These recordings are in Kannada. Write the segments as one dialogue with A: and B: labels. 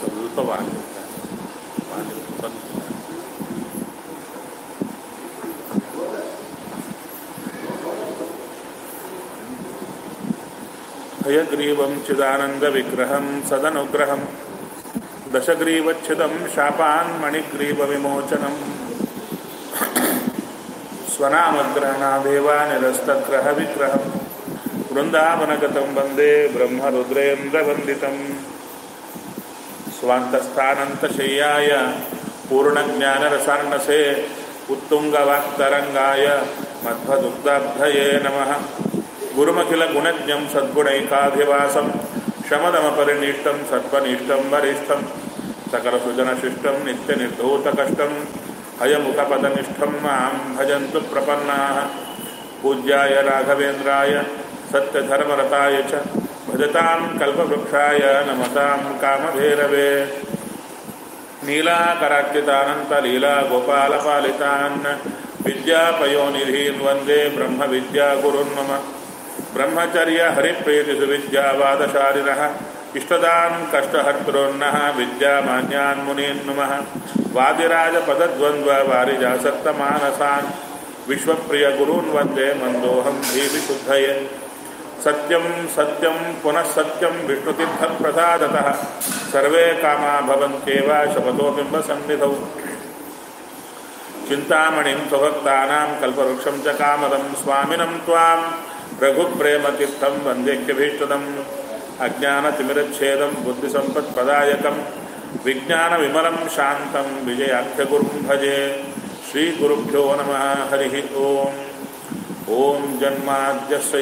A: ಸ್ವಲ್ಪ ವಾಲಿರ್ತಾರೆ ವಾಲಿ ಸ್ವಲ್ಪ ಹಯಗ್ರೀವಂ ಚಿದಾನಂದವಿಗ್ರಹಂ ಸದನುಗ್ರಹಂ ದಶಗ್ರೀವಚ್ಛಿದಂ ಶಾಪಾನ್ ಮಣಿಗ್ರೀವವಿಮೋಚನಂ ಸ್ವನಾಮಗ್ರಹಣಾದೇವ ನಿರಸ್ತಗ್ರಹ ವಿಗ್ರಹಂ ವೃಂದಾವನಗತಂ ವಂದೇ ಬ್ರಹ್ಮರುದ್ರೇಂದ್ರವಂದಿತಂ ಸ್ವಾಂತಸ್ಥಾನಂತಶಯ್ಯಾಯ ಪೂರ್ಣಜ್ಞಾನರಸಾರ್ಣಸೆ ಉತ್ತುಂಗವಾಕ್ತರಂಗಾಯ ಮಧ್ವದುಗ್ಧಾಬ್ಧಯೇ ನಮಃ ಗುರುಮಖಿಲಗುಣಜ್ಞಂ ಸದ್ಗುಣೈಕಾಧಿವಾಸಂ ಶಮದಮಪರಿನಿಷ್ಟಂ ಸತ್ವನಿಷ್ಠಂ ವರಿಷ್ಠಂ ಸಕಲಸುಜನಶಿಷ್ಟಂ ನಿತ್ಯನಿರ್ಧೂತಕಷ್ಟಂ ಹಯಮುಖಪದನಿಷ್ಠಂ ಮಾಂ ಭಜन्तु ಪ್ರಪನ್ನಾः पूज्याय राघवेन्द्राय सत्यधर्मरताय च भजतां कल्पवृक्षाय नमतां कामभैरवे नीलाकरार्चितानन्तलीलागोपालपालितान् विद्यापयोनिधीन् वन्दे ब्रह्मविद्यागुरुन् मम ब्रह्मचर्यहरिप्रीतिसुविद्यावादशालिनः इष्टदां कष्टहर्तॄन्नः विद्यामान्यान् मुनीन् नमः वादिराजपदद्वन्द्ववारिजासक्तमानसान् विश्वप्रियगुरून् वन्दे मन्दोऽहं धीविशुद्धये सत्यं सत्यं पुनः सत्यं विष्णुतीर्थप्रसादतः सर्वे कामा भवन्त्येव शपथो बिम्बसन्निधौ चिन्तामणिं स्वभक्तानां कल्पवृक्षं च कामदं स्वामिनं त्वां रघुप्रेमतीर्थं वन्देह्यभीष्टदम् अज्ञानतिमिरच्छेदं बुद्धिसम्पत्प्रदायकं विज्ञानविमलं शान्तं विजयाख्यगुरुं भजे श्रीगुरुभ्यो नमः हरिः ओम् ॐ जन्माद्यस्य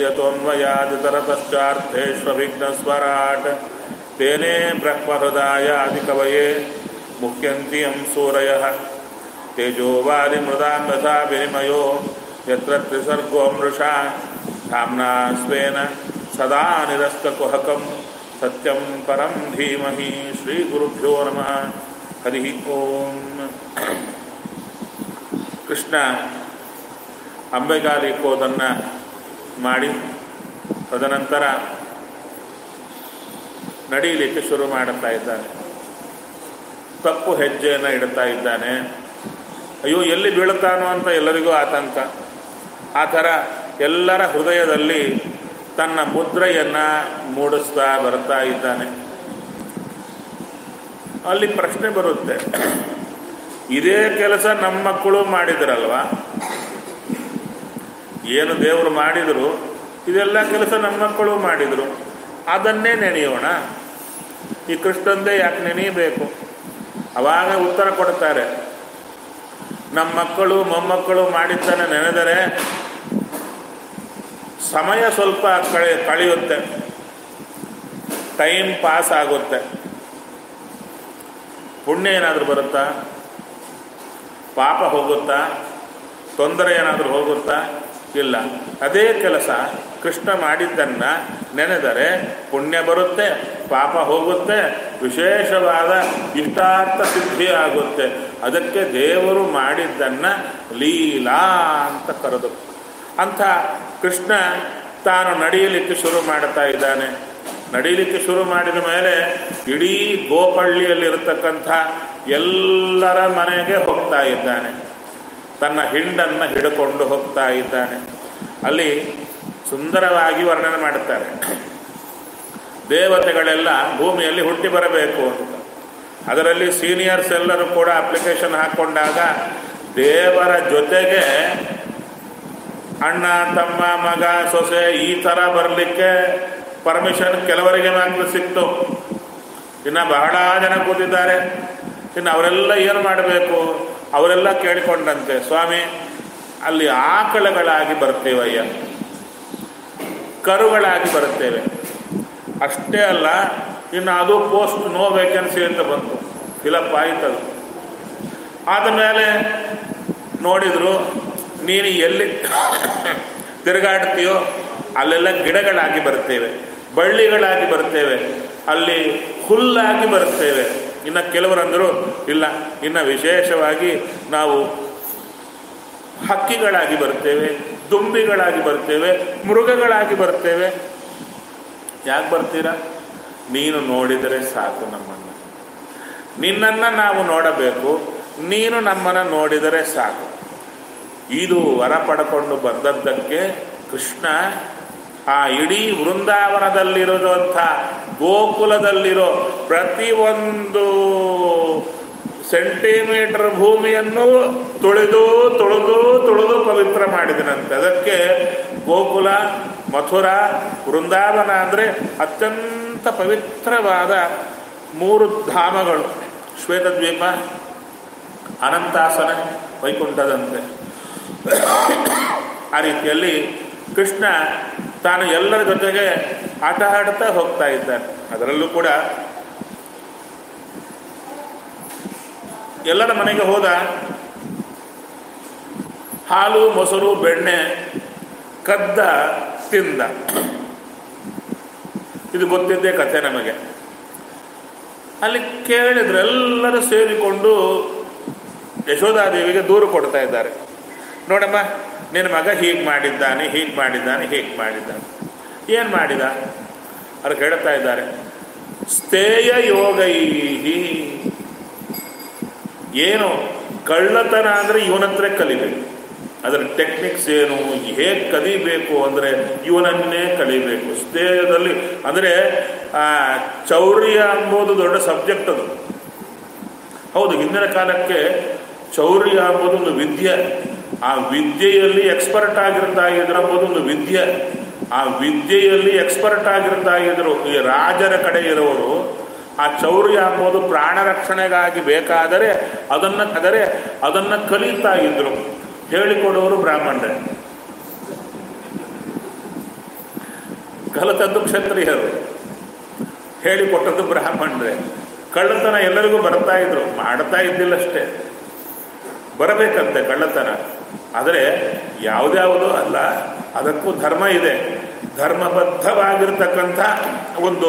A: यतोऽन्वयादितरतश्चार्थेष्वभिघ्नस्वराट् तेने ब्रह्महृदायादिकवये मुह्यन्ति यं सूरयः तेजोवादिमृदां तथा विनिमयो यत्र त्रिसर्गो मृषा धाम्ना स्वेन सदा निरस्तकुहकं सत्यं परं धीमहि श्रीगुरुभ्यो नमः हरिः ओम् ಕೃಷ್ಣ ಅಂಬೆಗಾಲಿಕ್ಕೋದನ್ನು ಮಾಡಿ ತದನಂತರ ನಡೀಲಿಕ್ಕೆ ಶುರು ಮಾಡುತ್ತಾ ಇದ್ದಾನೆ ತಪ್ಪು ಹೆಜ್ಜೆಯನ್ನು ಇಡುತ್ತಾ ಇದ್ದಾನೆ ಅಯ್ಯೋ ಎಲ್ಲಿ ಬೀಳುತ್ತಾನೋ ಅಂತ ಎಲ್ಲರಿಗೂ ಆತಂಕ ಆ ಥರ ಎಲ್ಲರ ಹೃದಯದಲ್ಲಿ ತನ್ನ ಮುದ್ರೆಯನ್ನು ಮೂಡಿಸ್ತಾ ಬರ್ತಾ ಇದ್ದಾನೆ ಅಲ್ಲಿ ಪ್ರಶ್ನೆ ಬರುತ್ತೆ ಇದೇ ಕೆಲಸ ನಮ್ಮ ಮಕ್ಕಳು ಮಾಡಿದ್ರಲ್ವ ಏನು ದೇವರು ಮಾಡಿದರು ಇದೆಲ್ಲ ಕೆಲಸ ನಮ್ಮ ಮಕ್ಕಳು ಮಾಡಿದರು ಅದನ್ನೇ ನೆನೆಯೋಣ ಈ ಕೃಷ್ಣಂದೇ ಯಾಕೆ ನೆನೆಯಬೇಕು ಅವಾಗ ಉತ್ತರ ಕೊಡ್ತಾರೆ ನಮ್ಮ ಮಕ್ಕಳು ಮೊಮ್ಮಕ್ಕಳು ಮಾಡಿದ್ದನ್ನು ನೆನೆದರೆ ಸಮಯ ಸ್ವಲ್ಪ ಕಳೆ ಕಳೆಯುತ್ತೆ ಟೈಮ್ ಪಾಸ್ ಆಗುತ್ತೆ ಪುಣ್ಯ ಏನಾದರೂ ಬರುತ್ತಾ ಪಾಪ ಹೋಗುತ್ತಾ ತೊಂದರೆ ಏನಾದರೂ ಹೋಗುತ್ತಾ ಇಲ್ಲ ಅದೇ ಕೆಲಸ ಕೃಷ್ಣ ಮಾಡಿದ್ದನ್ನ ನೆನೆದರೆ ಪುಣ್ಯ ಬರುತ್ತೆ ಪಾಪ ಹೋಗುತ್ತೆ ವಿಶೇಷವಾದ ಇಷ್ಟಾರ್ಥ ಸಿದ್ಧಿ ಆಗುತ್ತೆ ಅದಕ್ಕೆ ದೇವರು ಮಾಡಿದ್ದನ್ನ ಲೀಲಾ ಅಂತ ಕರೆದು ಅಂಥ ಕೃಷ್ಣ ತಾನು ನಡೆಯಲಿಕ್ಕೆ ಶುರು ಮಾಡುತ್ತಾ ಇದ್ದಾನೆ ನಡೀಲಿಕ್ಕೆ ಶುರು ಮಾಡಿದ ಮೇಲೆ ಇಡೀ ಗೋಪಳ್ಳಿಯಲ್ಲಿರತಕ್ಕಂಥ ಎಲ್ಲರ ಮನೆಗೆ ಹೋಗ್ತಾ ಇದ್ದಾನೆ ತನ್ನ ಹಿಂಡನ್ನು ಹಿಡ್ಕೊಂಡು ಹೋಗ್ತಾ ಇದ್ದಾನೆ ಅಲ್ಲಿ ಸುಂದರವಾಗಿ ವರ್ಣನೆ ಮಾಡುತ್ತಾರೆ ದೇವತೆಗಳೆಲ್ಲ ಭೂಮಿಯಲ್ಲಿ ಹುಟ್ಟಿ ಬರಬೇಕು ಅಂತ ಅದರಲ್ಲಿ ಸೀನಿಯರ್ಸ್ ಎಲ್ಲರೂ ಕೂಡ ಅಪ್ಲಿಕೇಶನ್ ಹಾಕ್ಕೊಂಡಾಗ ದೇವರ ಜೊತೆಗೆ ಅಣ್ಣ ತಮ್ಮ ಮಗ ಸೊಸೆ ಈ ಥರ ಬರಲಿಕ್ಕೆ ಪರ್ಮಿಷನ್ ಕೆಲವರಿಗೆ ಮಾತ್ರ ಸಿಕ್ತು ಇನ್ನು ಬಹಳ ಜನ ಕೂತಿದ್ದಾರೆ ಇನ್ನು ಅವರೆಲ್ಲ ಏನು ಮಾಡಬೇಕು ಅವರೆಲ್ಲ ಕೇಳಿಕೊಂಡಂತೆ ಸ್ವಾಮಿ ಅಲ್ಲಿ ಆಕಳಗಳಾಗಿ ಬರ್ತೇವಯ್ಯ ಕರುಗಳಾಗಿ ಬರುತ್ತೇವೆ ಅಷ್ಟೇ ಅಲ್ಲ ಇನ್ನು ಅದು ಪೋಸ್ಟ್ ನೋ ವೇಕೆನ್ಸಿ ಅಂತ ಬಂತು ಫಿಲಪ್ ಆಯ್ತದು ಆದಮೇಲೆ ನೋಡಿದ್ರು ನೀನು ಎಲ್ಲಿ ತಿರುಗಾಡ್ತೀಯೋ ಅಲ್ಲೆಲ್ಲ ಗಿಡಗಳಾಗಿ ಬರ್ತೇವೆ ಬಳ್ಳಿಗಳಾಗಿ ಬರ್ತೇವೆ ಅಲ್ಲಿ ಹುಲ್ಲಾಗಿ ಬರ್ತೇವೆ ಇನ್ನು ಕೆಲವರಂದರು ಇಲ್ಲ ಇನ್ನು ವಿಶೇಷವಾಗಿ ನಾವು ಹಕ್ಕಿಗಳಾಗಿ ಬರ್ತೇವೆ ದುಂಬಿಗಳಾಗಿ ಬರ್ತೇವೆ ಮೃಗಗಳಾಗಿ ಬರ್ತೇವೆ ಯಾಕೆ ಬರ್ತೀರಾ ನೀನು ನೋಡಿದರೆ ಸಾಕು ನಮ್ಮನ್ನು ನಿನ್ನನ್ನು ನಾವು ನೋಡಬೇಕು ನೀನು ನಮ್ಮನ್ನು ನೋಡಿದರೆ ಸಾಕು ಇದು ವರ ಪಡ್ಕೊಂಡು ಬಂದದ್ದಕ್ಕೆ ಕೃಷ್ಣ ಆ ಇಡೀ ವೃಂದಾವನದಲ್ಲಿರೋದಂಥ ಗೋಕುಲದಲ್ಲಿರೋ ಪ್ರತಿಯೊಂದು ಸೆಂಟಿಮೀಟರ್ ಭೂಮಿಯನ್ನು ತುಳಿದು ತುಳಿದು ತುಳಿದು ಪವಿತ್ರ ಮಾಡಿದನಂತೆ ಅದಕ್ಕೆ ಗೋಕುಲ ಮಥುರಾ ವೃಂದಾವನ ಅಂದರೆ ಅತ್ಯಂತ ಪವಿತ್ರವಾದ ಮೂರು ಧಾಮಗಳು ಶ್ವೇತದ್ವೀಪ ಅನಂತಾಸನ ವೈಕುಂಠದಂತೆ ಆ ರೀತಿಯಲ್ಲಿ ಕೃಷ್ಣ ತಾನು ಎಲ್ಲರ ಜೊತೆಗೆ ಆಟ ಆಡ್ತಾ ಹೋಗ್ತಾ ಇದ್ದಾನೆ ಅದರಲ್ಲೂ ಕೂಡ ಎಲ್ಲರ ಮನೆಗೆ ಹೋದ ಹಾಲು ಮೊಸರು ಬೆಣ್ಣೆ ಕದ್ದ ತಿಂದ ಇದು ಗೊತ್ತಿದ್ದೇ ಕಥೆ ನಮಗೆ ಅಲ್ಲಿ ಕೇಳಿದ್ರೆ ಎಲ್ಲರೂ ಸೇರಿಕೊಂಡು ಯಶೋಧಾದೇವಿಗೆ ದೂರು ಕೊಡ್ತಾ ಇದ್ದಾರೆ ನೋಡಮ್ಮ ನಿನ್ನ ಮಗ ಹೀಗೆ ಮಾಡಿದ್ದಾನೆ ಹೀಗೆ ಮಾಡಿದ್ದಾನೆ ಹೀಗೆ ಮಾಡಿದ್ದಾನೆ ಏನು ಮಾಡಿದ ಅವ್ರು ಹೇಳ್ತಾ ಇದ್ದಾರೆ ಸ್ಥೇಯ ಯೋಗೈಹಿ ಏನು ಕಳ್ಳತನ ಅಂದರೆ ಇವನ ಹತ್ರ ಕಲಿಬೇಕು ಅದರ ಟೆಕ್ನಿಕ್ಸ್ ಏನು ಹೇಗೆ ಕಲಿಬೇಕು ಅಂದರೆ ಇವನನ್ನೇ ಕಲಿಬೇಕು ಸ್ಥೇಯದಲ್ಲಿ ಅಂದರೆ ಚೌರ್ಯ ಎಂಬುದು ದೊಡ್ಡ ಸಬ್ಜೆಕ್ಟ್ ಅದು ಹೌದು ಹಿಂದಿನ ಕಾಲಕ್ಕೆ ಚೌರ್ಯ ಎಂಬುದು ಒಂದು ವಿದ್ಯೆ ಆ ವಿದ್ಯೆಯಲ್ಲಿ ಎಕ್ಸ್ಪರ್ಟ್ ಆಗಿರ್ತಾ ಇದ್ರು ಎಂಬುದು ಒಂದು ವಿದ್ಯೆ ಆ ವಿದ್ಯೆಯಲ್ಲಿ ಎಕ್ಸ್ಪರ್ಟ್ ಆಗಿರ್ತಾ ಇದ್ರು ಈ ರಾಜರ ಕಡೆ ಇರೋರು ಆ ಚೌರ್ಯ ಎಂಬುದು ಪ್ರಾಣ ರಕ್ಷಣೆಗಾಗಿ ಬೇಕಾದರೆ ಅದನ್ನು ಆದರೆ ಅದನ್ನು ಕಲಿತಾ ಇದ್ರು ಹೇಳಿಕೊಡೋರು ಬ್ರಾಹ್ಮಣರೇ ಕಲಿತದ್ದು ಕ್ಷತ್ರಿಯರು ಹೇಳಿಕೊಟ್ಟದ್ದು ಬ್ರಾಹ್ಮಣರೇ ಕಳ್ಳತನ ಎಲ್ಲರಿಗೂ ಬರ್ತಾ ಇದ್ರು ಮಾಡ್ತಾ ಇದ್ದಿಲ್ಲಷ್ಟೇ ಬರಬೇಕಂತೆ ಕಳ್ಳತನ ಆದರೆ ಯಾವುದ್ಯಾವುದೋ ಅಲ್ಲ ಅದಕ್ಕೂ ಧರ್ಮ ಇದೆ ಧರ್ಮಬದ್ಧವಾಗಿರ್ತಕ್ಕಂಥ ಒಂದು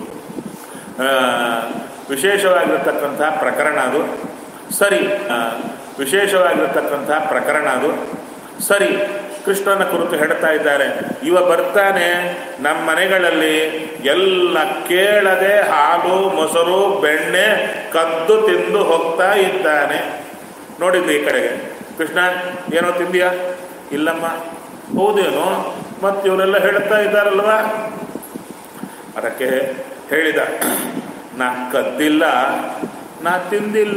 A: ವಿಶೇಷವಾಗಿರ್ತಕ್ಕಂಥ ಪ್ರಕರಣ ಅದು ಸರಿ ವಿಶೇಷವಾಗಿರ್ತಕ್ಕಂಥ ಪ್ರಕರಣ ಅದು ಸರಿ ಕೃಷ್ಣನ ಕುರಿತು ಹೇಳ್ತಾ ಇದ್ದಾರೆ ಇವ ಬರ್ತಾನೆ ನಮ್ಮ ಮನೆಗಳಲ್ಲಿ ಎಲ್ಲ ಕೇಳದೆ ಹಾಲು ಮೊಸರು ಬೆಣ್ಣೆ ಕದ್ದು ತಿಂದು ಹೋಗ್ತಾ ಇದ್ದಾನೆ ನೋಡಿದ್ದು ಈ ಕಡೆಗೆ ಕೃಷ್ಣ ಏನೋ ತಿಂದಿಯಾ ಇಲ್ಲಮ್ಮ ಹೌದೇನೋ ಮತ್ತು ಇವರೆಲ್ಲ ಹೇಳ್ತಾ ಇದ್ದಾರಲ್ವಾ ಅದಕ್ಕೆ ಹೇಳಿದ ನಾ ಕದ್ದಿಲ್ಲ ನಾ ತಿಂದಿಲ್ಲ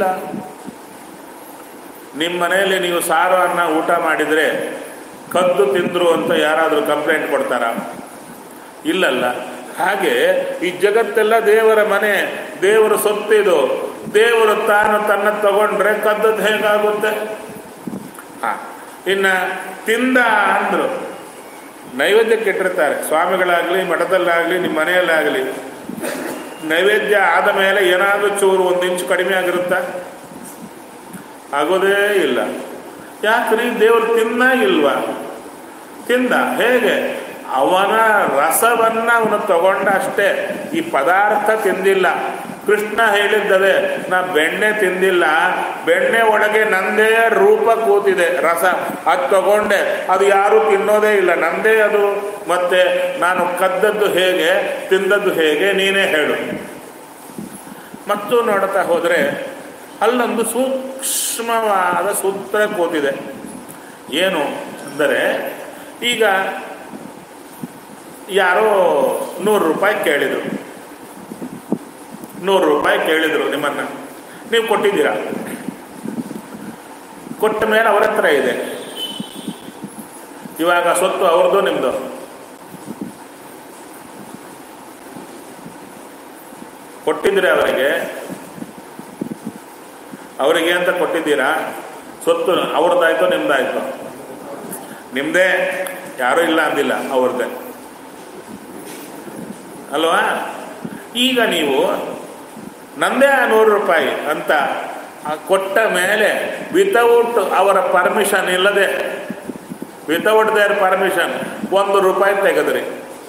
A: ನಿಮ್ಮ ಮನೆಯಲ್ಲಿ ನೀವು ಸಾರು ಅನ್ನ ಊಟ ಮಾಡಿದರೆ ಕದ್ದು ತಿಂದರು ಅಂತ ಯಾರಾದರೂ ಕಂಪ್ಲೇಂಟ್ ಕೊಡ್ತಾರ ಇಲ್ಲಲ್ಲ ಹಾಗೆ ಈ ಜಗತ್ತೆಲ್ಲ ದೇವರ ಮನೆ ದೇವರ ಸೊತ್ತಿದು ದೇವರು ತಾನು ತನ್ನ ತಗೊಂಡ್ರೆ ಕದ್ದದ್ದು ಹೇಗಾಗುತ್ತೆ ಹಾ ಇನ್ನ ತಿಂದ ಅಂದ್ರು ನೈವೇದ್ಯಕ್ಕೆ ಇಟ್ಟಿರ್ತಾರೆ ಸ್ವಾಮಿಗಳಾಗಲಿ ಮಠದಲ್ಲಾಗಲಿ ನಿಮ್ಮ ಮನೆಯಲ್ಲಾಗಲಿ ನೈವೇದ್ಯ ಆದ ಮೇಲೆ ಏನಾದರೂ ಚೂರು ಒಂದು ಇಂಚು ಕಡಿಮೆ ಆಗಿರುತ್ತಾ ಆಗೋದೇ ಇಲ್ಲ ಯಾಕ್ರಿ ದೇವರು ತಿನ್ನ ಇಲ್ವಾ ತಿಂದ ಹೇಗೆ ಅವನ ರಸವನ್ನ ಅವನು ತಗೊಂಡ ಅಷ್ಟೇ ಈ ಪದಾರ್ಥ ತಿಂದಿಲ್ಲ ಕೃಷ್ಣ ಹೇಳಿದ್ದದೆ ನಾ ಬೆಣ್ಣೆ ತಿಂದಿಲ್ಲ ಬೆಣ್ಣೆ ಒಳಗೆ ನಂದೇ ರೂಪ ಕೂತಿದೆ ರಸ ಅದು ತಗೊಂಡೆ ಅದು ಯಾರು ತಿನ್ನೋದೇ ಇಲ್ಲ ನಂದೇ ಅದು ಮತ್ತೆ ನಾನು ಕದ್ದದ್ದು ಹೇಗೆ ತಿಂದದ್ದು ಹೇಗೆ ನೀನೇ ಹೇಳು ಮತ್ತು ನೋಡ್ತಾ ಹೋದರೆ ಅಲ್ಲೊಂದು ಸೂಕ್ಷ್ಮವಾದ ಸೂತ್ರ ಕೂತಿದೆ ಏನು ಅಂದರೆ ಈಗ ಯಾರೋ ನೂರು ರೂಪಾಯಿ ಕೇಳಿದರು ನೂರು ರೂಪಾಯಿ ಕೇಳಿದರು ನಿಮ್ಮನ್ನ ನೀವು ಕೊಟ್ಟಿದ್ದೀರಾ ಕೊಟ್ಟ ಮೇಲೆ ಅವರ ಹತ್ರ ಇದೆ ಇವಾಗ ಸೊತ್ತು ಅವ್ರದ್ದು ನಿಮ್ಮದು ಕೊಟ್ಟಿದ್ದೀರಾ ಅವರಿಗೆ ಅವರಿಗೆ ಅಂತ ಕೊಟ್ಟಿದ್ದೀರಾ ಸೊತ್ತು ಅವ್ರದ್ದಾಯ್ತು ನಿಮ್ದಾಯ್ತು ನಿಮ್ಮದೇ ಯಾರೂ ಇಲ್ಲ ಅಂದಿಲ್ಲ ಅವ್ರದ್ದೇ ಅಲ್ವಾ ಈಗ ನೀವು ನಂದೇ ಆ ನೂರು ರೂಪಾಯಿ ಅಂತ ಕೊಟ್ಟ ಮೇಲೆ ವಿತೌಟ್ ಅವರ ಪರ್ಮಿಷನ್ ಇಲ್ಲದೆ ವಿತೌಟ್ ದೇರ್ ಪರ್ಮಿಷನ್ ಒಂದು ರೂಪಾಯಿ ತೆಗೆದ್ರಿ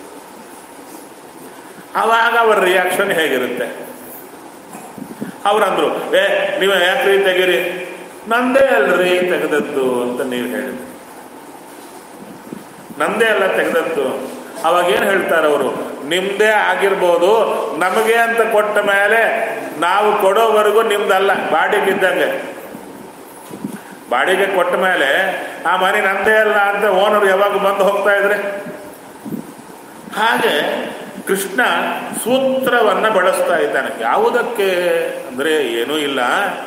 A: ಆವಾಗ ಅವರ ರಿಯಾಕ್ಷನ್ ಹೇಗಿರುತ್ತೆ ಅವ್ರಂದ್ರು ಏ ನೀವು ಯಾಕ್ರಿ ತೆಗೀರಿ ನಂದೇ ಅಲ್ರಿ ತೆಗೆದದ್ದು ಅಂತ ನೀವು ಹೇಳಿದ್ರಿ ನಂದೇ ಅಲ್ಲ ತೆಗೆದದ್ದು ಅವಾಗೇನು ಹೇಳ್ತಾರೆ ಅವರು ನಿಮ್ದೇ ಆಗಿರ್ಬೋದು ನಮಗೆ ಅಂತ ಕೊಟ್ಟ ಮೇಲೆ ನಾವು ಕೊಡೋವರೆಗೂ ನಿಮ್ದಲ್ಲ ಬಾಡಿಗಿದ್ದಂಗೆ ಬಾಡಿಗೆ ಕೊಟ್ಟ ಮೇಲೆ ಆ ಮನೆ ನಂದೇ ಅಲ್ಲ ಅಂತ ಓನರ್ ಯಾವಾಗ ಬಂದು ಹೋಗ್ತಾ ಇದ್ರೆ ಹಾಗೆ ಕೃಷ್ಣ ಸೂತ್ರವನ್ನ ಬಳಸ್ತಾ ಇದ್ದಾನೆ ಯಾವುದಕ್ಕೆ ಅಂದರೆ ಏನೂ ಇಲ್ಲ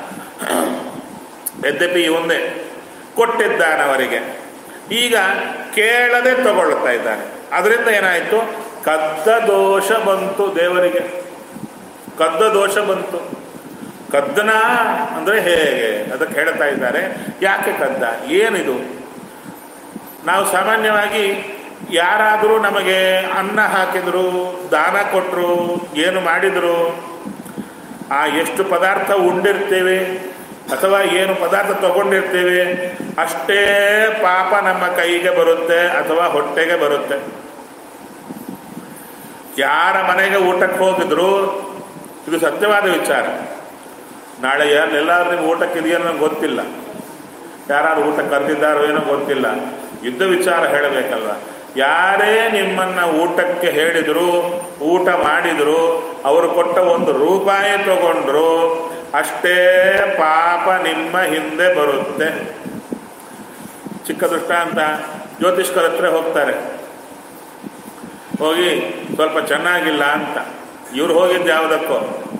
A: ಯದ್ಯಪಿ ಒಂದೇ ಕೊಟ್ಟಿದ್ದಾನೆ ಅವರಿಗೆ ಈಗ ಕೇಳದೆ ತಗೊಳ್ತಾ ಇದ್ದಾನೆ ಅದರಿಂದ ಏನಾಯಿತು ಕದ್ದ ದೋಷ ಬಂತು ದೇವರಿಗೆ ಕದ್ದ ದೋಷ ಬಂತು ಕದ್ದನ ಅಂದರೆ ಹೇಗೆ ಅದಕ್ಕೆ ಹೇಳ್ತಾ ಇದ್ದಾರೆ ಯಾಕೆ ಕದ್ದ ಏನಿದು ನಾವು ಸಾಮಾನ್ಯವಾಗಿ ಯಾರಾದರೂ ನಮಗೆ ಅನ್ನ ಹಾಕಿದ್ರು ದಾನ ಕೊಟ್ಟರು ಏನು ಮಾಡಿದ್ರು ಆ ಎಷ್ಟು ಪದಾರ್ಥ ಉಂಡಿರ್ತೇವೆ ಅಥವಾ ಏನು ಪದಾರ್ಥ ತಗೊಂಡಿರ್ತೇವೆ ಅಷ್ಟೇ ಪಾಪ ನಮ್ಮ ಕೈಗೆ ಬರುತ್ತೆ ಅಥವಾ ಹೊಟ್ಟೆಗೆ ಬರುತ್ತೆ ಯಾರ ಮನೆಗೆ ಊಟಕ್ಕೆ ಹೋಗಿದ್ರು ಇದು ಸತ್ಯವಾದ ವಿಚಾರ ನಾಳೆ ಎಲ್ಲಾದ್ರೂ ನಿಮ್ಗೆ ಊಟಕ್ಕೆ ಇದೆಯೋ ನನಗೆ ಗೊತ್ತಿಲ್ಲ ಯಾರು ಊಟ ಕರೆದಿದ್ದಾರೋ ಏನೋ ಗೊತ್ತಿಲ್ಲ ಯುದ್ಧ ವಿಚಾರ ಹೇಳಬೇಕಲ್ವ ಯಾರೇ ನಿಮ್ಮನ್ನ ಊಟಕ್ಕೆ ಹೇಳಿದ್ರು ಊಟ ಮಾಡಿದ್ರು ಅವರು ಕೊಟ್ಟ ಒಂದು ರೂಪಾಯಿ ತಗೊಂಡ್ರು ಅಷ್ಟೇ ಪಾಪ ನಿಮ್ಮ ಹಿಂದೆ ಬರುತ್ತೆ ಚಿಕ್ಕ ದೃಷ್ಟಾಂತ ಜ್ಯೋತಿಷ್ಕರ ಹತ್ರ ಹೋಗ್ತಾರೆ ಹೋಗಿ ಸ್ವಲ್ಪ ಚೆನ್ನಾಗಿಲ್ಲ ಅಂತ ಇವ್ರು ಹೋಗಿದ್ದು ಯಾವುದಕ್ಕೋ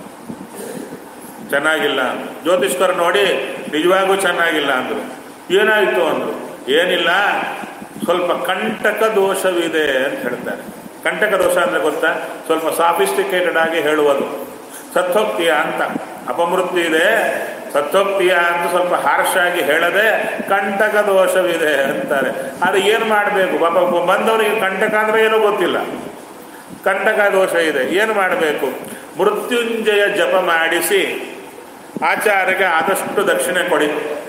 A: ಚೆನ್ನಾಗಿಲ್ಲ ಜ್ಯೋತಿಷ್ಕರು ನೋಡಿ ನಿಜವಾಗೂ ಚೆನ್ನಾಗಿಲ್ಲ ಅಂದರು ಏನಾಯಿತು ಅಂದರು ಏನಿಲ್ಲ ಸ್ವಲ್ಪ ಕಂಟಕ ದೋಷವಿದೆ ಅಂತ ಹೇಳ್ತಾರೆ ಕಂಟಕ ದೋಷ ಅಂದರೆ ಗೊತ್ತಾ ಸ್ವಲ್ಪ ಸಾಫಿಸ್ಟಿಕೇಟೆಡ್ ಆಗಿ ಹೇಳುವುದು ಸತ್ತೋಗ್ತೀಯ ಅಂತ ಅಪಮೃತ್ಯು ಇದೆ ಸತ್ತೋಗ್ತೀಯ ಅಂತ ಸ್ವಲ್ಪ ಹಾರ್ಷ್ ಆಗಿ ಹೇಳದೆ ಕಂಟಕ ದೋಷವಿದೆ ಅಂತಾರೆ ಅದು ಏನು ಮಾಡಬೇಕು ಪಾಪ ಬಂದವರಿಗೆ ಕಂಟಕ ಅಂದರೆ ಏನೂ ಗೊತ್ತಿಲ್ಲ ಕಂಟಕ ದೋಷ ಇದೆ ಏನು ಮಾಡಬೇಕು ಮೃತ್ಯುಂಜಯ ಜಪ ಮಾಡಿಸಿ ಆಚಾರ್ಯಗೆ ಆದಷ್ಟು ದಕ್ಷಿಣೆ ಕೊಡಿ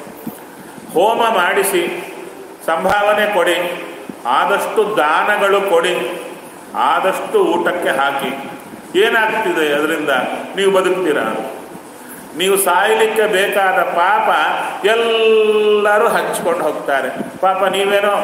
A: ಹೋಮ ಮಾಡಿಸಿ ಸಂಭಾವನೆ ಕೊಡಿ ಆದಷ್ಟು ದಾನಗಳು ಕೊಡಿ ಆದಷ್ಟು ಊಟಕ್ಕೆ ಹಾಕಿ ಏನಾಗ್ತಿದೆ ಅದರಿಂದ ನೀವು ಬದುಕ್ತೀರಾ ನೀವು ಸಾಯಲಿಕ್ಕೆ ಬೇಕಾದ ಪಾಪ ಎಲ್ಲರೂ ಹಂಚ್ಕೊಂಡು ಹೋಗ್ತಾರೆ ಪಾಪ ನೀವೇನೋ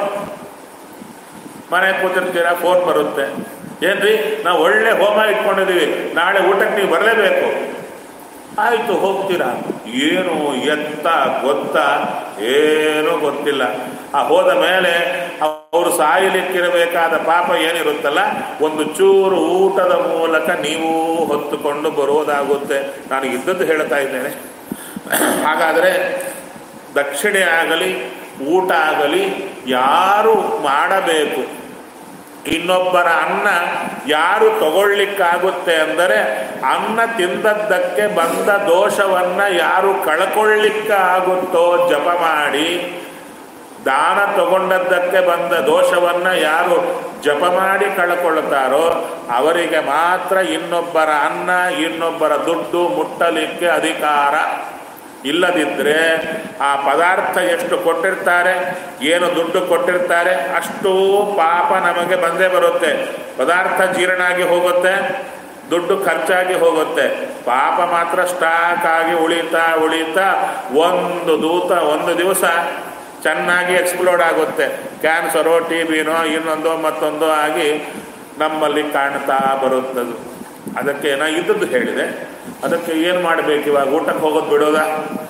A: ಮನೆ ಕೂತಿರ್ತೀರಾ ಫೋನ್ ಬರುತ್ತೆ ಏನ್ರಿ ನಾವು ಒಳ್ಳೆ ಹೋಮ ಇಟ್ಕೊಂಡಿದ್ದೀವಿ ನಾಳೆ ಊಟಕ್ಕೆ ನೀವು ಬರಲೇಬೇಕು ಆಯಿತು ಹೋಗ್ತೀರಾ ಏನು ಎತ್ತ ಗೊತ್ತ ಏನೂ ಗೊತ್ತಿಲ್ಲ ಆ ಹೋದ ಮೇಲೆ ಅವರು ಸಾಯಲಿಕ್ಕಿರಬೇಕಾದ ಪಾಪ ಏನಿರುತ್ತಲ್ಲ ಒಂದು ಚೂರು ಊಟದ ಮೂಲಕ ನೀವು ಹೊತ್ತುಕೊಂಡು ಬರೋದಾಗುತ್ತೆ ನಾನು ಇದ್ದದ್ದು ಹೇಳ್ತಾ ಇದ್ದೇನೆ ಹಾಗಾದರೆ ದಕ್ಷಿಣೆ ಆಗಲಿ ಊಟ ಆಗಲಿ ಯಾರು ಮಾಡಬೇಕು ಇನ್ನೊಬ್ಬರ ಅನ್ನ ಯಾರು ತಗೊಳ್ಳಿಕ್ಕಾಗುತ್ತೆ ಅಂದರೆ ಅನ್ನ ತಿಂದದ್ದಕ್ಕೆ ಬಂದ ದೋಷವನ್ನ ಯಾರು ಕಳ್ಕೊಳ್ಳಿಕ್ಕಾಗುತ್ತೋ ಜಪ ಮಾಡಿ ದಾನ ತಗೊಂಡದ್ದಕ್ಕೆ ಬಂದ ದೋಷವನ್ನ ಯಾರು ಜಪ ಮಾಡಿ ಕಳ್ಕೊಳ್ತಾರೋ ಅವರಿಗೆ ಮಾತ್ರ ಇನ್ನೊಬ್ಬರ ಅನ್ನ ಇನ್ನೊಬ್ಬರ ದುಡ್ಡು ಮುಟ್ಟಲಿಕ್ಕೆ ಅಧಿಕಾರ ಇಲ್ಲದಿದ್ದರೆ ಆ ಪದಾರ್ಥ ಎಷ್ಟು ಕೊಟ್ಟಿರ್ತಾರೆ ಏನು ದುಡ್ಡು ಕೊಟ್ಟಿರ್ತಾರೆ ಅಷ್ಟು ಪಾಪ ನಮಗೆ ಬಂದೇ ಬರುತ್ತೆ ಪದಾರ್ಥ ಜೀರ್ಣ ಆಗಿ ಹೋಗುತ್ತೆ ದುಡ್ಡು ಖರ್ಚಾಗಿ ಹೋಗುತ್ತೆ ಪಾಪ ಮಾತ್ರ ಸ್ಟಾಕ್ ಆಗಿ ಉಳಿತಾ ಉಳಿತಾ ಒಂದು ದೂತ ಒಂದು ದಿವಸ ಚೆನ್ನಾಗಿ ಎಕ್ಸ್ಪ್ಲೋಡ್ ಆಗುತ್ತೆ ಕ್ಯಾನ್ಸರೋ ಟಿ ಬಿನೋ ಇನ್ನೊಂದೋ ಮತ್ತೊಂದೋ ಆಗಿ ನಮ್ಮಲ್ಲಿ ಕಾಣ್ತಾ ಬರುತ್ತದು ಅದಕ್ಕೆ ನಾ ಇದ್ದದ್ದು ಹೇಳಿದೆ ಅದಕ್ಕೆ ಏನು ಮಾಡಬೇಕು ಇವಾಗ ಊಟಕ್ಕೆ ಹೋಗೋದು ಬಿಡೋದಾ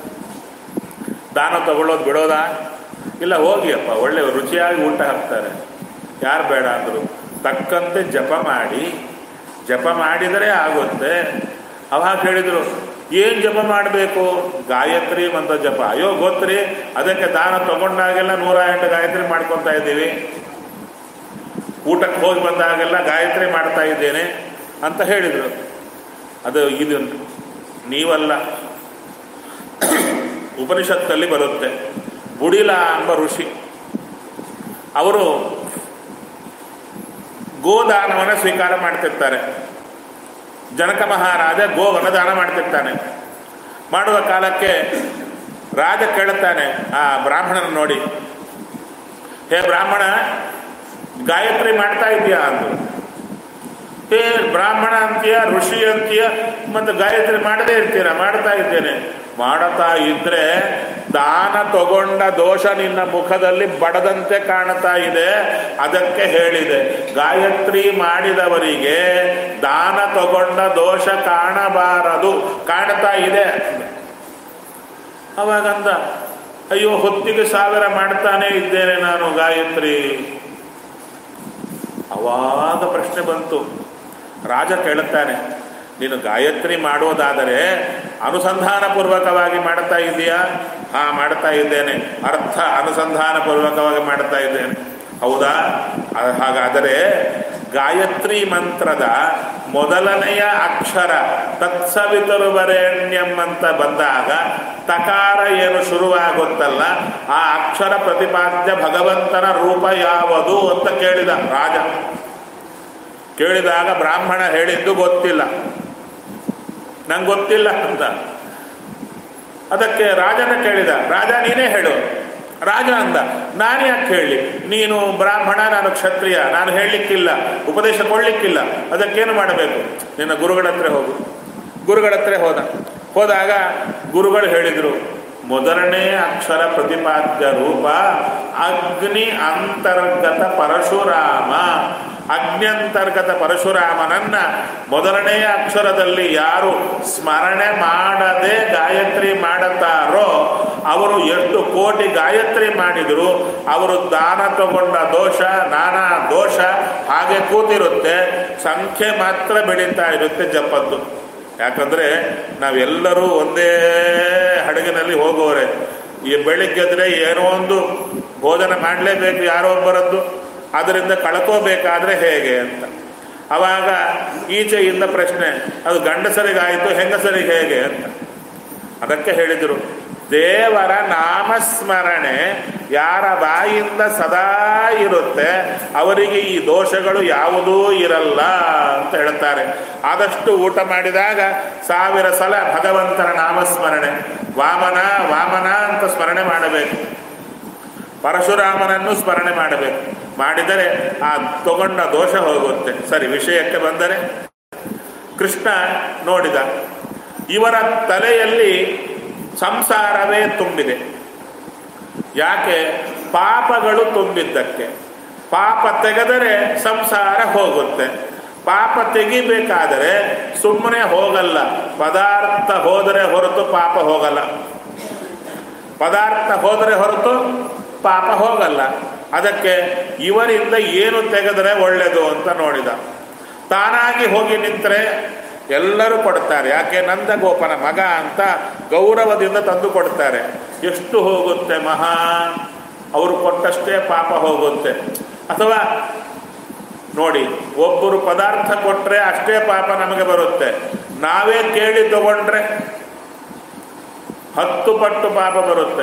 A: ದಾನ ತಗೊಳ್ಳೋದು ಬಿಡೋದಾ ಇಲ್ಲ ಹೋಗಿಯಪ್ಪ ಒಳ್ಳೆ ರುಚಿಯಾಗಿ ಊಟ ಹಾಕ್ತಾರೆ ಯಾರು ಬೇಡ ಅಂದರು ತಕ್ಕಂತೆ ಜಪ ಮಾಡಿ ಜಪ ಮಾಡಿದರೆ ಆಗುತ್ತೆ ಅವಾಗ ಹೇಳಿದರು ಏನು ಜಪ ಮಾಡಬೇಕು ಗಾಯತ್ರಿ ಮಂತ್ರ ಜಪ ಅಯ್ಯೋ ಗೊತ್ತ್ರಿ ಅದಕ್ಕೆ ದಾನ ತಗೊಂಡಾಗೆಲ್ಲ ನೂರ ಎಂಟು ಗಾಯತ್ರಿ ಮಾಡ್ಕೊತಾ ಇದ್ದೀವಿ ಊಟಕ್ಕೆ ಹೋಗಿ ಬಂದಾಗೆಲ್ಲ ಗಾಯತ್ರಿ ಮಾಡ್ತಾ ಇದ್ದೇನೆ ಅಂತ ಹೇಳಿದರು ಅದು ಇದು ನೀವಲ್ಲ ಉಪನಿಷತ್ತಲ್ಲಿ ಬರುತ್ತೆ ಬುಡಿಲ ಎಂಬ ಋಷಿ ಅವರು ಗೋದಾನವನ್ನು ಸ್ವೀಕಾರ ಮಾಡ್ತಿರ್ತಾರೆ ಜನಕ ಮಹಾರಾಜ ಗೋವನ್ನು ದಾನ ಮಾಡ್ತಿರ್ತಾನೆ ಮಾಡುವ ಕಾಲಕ್ಕೆ ರಾಜ ಕೇಳುತ್ತಾನೆ ಆ ಬ್ರಾಹ್ಮಣನ ನೋಡಿ ಹೇ ಬ್ರಾಹ್ಮಣ ಗಾಯತ್ರಿ ಮಾಡ್ತಾ ಇದೆಯಾ ಅಂದ್ರು ಹೇ ಬ್ರಾಹ್ಮಣ ಅಂತೀಯ ಋಷಿ ಅಂತೀಯ ಮತ್ತು ಗಾಯತ್ರಿ ಮಾಡದೇ ಇರ್ತೀರ ಮಾಡ್ತಾ ಇದ್ದೇನೆ ಮಾಡುತ್ತಾ ಇದ್ರೆ ದಾನ ತಗೊಂಡ ದೋಷ ನಿನ್ನ ಮುಖದಲ್ಲಿ ಬಡದಂತೆ ಕಾಣ್ತಾ ಇದೆ ಅದಕ್ಕೆ ಹೇಳಿದೆ ಗಾಯತ್ರಿ ಮಾಡಿದವರಿಗೆ ದಾನ ತಗೊಂಡ ದೋಷ ಕಾಣಬಾರದು ಕಾಣ್ತಾ ಇದೆ ಅವಾಗಂದ ಅಯ್ಯೋ ಹೊತ್ತಿಗೆ ಸಾವಿರ ಮಾಡ್ತಾನೆ ಇದ್ದೇನೆ ನಾನು ಗಾಯತ್ರಿ ಅವಾಗ ಪ್ರಶ್ನೆ ಬಂತು ರಾಜ ಕೇಳುತ್ತಾನೆ ನೀನು ಗಾಯತ್ರಿ ಮಾಡುವುದಾದರೆ ಅನುಸಂಧಾನ ಪೂರ್ವಕವಾಗಿ ಮಾಡ್ತಾ ಇದೆಯಾ ಹಾ ಮಾಡ್ತಾ ಇದ್ದೇನೆ ಅರ್ಥ ಅನುಸಂಧಾನ ಪೂರ್ವಕವಾಗಿ ಮಾಡ್ತಾ ಇದ್ದೇನೆ ಹೌದಾ ಅ- ಹಾಗಾದರೆ ಗಾಯತ್ರಿ ಮಂತ್ರದ ಮೊದಲನೆಯ ಅಕ್ಷರ ತತ್ಸವಿತರುವರೆಣ್ಯಂ ಅಂತ ಬಂದಾಗ ತಕಾರ ಏನು ಶುರುವಾಗುತ್ತಲ್ಲ ಆ ಅಕ್ಷರ ಪ್ರತಿಪಾದ್ಯ ಭಗವಂತನ ರೂಪ ಯಾವುದು ಅಂತ ಕೇಳಿದ ರಾಜ ಕೇಳಿದಾಗ ಬ್ರಾಹ್ಮಣ ಹೇಳಿದ್ದು ಗೊತ್ತಿಲ್ಲ ನಂಗೆ ಗೊತ್ತಿಲ್ಲ ಅಂತ ಅದಕ್ಕೆ ರಾಜನ ಕೇಳಿದ ರಾಜ ನೀನೇ ಹೇಳು ರಾಜ ಅಂದ ನಾನು ಯಾಕೆ ಹೇಳಿ ನೀನು ಬ್ರಾಹ್ಮಣ ನಾನು ಕ್ಷತ್ರಿಯ ನಾನು ಹೇಳಲಿಕ್ಕಿಲ್ಲ ಉಪದೇಶ ಕೊಡ್ಲಿಕ್ಕಿಲ್ಲ ಅದಕ್ಕೇನು ಮಾಡಬೇಕು ನಿನ್ನ ಗುರುಗಳ ಹತ್ರ ಹೋಗು ಗುರುಗಳ ಹತ್ರ ಹೋದ ಹೋದಾಗ ಗುರುಗಳು ಹೇಳಿದರು ಮೊದಲನೇ ಅಕ್ಷರ ಪ್ರತಿಪಾದ್ಯ ರೂಪ ಅಗ್ನಿ ಅಂತರ್ಗತ ಪರಶುರಾಮ ಅಗ್ನ್ಯಂತರ್ಗತ ಪರಶುರಾಮನನ್ನ ಮೊದಲನೆಯ ಅಕ್ಷರದಲ್ಲಿ ಯಾರು ಸ್ಮರಣೆ ಮಾಡದೆ ಗಾಯತ್ರಿ ಮಾಡುತ್ತಾರೋ ಅವರು ಎಷ್ಟು ಕೋಟಿ ಗಾಯತ್ರಿ ಮಾಡಿದರು ಅವರು ದಾನ ತಗೊಂಡ ದೋಷ ನಾನಾ ದೋಷ ಹಾಗೆ ಕೂತಿರುತ್ತೆ ಸಂಖ್ಯೆ ಮಾತ್ರ ಬೆಳೀತಾ ಇರುತ್ತೆ ಜಪದ್ದು ಯಾಕಂದ್ರೆ ನಾವೆಲ್ಲರೂ ಒಂದೇ ಹಡಗಿನಲ್ಲಿ ಹೋಗುವವರೆ ಈ ಬೆಳಿಗ್ಗೆದ್ರೆ ಏನೋ ಒಂದು ಭೋಜನ ಮಾಡಲೇಬೇಕು ಯಾರೋ ಒಬ್ಬರದ್ದು ಅದರಿಂದ ಕಳ್ಕೋಬೇಕಾದ್ರೆ ಹೇಗೆ ಅಂತ ಅವಾಗ ಈಚೆಯಿಂದ ಪ್ರಶ್ನೆ ಅದು ಗಂಡಸರಿಗಾಯಿತು ಹೆಂಗಸರಿಗೆ ಹೇಗೆ ಅಂತ ಅದಕ್ಕೆ ಹೇಳಿದರು ದೇವರ ನಾಮಸ್ಮರಣೆ ಯಾರ ಬಾಯಿಂದ ಸದಾ ಇರುತ್ತೆ ಅವರಿಗೆ ಈ ದೋಷಗಳು ಯಾವುದೂ ಇರಲ್ಲ ಅಂತ ಹೇಳ್ತಾರೆ ಆದಷ್ಟು ಊಟ ಮಾಡಿದಾಗ ಸಾವಿರ ಸಲ ಭಗವಂತನ ನಾಮಸ್ಮರಣೆ ವಾಮನ ವಾಮನ ಅಂತ ಸ್ಮರಣೆ ಮಾಡಬೇಕು ಪರಶುರಾಮನನ್ನು ಸ್ಮರಣೆ ಮಾಡಬೇಕು ಮಾಡಿದರೆ ಆ ತಗೊಂಡ ದೋಷ ಹೋಗುತ್ತೆ ಸರಿ ವಿಷಯಕ್ಕೆ ಬಂದರೆ ಕೃಷ್ಣ ನೋಡಿದ ಇವರ ತಲೆಯಲ್ಲಿ ಸಂಸಾರವೇ ತುಂಬಿದೆ ಯಾಕೆ ಪಾಪಗಳು ತುಂಬಿದ್ದಕ್ಕೆ ಪಾಪ ತೆಗೆದರೆ ಸಂಸಾರ ಹೋಗುತ್ತೆ ಪಾಪ ತೆಗಿಬೇಕಾದರೆ ಸುಮ್ಮನೆ ಹೋಗಲ್ಲ ಪದಾರ್ಥ ಹೋದರೆ ಹೊರತು ಪಾಪ ಹೋಗಲ್ಲ ಪದಾರ್ಥ ಹೋದರೆ ಹೊರತು ಪಾಪ ಹೋಗಲ್ಲ ಅದಕ್ಕೆ ಇವರಿಂದ ಏನು ತೆಗೆದರೆ ಒಳ್ಳೆಯದು ಅಂತ ನೋಡಿದ ತಾನಾಗಿ ಹೋಗಿ ನಿಂತರೆ ಎಲ್ಲರೂ ಕೊಡ್ತಾರೆ ಯಾಕೆ ನಂದಗೋಪನ ಮಗ ಅಂತ ಗೌರವದಿಂದ ತಂದು ಕೊಡ್ತಾರೆ ಎಷ್ಟು ಹೋಗುತ್ತೆ ಮಹಾ ಅವರು ಕೊಟ್ಟಷ್ಟೇ ಪಾಪ ಹೋಗುತ್ತೆ ಅಥವಾ ನೋಡಿ ಒಬ್ಬರು ಪದಾರ್ಥ ಕೊಟ್ಟರೆ ಅಷ್ಟೇ ಪಾಪ ನಮಗೆ ಬರುತ್ತೆ ನಾವೇ ಕೇಳಿ ತಗೊಂಡ್ರೆ ಹತ್ತು ಪಟ್ಟು ಪಾಪ ಬರುತ್ತೆ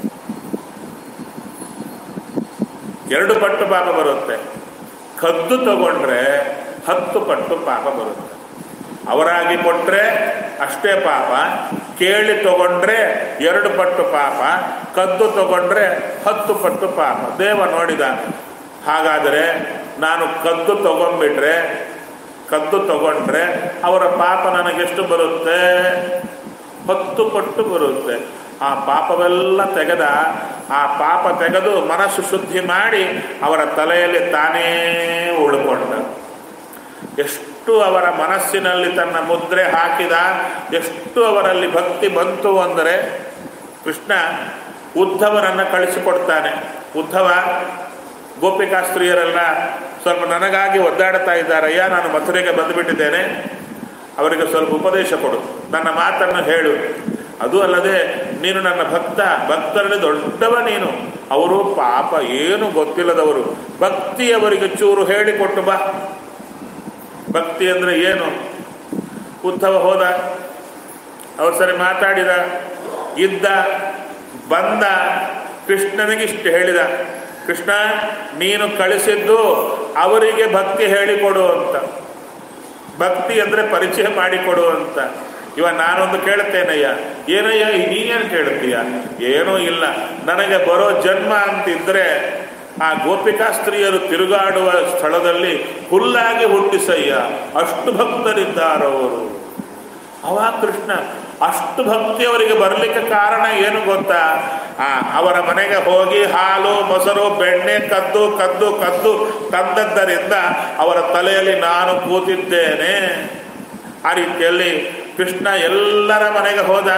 A: ಎರಡು ಪಟ್ಟು ಪಾಪ ಬರುತ್ತೆ ಕದ್ದು ತಗೊಂಡ್ರೆ ಹತ್ತು ಪಟ್ಟು ಪಾಪ ಬರುತ್ತೆ ಅವರಾಗಿ ಕೊಟ್ಟರೆ ಅಷ್ಟೇ ಪಾಪ ಕೇಳಿ ತಗೊಂಡ್ರೆ ಎರಡು ಪಟ್ಟು ಪಾಪ ಕದ್ದು ತಗೊಂಡ್ರೆ ಹತ್ತು ಪಟ್ಟು ಪಾಪ ದೇವ ನೋಡಿದ ಹಾಗಾದರೆ ನಾನು ಕದ್ದು ತಗೊಂಡ್ಬಿಟ್ರೆ ಕದ್ದು ತಗೊಂಡ್ರೆ ಅವರ ಪಾಪ ನನಗೆಷ್ಟು ಬರುತ್ತೆ ಹತ್ತು ಪಟ್ಟು ಬರುತ್ತೆ ಆ ಪಾಪವೆಲ್ಲ ತೆಗೆದ ಆ ಪಾಪ ತೆಗೆದು ಮನಸ್ಸು ಶುದ್ಧಿ ಮಾಡಿ ಅವರ ತಲೆಯಲ್ಲಿ ತಾನೇ ಉಳ್ಕೊಂಡ ಎಷ್ಟು ಅವರ ಮನಸ್ಸಿನಲ್ಲಿ ತನ್ನ ಮುದ್ರೆ ಹಾಕಿದ ಎಷ್ಟು ಅವರಲ್ಲಿ ಭಕ್ತಿ ಬಂತು ಅಂದರೆ ಕೃಷ್ಣ ಉದ್ಧವನನ್ನು ಕಳಿಸಿಕೊಡ್ತಾನೆ ಉದ್ಧವ ಗೋಪಿಕಾಸ್ತ್ರೀಯರೆಲ್ಲ ಸ್ವಲ್ಪ ನನಗಾಗಿ ಒದ್ದಾಡ್ತಾ ಇದ್ದಾರಯ್ಯ ನಾನು ಮಥುರೆಗೆ ಬಂದುಬಿಟ್ಟಿದ್ದೇನೆ ಅವರಿಗೆ ಸ್ವಲ್ಪ ಉಪದೇಶ ಕೊಡು ನನ್ನ ಮಾತನ್ನು ಹೇಳು ಅದು ಅಲ್ಲದೆ ನೀನು ನನ್ನ ಭಕ್ತ ಭಕ್ತರಲ್ಲಿ ದೊಡ್ಡವ ನೀನು ಅವರು ಪಾಪ ಏನು ಗೊತ್ತಿಲ್ಲದವರು ಭಕ್ತಿ ಅವರಿಗೆ ಚೂರು ಹೇಳಿಕೊಟ್ಟು ಬಾ ಭಕ್ತಿ ಅಂದರೆ ಏನು ಉದ್ಧವ ಹೋದ ಅವ್ರು ಸರಿ ಮಾತಾಡಿದ ಇದ್ದ ಬಂದ ಕೃಷ್ಣನಿಗಿಷ್ಟು ಹೇಳಿದ ಕೃಷ್ಣ ನೀನು ಕಳಿಸಿದ್ದು ಅವರಿಗೆ ಭಕ್ತಿ ಹೇಳಿಕೊಡು ಅಂತ ಭಕ್ತಿ ಅಂದರೆ ಪರಿಚಯ ಮಾಡಿಕೊಡು ಅಂತ ಇವ ನಾನೊಂದು ಕೇಳುತ್ತೇನಯ್ಯ ಏನಯ್ಯ ನೀನೇನು ಕೇಳುತ್ತೀಯ ಏನೂ ಇಲ್ಲ ನನಗೆ ಬರೋ ಜನ್ಮ ಅಂತಿದ್ರೆ ಆ ಗೋಪಿಕಾ ಸ್ತ್ರೀಯರು ತಿರುಗಾಡುವ ಸ್ಥಳದಲ್ಲಿ ಹುಲ್ಲಾಗಿ ಹುಟ್ಟಿಸಯ್ಯ ಅಷ್ಟು ಭಕ್ತರಿದ್ದಾರವರು ಅವಾಗ ಕೃಷ್ಣ ಅಷ್ಟು ಭಕ್ತಿ ಅವರಿಗೆ ಬರಲಿಕ್ಕೆ ಕಾರಣ ಏನು ಗೊತ್ತಾ ಆ ಅವರ ಮನೆಗೆ ಹೋಗಿ ಹಾಲು ಮೊಸರು ಬೆಣ್ಣೆ ಕದ್ದು ಕದ್ದು ಕದ್ದು ತಂದದ್ದರಿಂದ ಅವರ ತಲೆಯಲ್ಲಿ ನಾನು ಕೂತಿದ್ದೇನೆ ಆ ರೀತಿಯಲ್ಲಿ ಕೃಷ್ಣ ಎಲ್ಲರ ಮನೆಗೆ ಹೋದ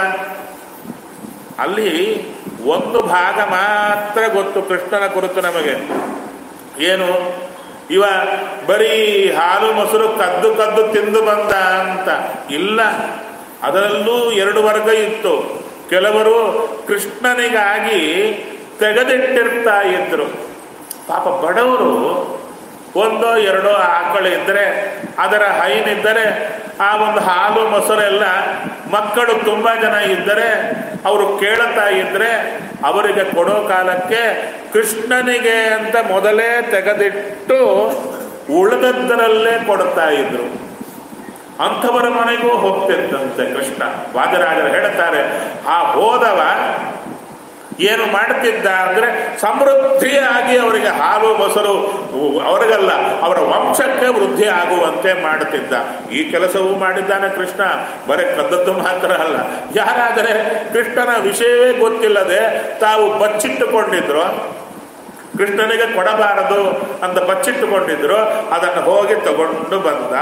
A: ಅಲ್ಲಿ ಒಂದು ಭಾಗ ಮಾತ್ರ ಗೊತ್ತು ಕೃಷ್ಣನ ಕುರಿತು ನಮಗೆ ಏನು ಇವ ಬರೀ ಹಾಲು ಮೊಸರು ಕದ್ದು ಕದ್ದು ತಿಂದು ಬಂದ ಅಂತ ಇಲ್ಲ ಅದರಲ್ಲೂ ಎರಡು ವರ್ಗ ಇತ್ತು ಕೆಲವರು ಕೃಷ್ಣನಿಗಾಗಿ ತೆಗೆದಿಟ್ಟಿರ್ತಾ ಇದ್ರು ಪಾಪ ಬಡವರು ಒಂದೋ ಎರಡೋ ಆಕಳು ಇದ್ದರೆ ಅದರ ಹೈನಿದ್ದರೆ ಆ ಒಂದು ಹಾಲು ಮೊಸರೆಲ್ಲ ಮಕ್ಕಳು ತುಂಬ ಜನ ಇದ್ದರೆ ಅವರು ಕೇಳುತ್ತಾ ಇದ್ದರೆ ಅವರಿಗೆ ಕೊಡೋ ಕಾಲಕ್ಕೆ ಕೃಷ್ಣನಿಗೆ ಅಂತ ಮೊದಲೇ ತೆಗೆದಿಟ್ಟು ಉಳಿದದ್ದರಲ್ಲೇ ಕೊಡ್ತಾ ಇದ್ರು ಅಂಥವರ ಮನೆಗೂ ಹೋಗ್ತಿದ್ದಂತೆ ಕೃಷ್ಣ ವಾದರಾಜರು ಹೇಳುತ್ತಾರೆ ಆ ಹೋದವ ಏನು ಮಾಡ್ತಿದ್ದ ಅಂದ್ರೆ ಸಮೃದ್ಧಿಯಾಗಿ ಅವರಿಗೆ ಹಾಲು ಮೊಸರು ಅವರಿಗಲ್ಲ ಅವರ ವಂಶಕ್ಕೆ ವೃದ್ಧಿ ಆಗುವಂತೆ ಮಾಡುತ್ತಿದ್ದ ಈ ಕೆಲಸವೂ ಮಾಡಿದ್ದಾನೆ ಕೃಷ್ಣ ಬರೀ ಕದ್ದದ್ದು ಮಾತ್ರ ಅಲ್ಲ ಯಾರಾದರೆ ಕೃಷ್ಣನ ವಿಷಯವೇ ಗೊತ್ತಿಲ್ಲದೆ ತಾವು ಬಚ್ಚಿಟ್ಟುಕೊಂಡಿದ್ರು ಕೃಷ್ಣನಿಗೆ ಕೊಡಬಾರದು ಅಂತ ಬಚ್ಚಿಟ್ಟುಕೊಂಡಿದ್ರು ಅದನ್ನು ಹೋಗಿ ತಗೊಂಡು ಬಂದ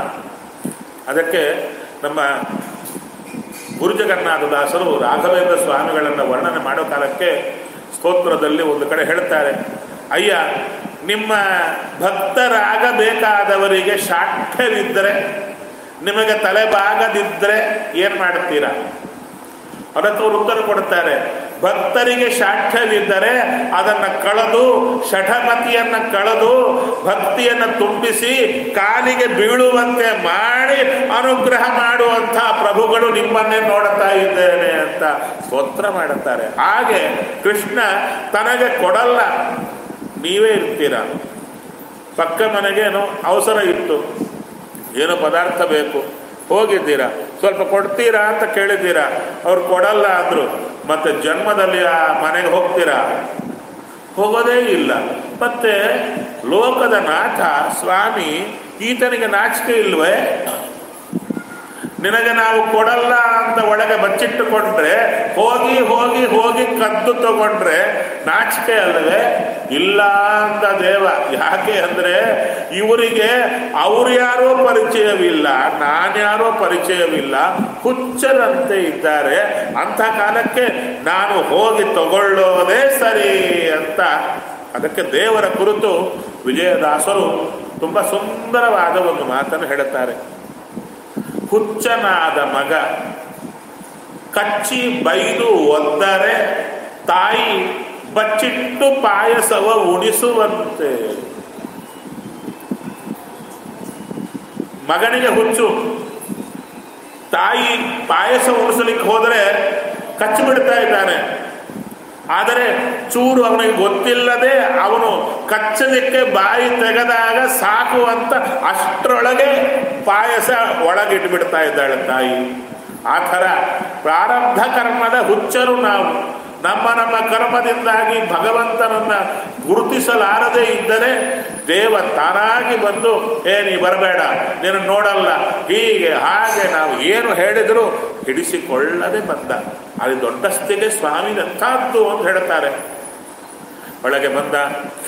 A: ಅದಕ್ಕೆ ನಮ್ಮ ಗುರುಜಗನ್ನಾಥದಾಸರು ರಾಘವೇಂದ್ರ ಸ್ವಾಮಿಗಳನ್ನು ವರ್ಣನೆ ಮಾಡೋ ಕಾಲಕ್ಕೆ ಸ್ತೋತ್ರದಲ್ಲಿ ಒಂದು ಕಡೆ ಹೇಳ್ತಾರೆ ಅಯ್ಯ ನಿಮ್ಮ ಭಕ್ತರಾಗಬೇಕಾದವರಿಗೆ ಶಾಠ್ಯವಿದ್ದರೆ ನಿಮಗೆ ತಲೆಬಾಗದಿದ್ದರೆ ಏನು ಮಾಡ್ತೀರಾ ಅದಕ್ಕೆ ಅವರು ಉತ್ತರ ಕೊಡ್ತಾರೆ ಭಕ್ತರಿಗೆ ಶಾಠ್ಯವಿದ್ದರೆ ಅದನ್ನು ಕಳೆದು ಶಠಮತಿಯನ್ನು ಕಳೆದು ಭಕ್ತಿಯನ್ನು ತುಂಬಿಸಿ ಕಾಲಿಗೆ ಬೀಳುವಂತೆ ಮಾಡಿ ಅನುಗ್ರಹ ಮಾಡುವಂಥ ಪ್ರಭುಗಳು ನಿಮ್ಮನ್ನೇ ನೋಡುತ್ತಾ ಇದ್ದೇನೆ ಅಂತ ಸ್ತೋತ್ರ ಮಾಡುತ್ತಾರೆ ಹಾಗೆ ಕೃಷ್ಣ ತನಗೆ ಕೊಡಲ್ಲ ನೀವೇ ಇರ್ತೀರ ಪಕ್ಕ ಮನೆಗೇನು ಅವಸರ ಇತ್ತು ಏನೋ ಪದಾರ್ಥ ಬೇಕು ಹೋಗಿದ್ದೀರಾ ಸ್ವಲ್ಪ ಕೊಡ್ತೀರಾ ಅಂತ ಕೇಳಿದ್ದೀರಾ ಅವ್ರು ಕೊಡಲ್ಲ ಅಂದ್ರು ಮತ್ತೆ ಜನ್ಮದಲ್ಲಿ ಆ ಮನೆಗೆ ಹೋಗ್ತೀರಾ ಹೋಗೋದೇ ಇಲ್ಲ ಮತ್ತೆ ಲೋಕದ ನಾಥ ಸ್ವಾಮಿ ಈತನಿಗೆ ನಾಚಿಕೆ ಇಲ್ವೇ ನಿನಗೆ ನಾವು ಕೊಡಲ್ಲ ಅಂತ ಒಳಗೆ ಬಚ್ಚಿಟ್ಟುಕೊಂಡ್ರೆ ಹೋಗಿ ಹೋಗಿ ಹೋಗಿ ಕದ್ದು ತಗೊಂಡ್ರೆ ನಾಚಿಕೆ ಅಲ್ಲವೇ ಇಲ್ಲ ಅಂತ ದೇವ ಯಾಕೆ ಅಂದ್ರೆ ಇವರಿಗೆ ಅವ್ರು ಯಾರೋ ಪರಿಚಯವಿಲ್ಲ ನಾನ್ಯಾರೋ ಪರಿಚಯವಿಲ್ಲ ಹುಚ್ಚರಂತೆ ಇದ್ದಾರೆ ಅಂಥ ಕಾಲಕ್ಕೆ ನಾನು ಹೋಗಿ ತಗೊಳ್ಳೋದೇ ಸರಿ ಅಂತ ಅದಕ್ಕೆ ದೇವರ ಕುರಿತು ವಿಜಯದಾಸರು ತುಂಬ ಸುಂದರವಾದ ಒಂದು ಮಾತನ್ನು ಹೇಳುತ್ತಾರೆ ಹುಚ್ಚನಾದ ಮಗ ಕಚ್ಚಿ ಬೈದು ಒದ್ದರೆ ತಾಯಿ ಬಚ್ಚಿಟ್ಟು ಪಾಯಸವ ಉಣಿಸುವಂತೆ ಮಗನಿಗೆ ಹುಚ್ಚು ತಾಯಿ ಪಾಯಸ ಉಣಿಸಲಿಕ್ಕೆ ಹೋದರೆ ಕಚ್ಚಿ ಬಿಡ್ತಾ ಇದ್ದಾನೆ ಆದರೆ ಚೂರು ಅವನಿಗೆ ಗೊತ್ತಿಲ್ಲದೆ ಅವನು ಕಚ್ಚಲಿಕ್ಕೆ ಬಾಯಿ ತೆಗೆದಾಗ ಸಾಕು ಅಂತ ಅಷ್ಟರೊಳಗೆ ಪಾಯಸ ಒಳಗಿಟ್ಬಿಡ್ತಾ ಇದ್ದಾಳೆ ತಾಯಿ ಆ ಥರ ಪ್ರಾರಬ್ಧ ಕರ್ಮದ ಹುಚ್ಚರು ನಾವು ನಮ್ಮ ನಮ್ಮ ಕರ್ಮದಿಂದಾಗಿ ಭಗವಂತನನ್ನ ಗುರುತಿಸಲಾರದೆ ಇದ್ದರೆ ದೇವ ತಾನಾಗಿ ಬಂದು ಏ ನೀ ಬರಬೇಡ ನೀನು ನೋಡಲ್ಲ ಹೀಗೆ ಹಾಗೆ ನಾವು ಏನು ಹೇಳಿದರೂ ಹಿಡಿಸಿಕೊಳ್ಳದೆ ಬಂದ ಅದು ದೊಡ್ಡಸ್ತಿಗೆ ಸ್ವಾಮಿ ಎಂಥದ್ದು ಅಂತ ಹೇಳ್ತಾರೆ ಒಳಗೆ ಬಂದ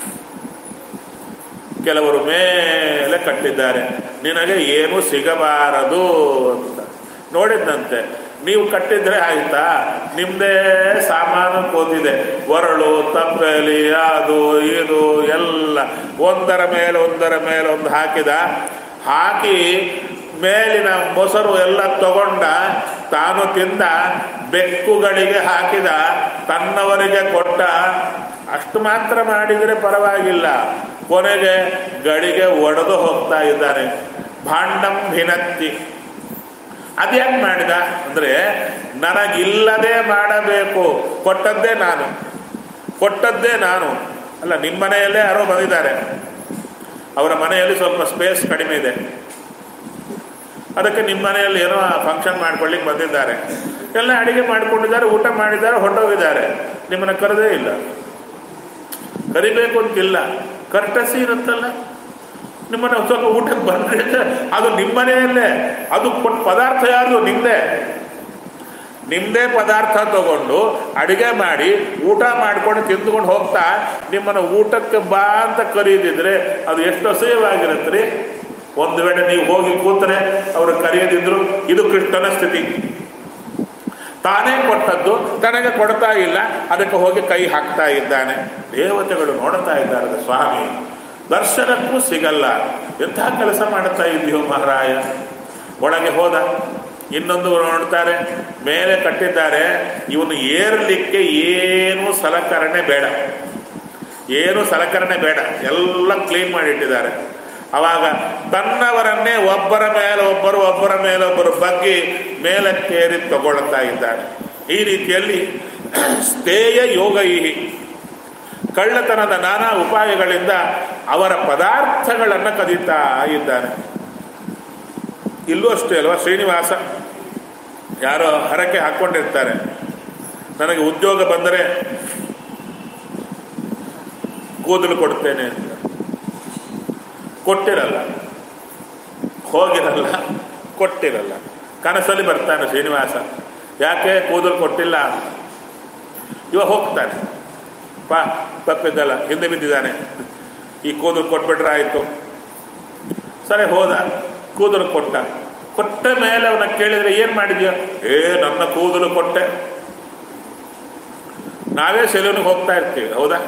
A: ಕೆಲವರು ಮೇಲೆ ಕಟ್ಟಿದ್ದಾರೆ ನಿನಗೆ ಏನು ಸಿಗಬಾರದು ಅಂತ ನೋಡಿದ್ದಂತೆ ನೀವು ಕಟ್ಟಿದ್ರೆ ಆಯ್ತಾ ನಿಮ್ದೇ ಸಾಮಾನು ಕೂತಿದೆ ಒರಳು ತಪ್ಪಲಿ ಅದು ಇದು ಎಲ್ಲ ಒಂದರ ಮೇಲೆ ಒಂದರ ಮೇಲೆ ಒಂದು ಹಾಕಿದ ಹಾಕಿ ಮೇಲಿನ ಮೊಸರು ಎಲ್ಲ ತಗೊಂಡ ತಾನು ತಿಂದ ಬೆಕ್ಕುಗಳಿಗೆ ಹಾಕಿದ ತನ್ನವರಿಗೆ ಕೊಟ್ಟ ಅಷ್ಟು ಮಾತ್ರ ಮಾಡಿದರೆ ಪರವಾಗಿಲ್ಲ ಕೊನೆಗೆ ಗಡಿಗೆ ಒಡೆದು ಹೋಗ್ತಾ ಇದ್ದಾನೆ ಭಾಂಡಂ ಭಿನತ್ತಿ ಅದ್ಯಾಕೆ ಮಾಡಿದ ಅಂದರೆ ನನಗಿಲ್ಲದೆ ಮಾಡಬೇಕು ಕೊಟ್ಟದ್ದೇ ನಾನು ಕೊಟ್ಟದ್ದೇ ನಾನು ಅಲ್ಲ ನಿಮ್ಮ ಮನೆಯಲ್ಲೇ ಯಾರೋ ಬಂದಿದ್ದಾರೆ ಅವರ ಮನೆಯಲ್ಲಿ ಸ್ವಲ್ಪ ಸ್ಪೇಸ್ ಕಡಿಮೆ ಇದೆ ಅದಕ್ಕೆ ನಿಮ್ಮ ಮನೆಯಲ್ಲಿ ಏನೋ ಫಂಕ್ಷನ್ ಮಾಡ್ಕೊಳ್ಳಿಕ್ಕೆ ಬಂದಿದ್ದಾರೆ ಎಲ್ಲ ಅಡಿಗೆ ಮಾಡ್ಕೊಂಡಿದ್ದಾರೆ ಊಟ ಮಾಡಿದ್ದಾರೆ ಹೊರಟೋಗಿದ್ದಾರೆ ನಿಮ್ಮನ್ನ ಕರೆದೇ ಇಲ್ಲ ಕರಿಬೇಕು ಅಂತಿಲ್ಲ ಕರ್ಟಸಿ ಇರುತ್ತಲ್ಲ ನಿಮ್ಮನೆ ಒಂದ್ ಸ್ವಲ್ಪ ಊಟಕ್ಕೆ ಬಂದ್ರೆ ಅಂದ್ರೆ ಅದು ನಿಮ್ಮನೆಯಲ್ಲೇ ಅದು ಕೊಟ್ಟ ಪದಾರ್ಥ ಯಾರು ನಿಮ್ದೇ ನಿಮ್ಮದೇ ಪದಾರ್ಥ ತಗೊಂಡು ಅಡಿಗೆ ಮಾಡಿ ಊಟ ಮಾಡ್ಕೊಂಡು ತಿಂದುಕೊಂಡು ಹೋಗ್ತಾ ನಿಮ್ಮನ್ನು ಊಟಕ್ಕೆ ಬಾ ಅಂತ ಕರೀದಿದ್ರೆ ಅದು ಎಷ್ಟು ಅಸಹ್ಯವಾಗಿರುತ್ತೆ ರೀ ಒಂದು ವೇಳೆ ನೀವು ಹೋಗಿ ಕೂತರೆ ಅವರು ಕರೆಯದಿದ್ರು ಇದು ಕೃಷ್ಣನ ಸ್ಥಿತಿ ತಾನೇ ಕೊಟ್ಟದ್ದು ತನಗೆ ಕೊಡ್ತಾ ಇಲ್ಲ ಅದಕ್ಕೆ ಹೋಗಿ ಕೈ ಹಾಕ್ತಾ ಇದ್ದಾನೆ ದೇವತೆಗಳು ನೋಡ್ತಾ ಇದ್ದಾರೆ ಸ್ವಾಮಿ ದರ್ಶನಕ್ಕೂ ಸಿಗಲ್ಲ ಎಂಥ ಕೆಲಸ ಮಾಡುತ್ತಾ ಇದ್ದೀವೋ ಮಹಾರಾಯ ಒಳಗೆ ಹೋದ ಇನ್ನೊಂದು ನೋಡ್ತಾರೆ ಮೇಲೆ ಕಟ್ಟಿದ್ದಾರೆ ಇವನು ಏರಲಿಕ್ಕೆ ಏನು ಸಲಕರಣೆ ಬೇಡ ಏನು ಸಲಕರಣೆ ಬೇಡ ಎಲ್ಲ ಕ್ಲೀನ್ ಮಾಡಿಟ್ಟಿದ್ದಾರೆ ಅವಾಗ ತನ್ನವರನ್ನೇ ಒಬ್ಬರ ಮೇಲೆ ಒಬ್ಬರು ಒಬ್ಬರ ಮೇಲೆ ಒಬ್ಬರು ಬಗ್ಗಿ ಮೇಲಕ್ಕೇರಿ ತಗೊಳ್ತಾ ಇದ್ದಾರೆ ಈ ರೀತಿಯಲ್ಲಿ ಸ್ಥೇಯ ಯೋಗೈಹಿ ಕಳ್ಳತನದ ನಾನಾ ಉಪಾಯಗಳಿಂದ ಅವರ ಪದಾರ್ಥಗಳನ್ನು ಕದೀತಾ ಇದ್ದಾನೆ ಇಲ್ಲೂ ಅಷ್ಟೇ ಅಲ್ವಾ ಶ್ರೀನಿವಾಸ ಯಾರೋ ಹರಕೆ ಹಾಕ್ಕೊಂಡಿರ್ತಾರೆ ನನಗೆ ಉದ್ಯೋಗ ಬಂದರೆ ಕೂದಲು ಕೊಡ್ತೇನೆ ಅಂತ ಕೊಟ್ಟಿರಲ್ಲ ಹೋಗಿರಲ್ಲ ಕೊಟ್ಟಿರಲ್ಲ ಕನಸಲ್ಲಿ ಬರ್ತಾನೆ ಶ್ರೀನಿವಾಸ ಯಾಕೆ ಕೂದಲು ಕೊಟ್ಟಿಲ್ಲ ಇವ ಹೋಗ್ತಾನೆ ಪಾ ತಪ್ಪಿದ್ದಲ್ಲ ಹಿಂದೆ ಬಿದ್ದಿದ್ದಾನೆ ಈ ಕೂದಲು ಕೊಟ್ಬಿಟ್ರೆ ಆಯಿತು ಸರಿ ಹೋದ ಕೂದಲು ಕೊಟ್ಟ ಕೊಟ್ಟ ಮೇಲೆ ಅವನ ಕೇಳಿದ್ರೆ ಏನು ಮಾಡಿದ್ಯೋ ಏ ನನ್ನ ಕೂದಲು ಕೊಟ್ಟೆ ನಾವೇ ಸೆಲೂನಿಗೆ ಹೋಗ್ತಾ ಇರ್ತೀವಿ ಹೌದಾ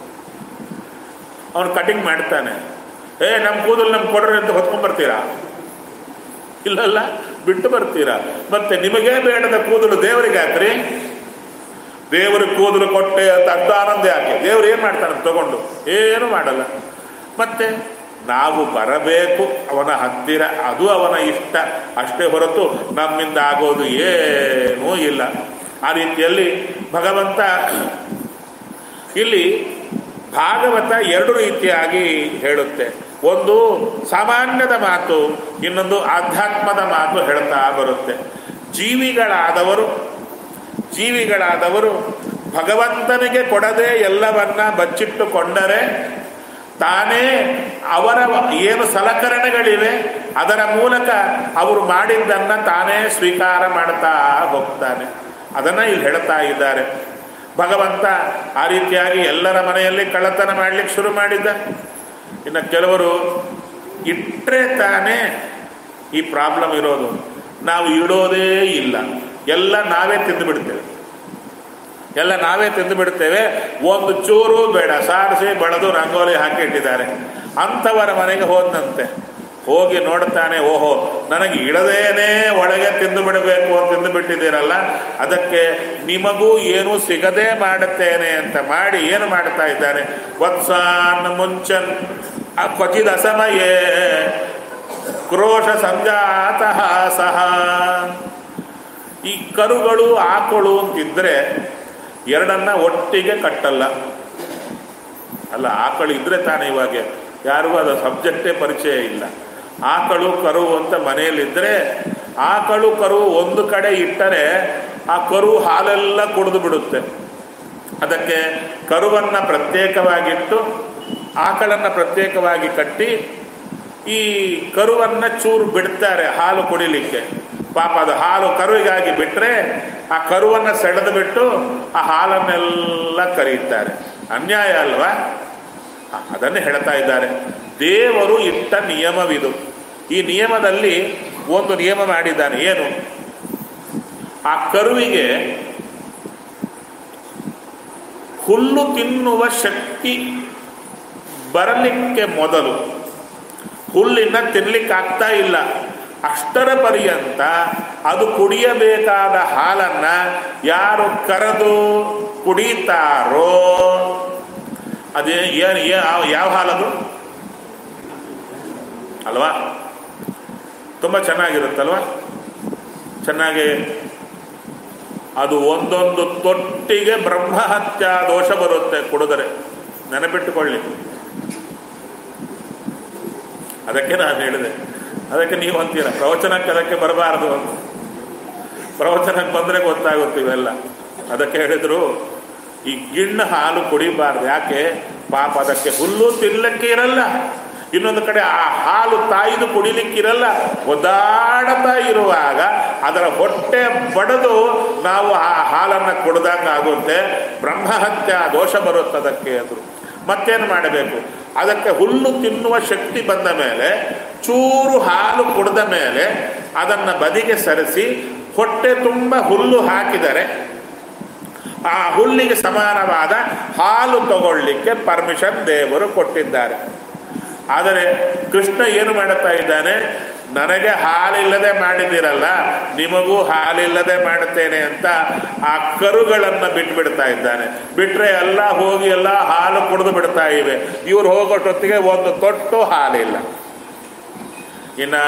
A: ಅವನು ಕಟಿಂಗ್ ಮಾಡ್ತಾನೆ ಏ ನಮ್ಮ ಕೂದಲು ನಮ್ಗೆ ಕೊಡ್ರಿ ಅಂತ ಹೊತ್ಕೊಂಡ್ ಬರ್ತೀರಾ ಇಲ್ಲಲ್ಲ ಬಿಟ್ಟು ಬರ್ತೀರಾ ಮತ್ತೆ ನಿಮಗೇ ಬೇಡದ ಕೂದಲು ದೇವರಿಗೆ ಹಾಕ್ರಿ ದೇವರು ಕೂದಲು ಕೊಟ್ಟೆ ಅಂತ ಅರ್ಧ ಆನಂದ ಯಾಕೆ ದೇವ್ರು ಏನು ಮಾಡ್ತಾನೆ ತಗೊಂಡು ಏನು ಮಾಡಲ್ಲ ಮತ್ತೆ ನಾವು ಬರಬೇಕು ಅವನ ಹತ್ತಿರ ಅದು ಅವನ ಇಷ್ಟ ಅಷ್ಟೇ ಹೊರತು ನಮ್ಮಿಂದ ಆಗೋದು ಏನೂ ಇಲ್ಲ ಆ ರೀತಿಯಲ್ಲಿ ಭಗವಂತ ಇಲ್ಲಿ ಭಾಗವತ ಎರಡು ರೀತಿಯಾಗಿ ಹೇಳುತ್ತೆ ಒಂದು ಸಾಮಾನ್ಯದ ಮಾತು ಇನ್ನೊಂದು ಆಧ್ಯಾತ್ಮದ ಮಾತು ಹೇಳ್ತಾ ಬರುತ್ತೆ ಜೀವಿಗಳಾದವರು ಜೀವಿಗಳಾದವರು ಭಗವಂತನಿಗೆ ಕೊಡದೆ ಎಲ್ಲವನ್ನ ಬಚ್ಚಿಟ್ಟುಕೊಂಡರೆ ತಾನೇ ಅವರ ಏನು ಸಲಕರಣೆಗಳಿವೆ ಅದರ ಮೂಲಕ ಅವರು ಮಾಡಿದ್ದನ್ನ ತಾನೇ ಸ್ವೀಕಾರ ಮಾಡ್ತಾ ಹೋಗ್ತಾನೆ ಅದನ್ನ ಇಲ್ಲಿ ಹೇಳ್ತಾ ಇದ್ದಾರೆ ಭಗವಂತ ಆ ರೀತಿಯಾಗಿ ಎಲ್ಲರ ಮನೆಯಲ್ಲಿ ಕಳ್ಳತನ ಮಾಡ್ಲಿಕ್ಕೆ ಶುರು ಮಾಡಿದ್ದ ಇನ್ನು ಕೆಲವರು ಇಟ್ಟರೆ ತಾನೇ ಈ ಪ್ರಾಬ್ಲಮ್ ಇರೋದು ನಾವು ಇಡೋದೇ ಇಲ್ಲ ಎಲ್ಲ ನಾವೇ ತಿಂದು ಬಿಡ್ತೇವೆ ಎಲ್ಲ ನಾವೇ ತಿಂದು ಬಿಡ್ತೇವೆ ಒಂದು ಚೂರು ಬೇಡ ಸಾರಿಸಿ ಬೆಳೆದು ರಂಗೋಲಿ ಹಾಕಿ ಇಟ್ಟಿದ್ದಾರೆ ಅಂಥವರ ಮನೆಗೆ ಹೋದಂತೆ ಹೋಗಿ ನೋಡ್ತಾನೆ ಓಹೋ ನನಗೆ ಇಡದೇನೆ ಒಳಗೆ ತಿಂದು ಬಿಡಬೇಕು ಅಂತ ತಿಂದು ಬಿಟ್ಟಿದ್ದೀರಲ್ಲ ಅದಕ್ಕೆ ನಿಮಗೂ ಏನು ಸಿಗದೆ ಮಾಡುತ್ತೇನೆ ಅಂತ ಮಾಡಿ ಏನು ಮಾಡ್ತಾ ಇದ್ದಾನೆ ವತ್ಸಾನ್ ಮುಂಚನ್ ಕ್ವಚಿದ ಅಸಮಯೇ ಕ್ರೋಶ ಸಂಜಾತ ಸಹ ಈ ಕರುಗಳು ಆಕಳು ಅಂತಿದ್ರೆ ಎರಡನ್ನ ಒಟ್ಟಿಗೆ ಕಟ್ಟಲ್ಲ ಅಲ್ಲ ಆಕಳು ಇದ್ರೆ ತಾನೇ ಇವಾಗ ಯಾರಿಗೂ ಅದು ಸಬ್ಜೆಕ್ಟೇ ಪರಿಚಯ ಇಲ್ಲ ಆಕಳು ಕರು ಅಂತ ಮನೆಯಲ್ಲಿದ್ದರೆ ಆಕಳು ಕರು ಒಂದು ಕಡೆ ಇಟ್ಟರೆ ಆ ಕರು ಹಾಲೆಲ್ಲ ಕುಡಿದು ಬಿಡುತ್ತೆ ಅದಕ್ಕೆ ಕರುವನ್ನು ಪ್ರತ್ಯೇಕವಾಗಿಟ್ಟು ಆಕಳನ್ನು ಪ್ರತ್ಯೇಕವಾಗಿ ಕಟ್ಟಿ ಈ ಕರುವನ್ನು ಚೂರು ಬಿಡ್ತಾರೆ ಹಾಲು ಕುಡಿಲಿಕ್ಕೆ ಪಾಪ ಅದು ಹಾಲು ಕರುವಿಗಾಗಿ ಬಿಟ್ಟರೆ ಆ ಕರುವನ್ನು ಸೆಳೆದು ಬಿಟ್ಟು ಆ ಹಾಲನ್ನೆಲ್ಲ ಕರೀತಾರೆ ಅನ್ಯಾಯ ಅಲ್ವಾ ಅದನ್ನೇ ಹೇಳ್ತಾ ಇದ್ದಾರೆ ದೇವರು ಇಟ್ಟ ನಿಯಮವಿದು ಈ ನಿಯಮದಲ್ಲಿ ಒಂದು ನಿಯಮ ಮಾಡಿದ್ದಾನೆ ಏನು ಆ ಕರುವಿಗೆ ಹುಲ್ಲು ತಿನ್ನುವ ಶಕ್ತಿ ಬರಲಿಕ್ಕೆ ಮೊದಲು ಹುಲ್ಲಿನ ತಿನ್ಲಿಕ್ಕಾಗ್ತಾ ಇಲ್ಲ ಅಷ್ಟರ ಪರ್ಯಂತ ಅದು ಕುಡಿಯಬೇಕಾದ ಹಾಲನ್ನ ಯಾರು ಕರೆದು ಕುಡಿತಾರೋ ಅದೇ ಏನು ಯಾವ ಹಾಲದು ಅಲ್ವಾ ತುಂಬ ಚೆನ್ನಾಗಿರುತ್ತಲ್ವಾ ಚೆನ್ನಾಗಿ ಅದು ಒಂದೊಂದು ತೊಟ್ಟಿಗೆ ಬ್ರಹ್ಮಹತ್ಯ ದೋಷ ಬರುತ್ತೆ ಕುಡಿದರೆ ನೆನಪಿಟ್ಟುಕೊಳ್ಳಿ ಅದಕ್ಕೆ ನಾನು ಹೇಳಿದೆ ಅದಕ್ಕೆ ನೀವು ಅಂತೀರ ಪ್ರವಚನಕ್ಕೆ ಅದಕ್ಕೆ ಬರಬಾರದು ಅಂತ ಪ್ರವಚನಕ್ಕೆ ಬಂದರೆ ಗೊತ್ತಾಗುತ್ತೆ ಇವೆಲ್ಲ ಅದಕ್ಕೆ ಹೇಳಿದ್ರು ಈ ಗಿಣ್ಣು ಹಾಲು ಕುಡಿಬಾರ್ದು ಯಾಕೆ ಪಾಪ ಅದಕ್ಕೆ ಹುಲ್ಲು ತಿನ್ನಲಿಕ್ಕೆ ಇರಲ್ಲ ಇನ್ನೊಂದು ಕಡೆ ಆ ಹಾಲು ತಾಯಿದು ಕುಡಿಲಿಕ್ಕಿರಲ್ಲ ಒದ್ದಾಡತಾ ಇರುವಾಗ ಅದರ ಹೊಟ್ಟೆ ಬಡದು ನಾವು ಆ ಹಾಲನ್ನು ಕುಡ್ದಂಗೆ ಆಗುತ್ತೆ ಬ್ರಹ್ಮಹತ್ಯ ದೋಷ ಬರುತ್ತೆ ಅದಕ್ಕೆ ಅದು ಮತ್ತೇನು ಮಾಡಬೇಕು ಅದಕ್ಕೆ ಹುಲ್ಲು ತಿನ್ನುವ ಶಕ್ತಿ ಬಂದ ಮೇಲೆ ಚೂರು ಹಾಲು ಕುಡಿದ ಮೇಲೆ ಅದನ್ನು ಬದಿಗೆ ಸರಿಸಿ ಹೊಟ್ಟೆ ತುಂಬ ಹುಲ್ಲು ಹಾಕಿದರೆ ಆ ಹುಲ್ಲಿಗೆ ಸಮಾನವಾದ ಹಾಲು ತಗೊಳ್ಳಿಕ್ಕೆ ಪರ್ಮಿಷನ್ ದೇವರು ಕೊಟ್ಟಿದ್ದಾರೆ ಆದರೆ ಕೃಷ್ಣ ಏನು ಮಾಡುತ್ತಾ ಇದ್ದಾನೆ ನನಗೆ ಹಾಲಿಲ್ಲದೆ ಮಾಡಿದಿರಲ್ಲ ನಿಮಗೂ ಹಾಲಿಲ್ಲದೆ ಮಾಡುತ್ತೇನೆ ಅಂತ ಆ ಕರುಗಳನ್ನು ಬಿಟ್ಬಿಡ್ತಾ ಇದ್ದಾನೆ ಬಿಟ್ರೆ ಎಲ್ಲ ಹೋಗಿ ಎಲ್ಲ ಹಾಲು ಕುಡಿದು ಬಿಡ್ತಾ ಇವೆ ಇವ್ರು ಹೋಗೋಟೊತ್ತಿಗೆ ಒಂದು ತೊಟ್ಟು ಹಾಲಿಲ್ಲ ಇನ್ನ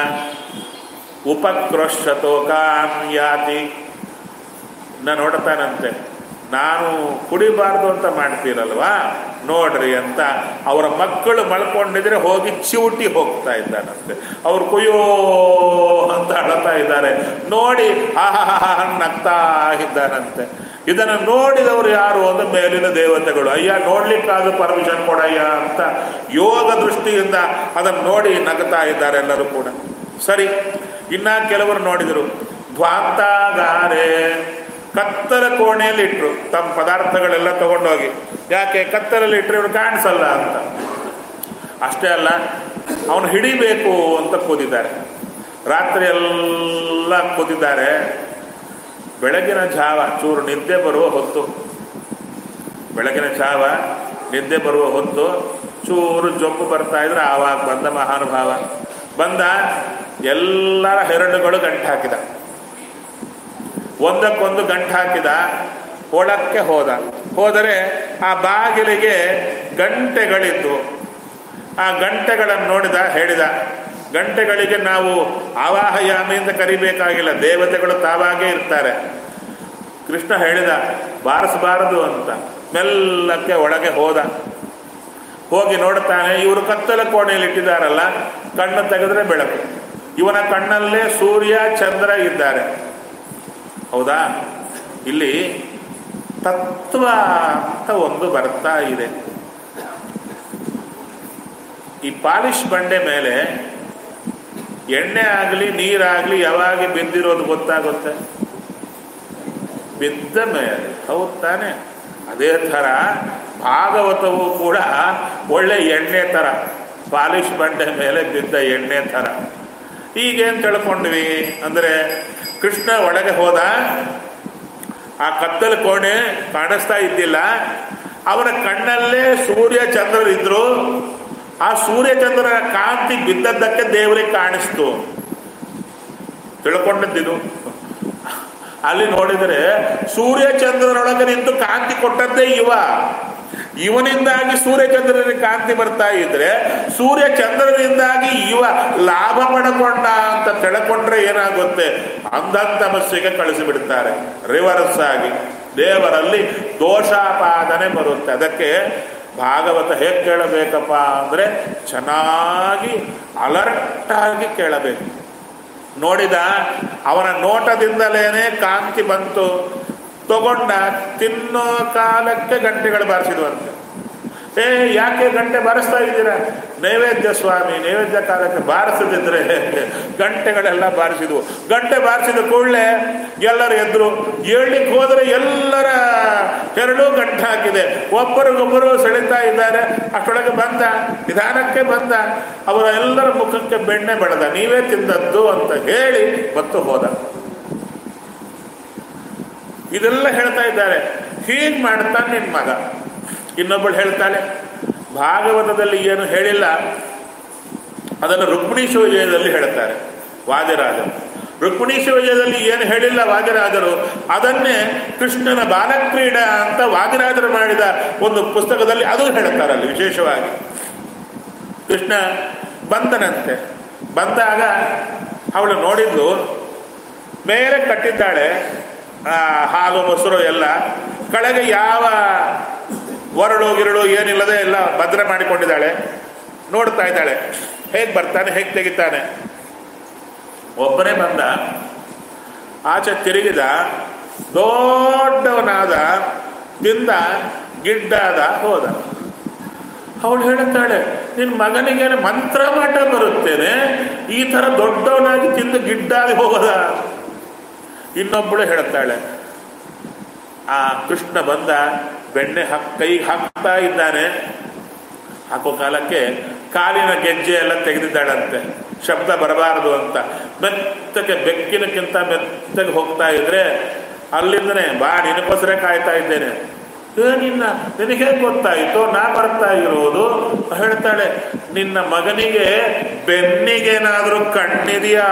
A: ಉಪಕ್ರೋಶತೋಕಾನ್ ಯಾತಿ ನಾ ನೋಡ್ತಾನಂತೆ ನಾನು ಕುಡಿಬಾರ್ದು ಅಂತ ಮಾಡ್ತೀರಲ್ವಾ ನೋಡ್ರಿ ಅಂತ ಅವರ ಮಕ್ಕಳು ಮಲ್ಕೊಂಡಿದ್ರೆ ಹೋಗಿ ಚಿವುಟಿ ಹೋಗ್ತಾ ಇದ್ದಾನಂತೆ ಅವ್ರು ಕುಯ್ಯೋ ಅಂತ ಅಳತಾ ಇದ್ದಾರೆ ನೋಡಿ ಆಹಾ ನಗ್ತಾ ಇದ್ದಾನಂತೆ ಇದನ್ನು ನೋಡಿದವರು ಯಾರು ಅಂದ್ರೆ ಮೇಲಿನ ದೇವತೆಗಳು ಅಯ್ಯ ನೋಡ್ಲಿಕ್ಕಾದ ಪರ್ಮಿಷನ್ ಕೊಡಯ್ಯ ಅಂತ ಯೋಗ ದೃಷ್ಟಿಯಿಂದ ಅದನ್ನು ನೋಡಿ ನಗ್ತಾ ಇದ್ದಾರೆ ಎಲ್ಲರೂ ಕೂಡ ಸರಿ ಇನ್ನ ಕೆಲವರು ನೋಡಿದರು ಧ್ವಾಂತಾಗಾರೆ ಕತ್ತಲ ಕೋಣೆಯಲ್ಲಿ ಇಟ್ರು ತಮ್ಮ ಪದಾರ್ಥಗಳೆಲ್ಲ ತಗೊಂಡೋಗಿ ಯಾಕೆ ಕತ್ತಲಲ್ಲಿ ಇಟ್ಟರೆ ಇವ್ರು ಕಾಣಿಸಲ್ಲ ಅಂತ ಅಷ್ಟೇ ಅಲ್ಲ ಅವನು ಹಿಡಿಬೇಕು ಅಂತ ಕೂದಿದ್ದಾರೆ ರಾತ್ರಿ ಎಲ್ಲ ಕೂತಿದ್ದಾರೆ ಬೆಳಗಿನ ಜಾವ ಚೂರು ನಿದ್ದೆ ಬರುವ ಹೊತ್ತು ಬೆಳಗಿನ ಜಾವ ನಿದ್ದೆ ಬರುವ ಹೊತ್ತು ಚೂರು ಜೊಂಪು ಬರ್ತಾ ಇದ್ರೆ ಆವಾಗ ಬಂದ ಮಹಾನುಭಾವ ಬಂದ ಎಲ್ಲರ ಹೆರಡುಗಳು ಗಂಟು ಹಾಕಿದ ಒಂದಕ್ಕೊಂದು ಗಂಟು ಹಾಕಿದ ಒಳಕ್ಕೆ ಹೋದ ಹೋದರೆ ಆ ಬಾಗಿಲಿಗೆ ಗಂಟೆಗಳಿದ್ದು ಆ ಗಂಟೆಗಳನ್ನು ನೋಡಿದ ಹೇಳಿದ ಗಂಟೆಗಳಿಗೆ ನಾವು ಆವಾಹಯಾಮಿ ಅಂತ ಕರಿಬೇಕಾಗಿಲ್ಲ ದೇವತೆಗಳು ತಾವಾಗೇ ಇರ್ತಾರೆ ಕೃಷ್ಣ ಹೇಳಿದ ಬಾರಿಸಬಾರದು ಅಂತ ಮೆಲ್ಲಕ್ಕೆ ಒಳಗೆ ಹೋದ ಹೋಗಿ ನೋಡ್ತಾನೆ ಇವರು ಕತ್ತಲ ಕೋಣೆಯಲ್ಲಿ ಇಟ್ಟಿದ್ದಾರಲ್ಲ ಕಣ್ಣು ತೆಗೆದ್ರೆ ಬೆಳಕು ಇವನ ಕಣ್ಣಲ್ಲೇ ಸೂರ್ಯ ಚಂದ್ರ ಇದ್ದಾರೆ ಹೌದಾ ಇಲ್ಲಿ ತತ್ವ ಅಂತ ಒಂದು ಬರ್ತಾ ಇದೆ ಈ ಪಾಲಿಶ್ ಬಂಡೆ ಮೇಲೆ ಎಣ್ಣೆ ಆಗಲಿ ನೀರಾಗಲಿ ಯಾವಾಗ ಬಿದ್ದಿರೋದು ಗೊತ್ತಾಗುತ್ತೆ ಬಿದ್ದ ಮೇಲೆ ಹೌದು ತಾನೆ ಅದೇ ಥರ ಭಾಗವತವು ಕೂಡ ಒಳ್ಳೆ ಎಣ್ಣೆ ಥರ ಪಾಲಿಶ್ ಬಂಡೆ ಮೇಲೆ ಬಿದ್ದ ಎಣ್ಣೆ ಥರ ಈಗೇನು ತಿಳ್ಕೊಂಡ್ವಿ ಅಂದರೆ ಕೃಷ್ಣ ಒಳಗೆ ಹೋದ ಆ ಕತ್ತಲ ಕೋಣೆ ಕಾಣಿಸ್ತಾ ಇದ್ದಿಲ್ಲ ಅವನ ಕಣ್ಣಲ್ಲೇ ಸೂರ್ಯ ಚಂದ್ರರಿದ್ರು ಆ ಸೂರ್ಯ ಚಂದ್ರನ ಕಾಂತಿ ಬಿದ್ದದ್ದಕ್ಕೆ ದೇವರಿಗೆ ಕಾಣಿಸ್ತು ತಿಳ್ಕೊಂಡದ್ದಿದು ಅಲ್ಲಿ ನೋಡಿದರೆ ಸೂರ್ಯ ಚಂದ್ರನೊಳಗೆ ನಿಂತು ಕಾಂತಿ ಕೊಟ್ಟದ್ದೇ ಇವ ಇವನಿಂದಾಗಿ ಸೂರ್ಯ ಚಂದ್ರನಿಗೆ ಕಾಂತಿ ಬರ್ತಾ ಇದ್ರೆ ಸೂರ್ಯ ಚಂದ್ರನಿಂದಾಗಿ ಇವ ಲಾಭ ಪಡ್ಕೊಂಡ ಅಂತ ತಿಳ್ಕೊಂಡ್ರೆ ಏನಾಗುತ್ತೆ ಅಂಧಂತಮಸ್ಸಿಗೆ ಕಳಿಸಿಬಿಡ್ತಾರೆ ರಿವರ್ಸ್ ಆಗಿ ದೇವರಲ್ಲಿ ದೋಷಾಪಾದನೆ ಬರುತ್ತೆ ಅದಕ್ಕೆ ಭಾಗವತ ಹೇಗೆ ಕೇಳಬೇಕಪ್ಪ ಅಂದರೆ ಚೆನ್ನಾಗಿ ಅಲರ್ಟ್ ಆಗಿ ಕೇಳಬೇಕು ನೋಡಿದ ಅವನ ನೋಟದಿಂದಲೇನೆ ಕಾಂತಿ ಬಂತು ತಗೊಂಡ ತಿನ್ನೋ ಕಾಲಕ್ಕೆ ಗಂಟೆಗಳು ಬಾರಿಸಿದ್ವಂತೆ ಏ ಯಾಕೆ ಗಂಟೆ ಬಾರಿಸ್ತಾ ಇದ್ದೀರಾ ನೈವೇದ್ಯ ಸ್ವಾಮಿ ನೈವೇದ್ಯ ಕಾಲಕ್ಕೆ ಬಾರಿಸದಿದ್ರೆ ಗಂಟೆಗಳೆಲ್ಲ ಬಾರಿಸಿದ್ವು ಗಂಟೆ ಬಾರಿಸಿದ ಕೂಡಲೇ ಎಲ್ಲರೂ ಎದ್ರು ಏಳ್ಲಿಕ್ಕೆ ಹೋದರೆ ಎಲ್ಲರ ಎರಡು ಗಂಟೆ ಹಾಕಿದೆ ಒಬ್ಬರಿಗೊಬ್ಬರು ಸೆಳಿತಾ ಇದ್ದಾರೆ ಅಷ್ಟೊಳಗೆ ಬಂದ ನಿಧಾನಕ್ಕೆ ಬಂದ ಅವರ ಎಲ್ಲರ ಮುಖಕ್ಕೆ ಬೆಣ್ಣೆ ಬೆಳೆದ ನೀವೇ ತಿಂದದ್ದು ಅಂತ ಹೇಳಿ ಮತ್ತು ಹೋದ ಇದೆಲ್ಲ ಹೇಳ್ತಾ ಇದ್ದಾರೆ ಹೀಗೆ ಮಾಡ್ತಾನೆ ನಿನ್ನ ಮಗ ಇನ್ನೊಬ್ಬಳು ಹೇಳ್ತಾಳೆ ಭಾಗವತದಲ್ಲಿ ಏನು ಹೇಳಿಲ್ಲ ಅದನ್ನು ರುಕ್ಮಿಣೀಶ ವಿಜಯದಲ್ಲಿ ಹೇಳ್ತಾರೆ ವಾದಿರಾಜರು ರುಕ್ಮಿಣೀಶ ವಿಜಯದಲ್ಲಿ ಏನು ಹೇಳಿಲ್ಲ ವಾದಿರಾಜರು ಅದನ್ನೇ ಕೃಷ್ಣನ ಬಾಲಕ್ರೀಡಾ ಅಂತ ವಾದಿರಾಜರು ಮಾಡಿದ ಒಂದು ಪುಸ್ತಕದಲ್ಲಿ ಅದು ಹೇಳ್ತಾರೆ ಅಲ್ಲಿ ವಿಶೇಷವಾಗಿ ಕೃಷ್ಣ ಬಂದನಂತೆ ಬಂದಾಗ ಅವಳು ನೋಡಿದ್ದು ಮೇಲೆ ಕಟ್ಟಿದ್ದಾಳೆ ಆ, ಹಾಲು ಮೊಸರು ಎಲ್ಲ ಕೆಳಗೆ ಯಾವ ಒರಳು ಗಿರಳು ಏನಿಲ್ಲದೆ ಎಲ್ಲ ಭದ್ರ ಮಾಡಿಕೊಂಡಿದ್ದಾಳೆ ನೋಡ್ತಾ ಇದ್ದಾಳೆ ಹೇಗೆ ಬರ್ತಾನೆ ಹೇಗೆ ತೆಗಿತಾನೆ ಒಬ್ಬನೇ ಬಂದ ಆಚೆ ತಿರುಗಿದ ದೊಡ್ಡವನಾದ ತಿಂದ ಗಿಡ್ಡಾದ ಹೋದ ಅವಳು ಹೇಳುತ್ತಾಳೆ ನಿನ್ನ ಮಗನಿಗೆ ಮಂತ್ರ ಮಾಟ ಬರುತ್ತೇನೆ ಈ ಥರ ದೊಡ್ಡವನಾಗಿ ತಿಂದು ಗಿಡ್ಡಾಗಿ ಹೋಗೋದ ಇನ್ನೊಬ್ಬಳು ಹೇಳ್ತಾಳೆ ಆ ಕೃಷ್ಣ ಬಂದ ಬೆಣ್ಣೆ ಹಾಕ್ ಕೈಗೆ ಹಾಕ್ತಾ ಇದ್ದಾನೆ ಹಾಕೋ ಕಾಲಕ್ಕೆ ಕಾಲಿನ ಗೆಜ್ಜೆ ಎಲ್ಲ ತೆಗೆದಿದ್ದಾಳಂತೆ ಶಬ್ದ ಬರಬಾರದು ಅಂತ ಮೆತ್ತಗೆ ಬೆಕ್ಕಿನಕ್ಕಿಂತ ಮೆತ್ತಗೆ ಹೋಗ್ತಾ ಇದ್ರೆ ಅಲ್ಲಿಂದನೇ ಬಾ ನಿನಗೋಸ್ಕರ ಕಾಯ್ತಾ ಇದ್ದೇನೆ ಏ ನಿನ್ನ ನಿನಗೆ ಗೊತ್ತಾಯಿತು ನಾ ಬರ್ತಾ ಇರೋದು ಹೇಳ್ತಾಳೆ ನಿನ್ನ ಮಗನಿಗೆ ಬೆನ್ನಿಗೇನಾದರೂ ಕಣ್ಣಿದೆಯಾ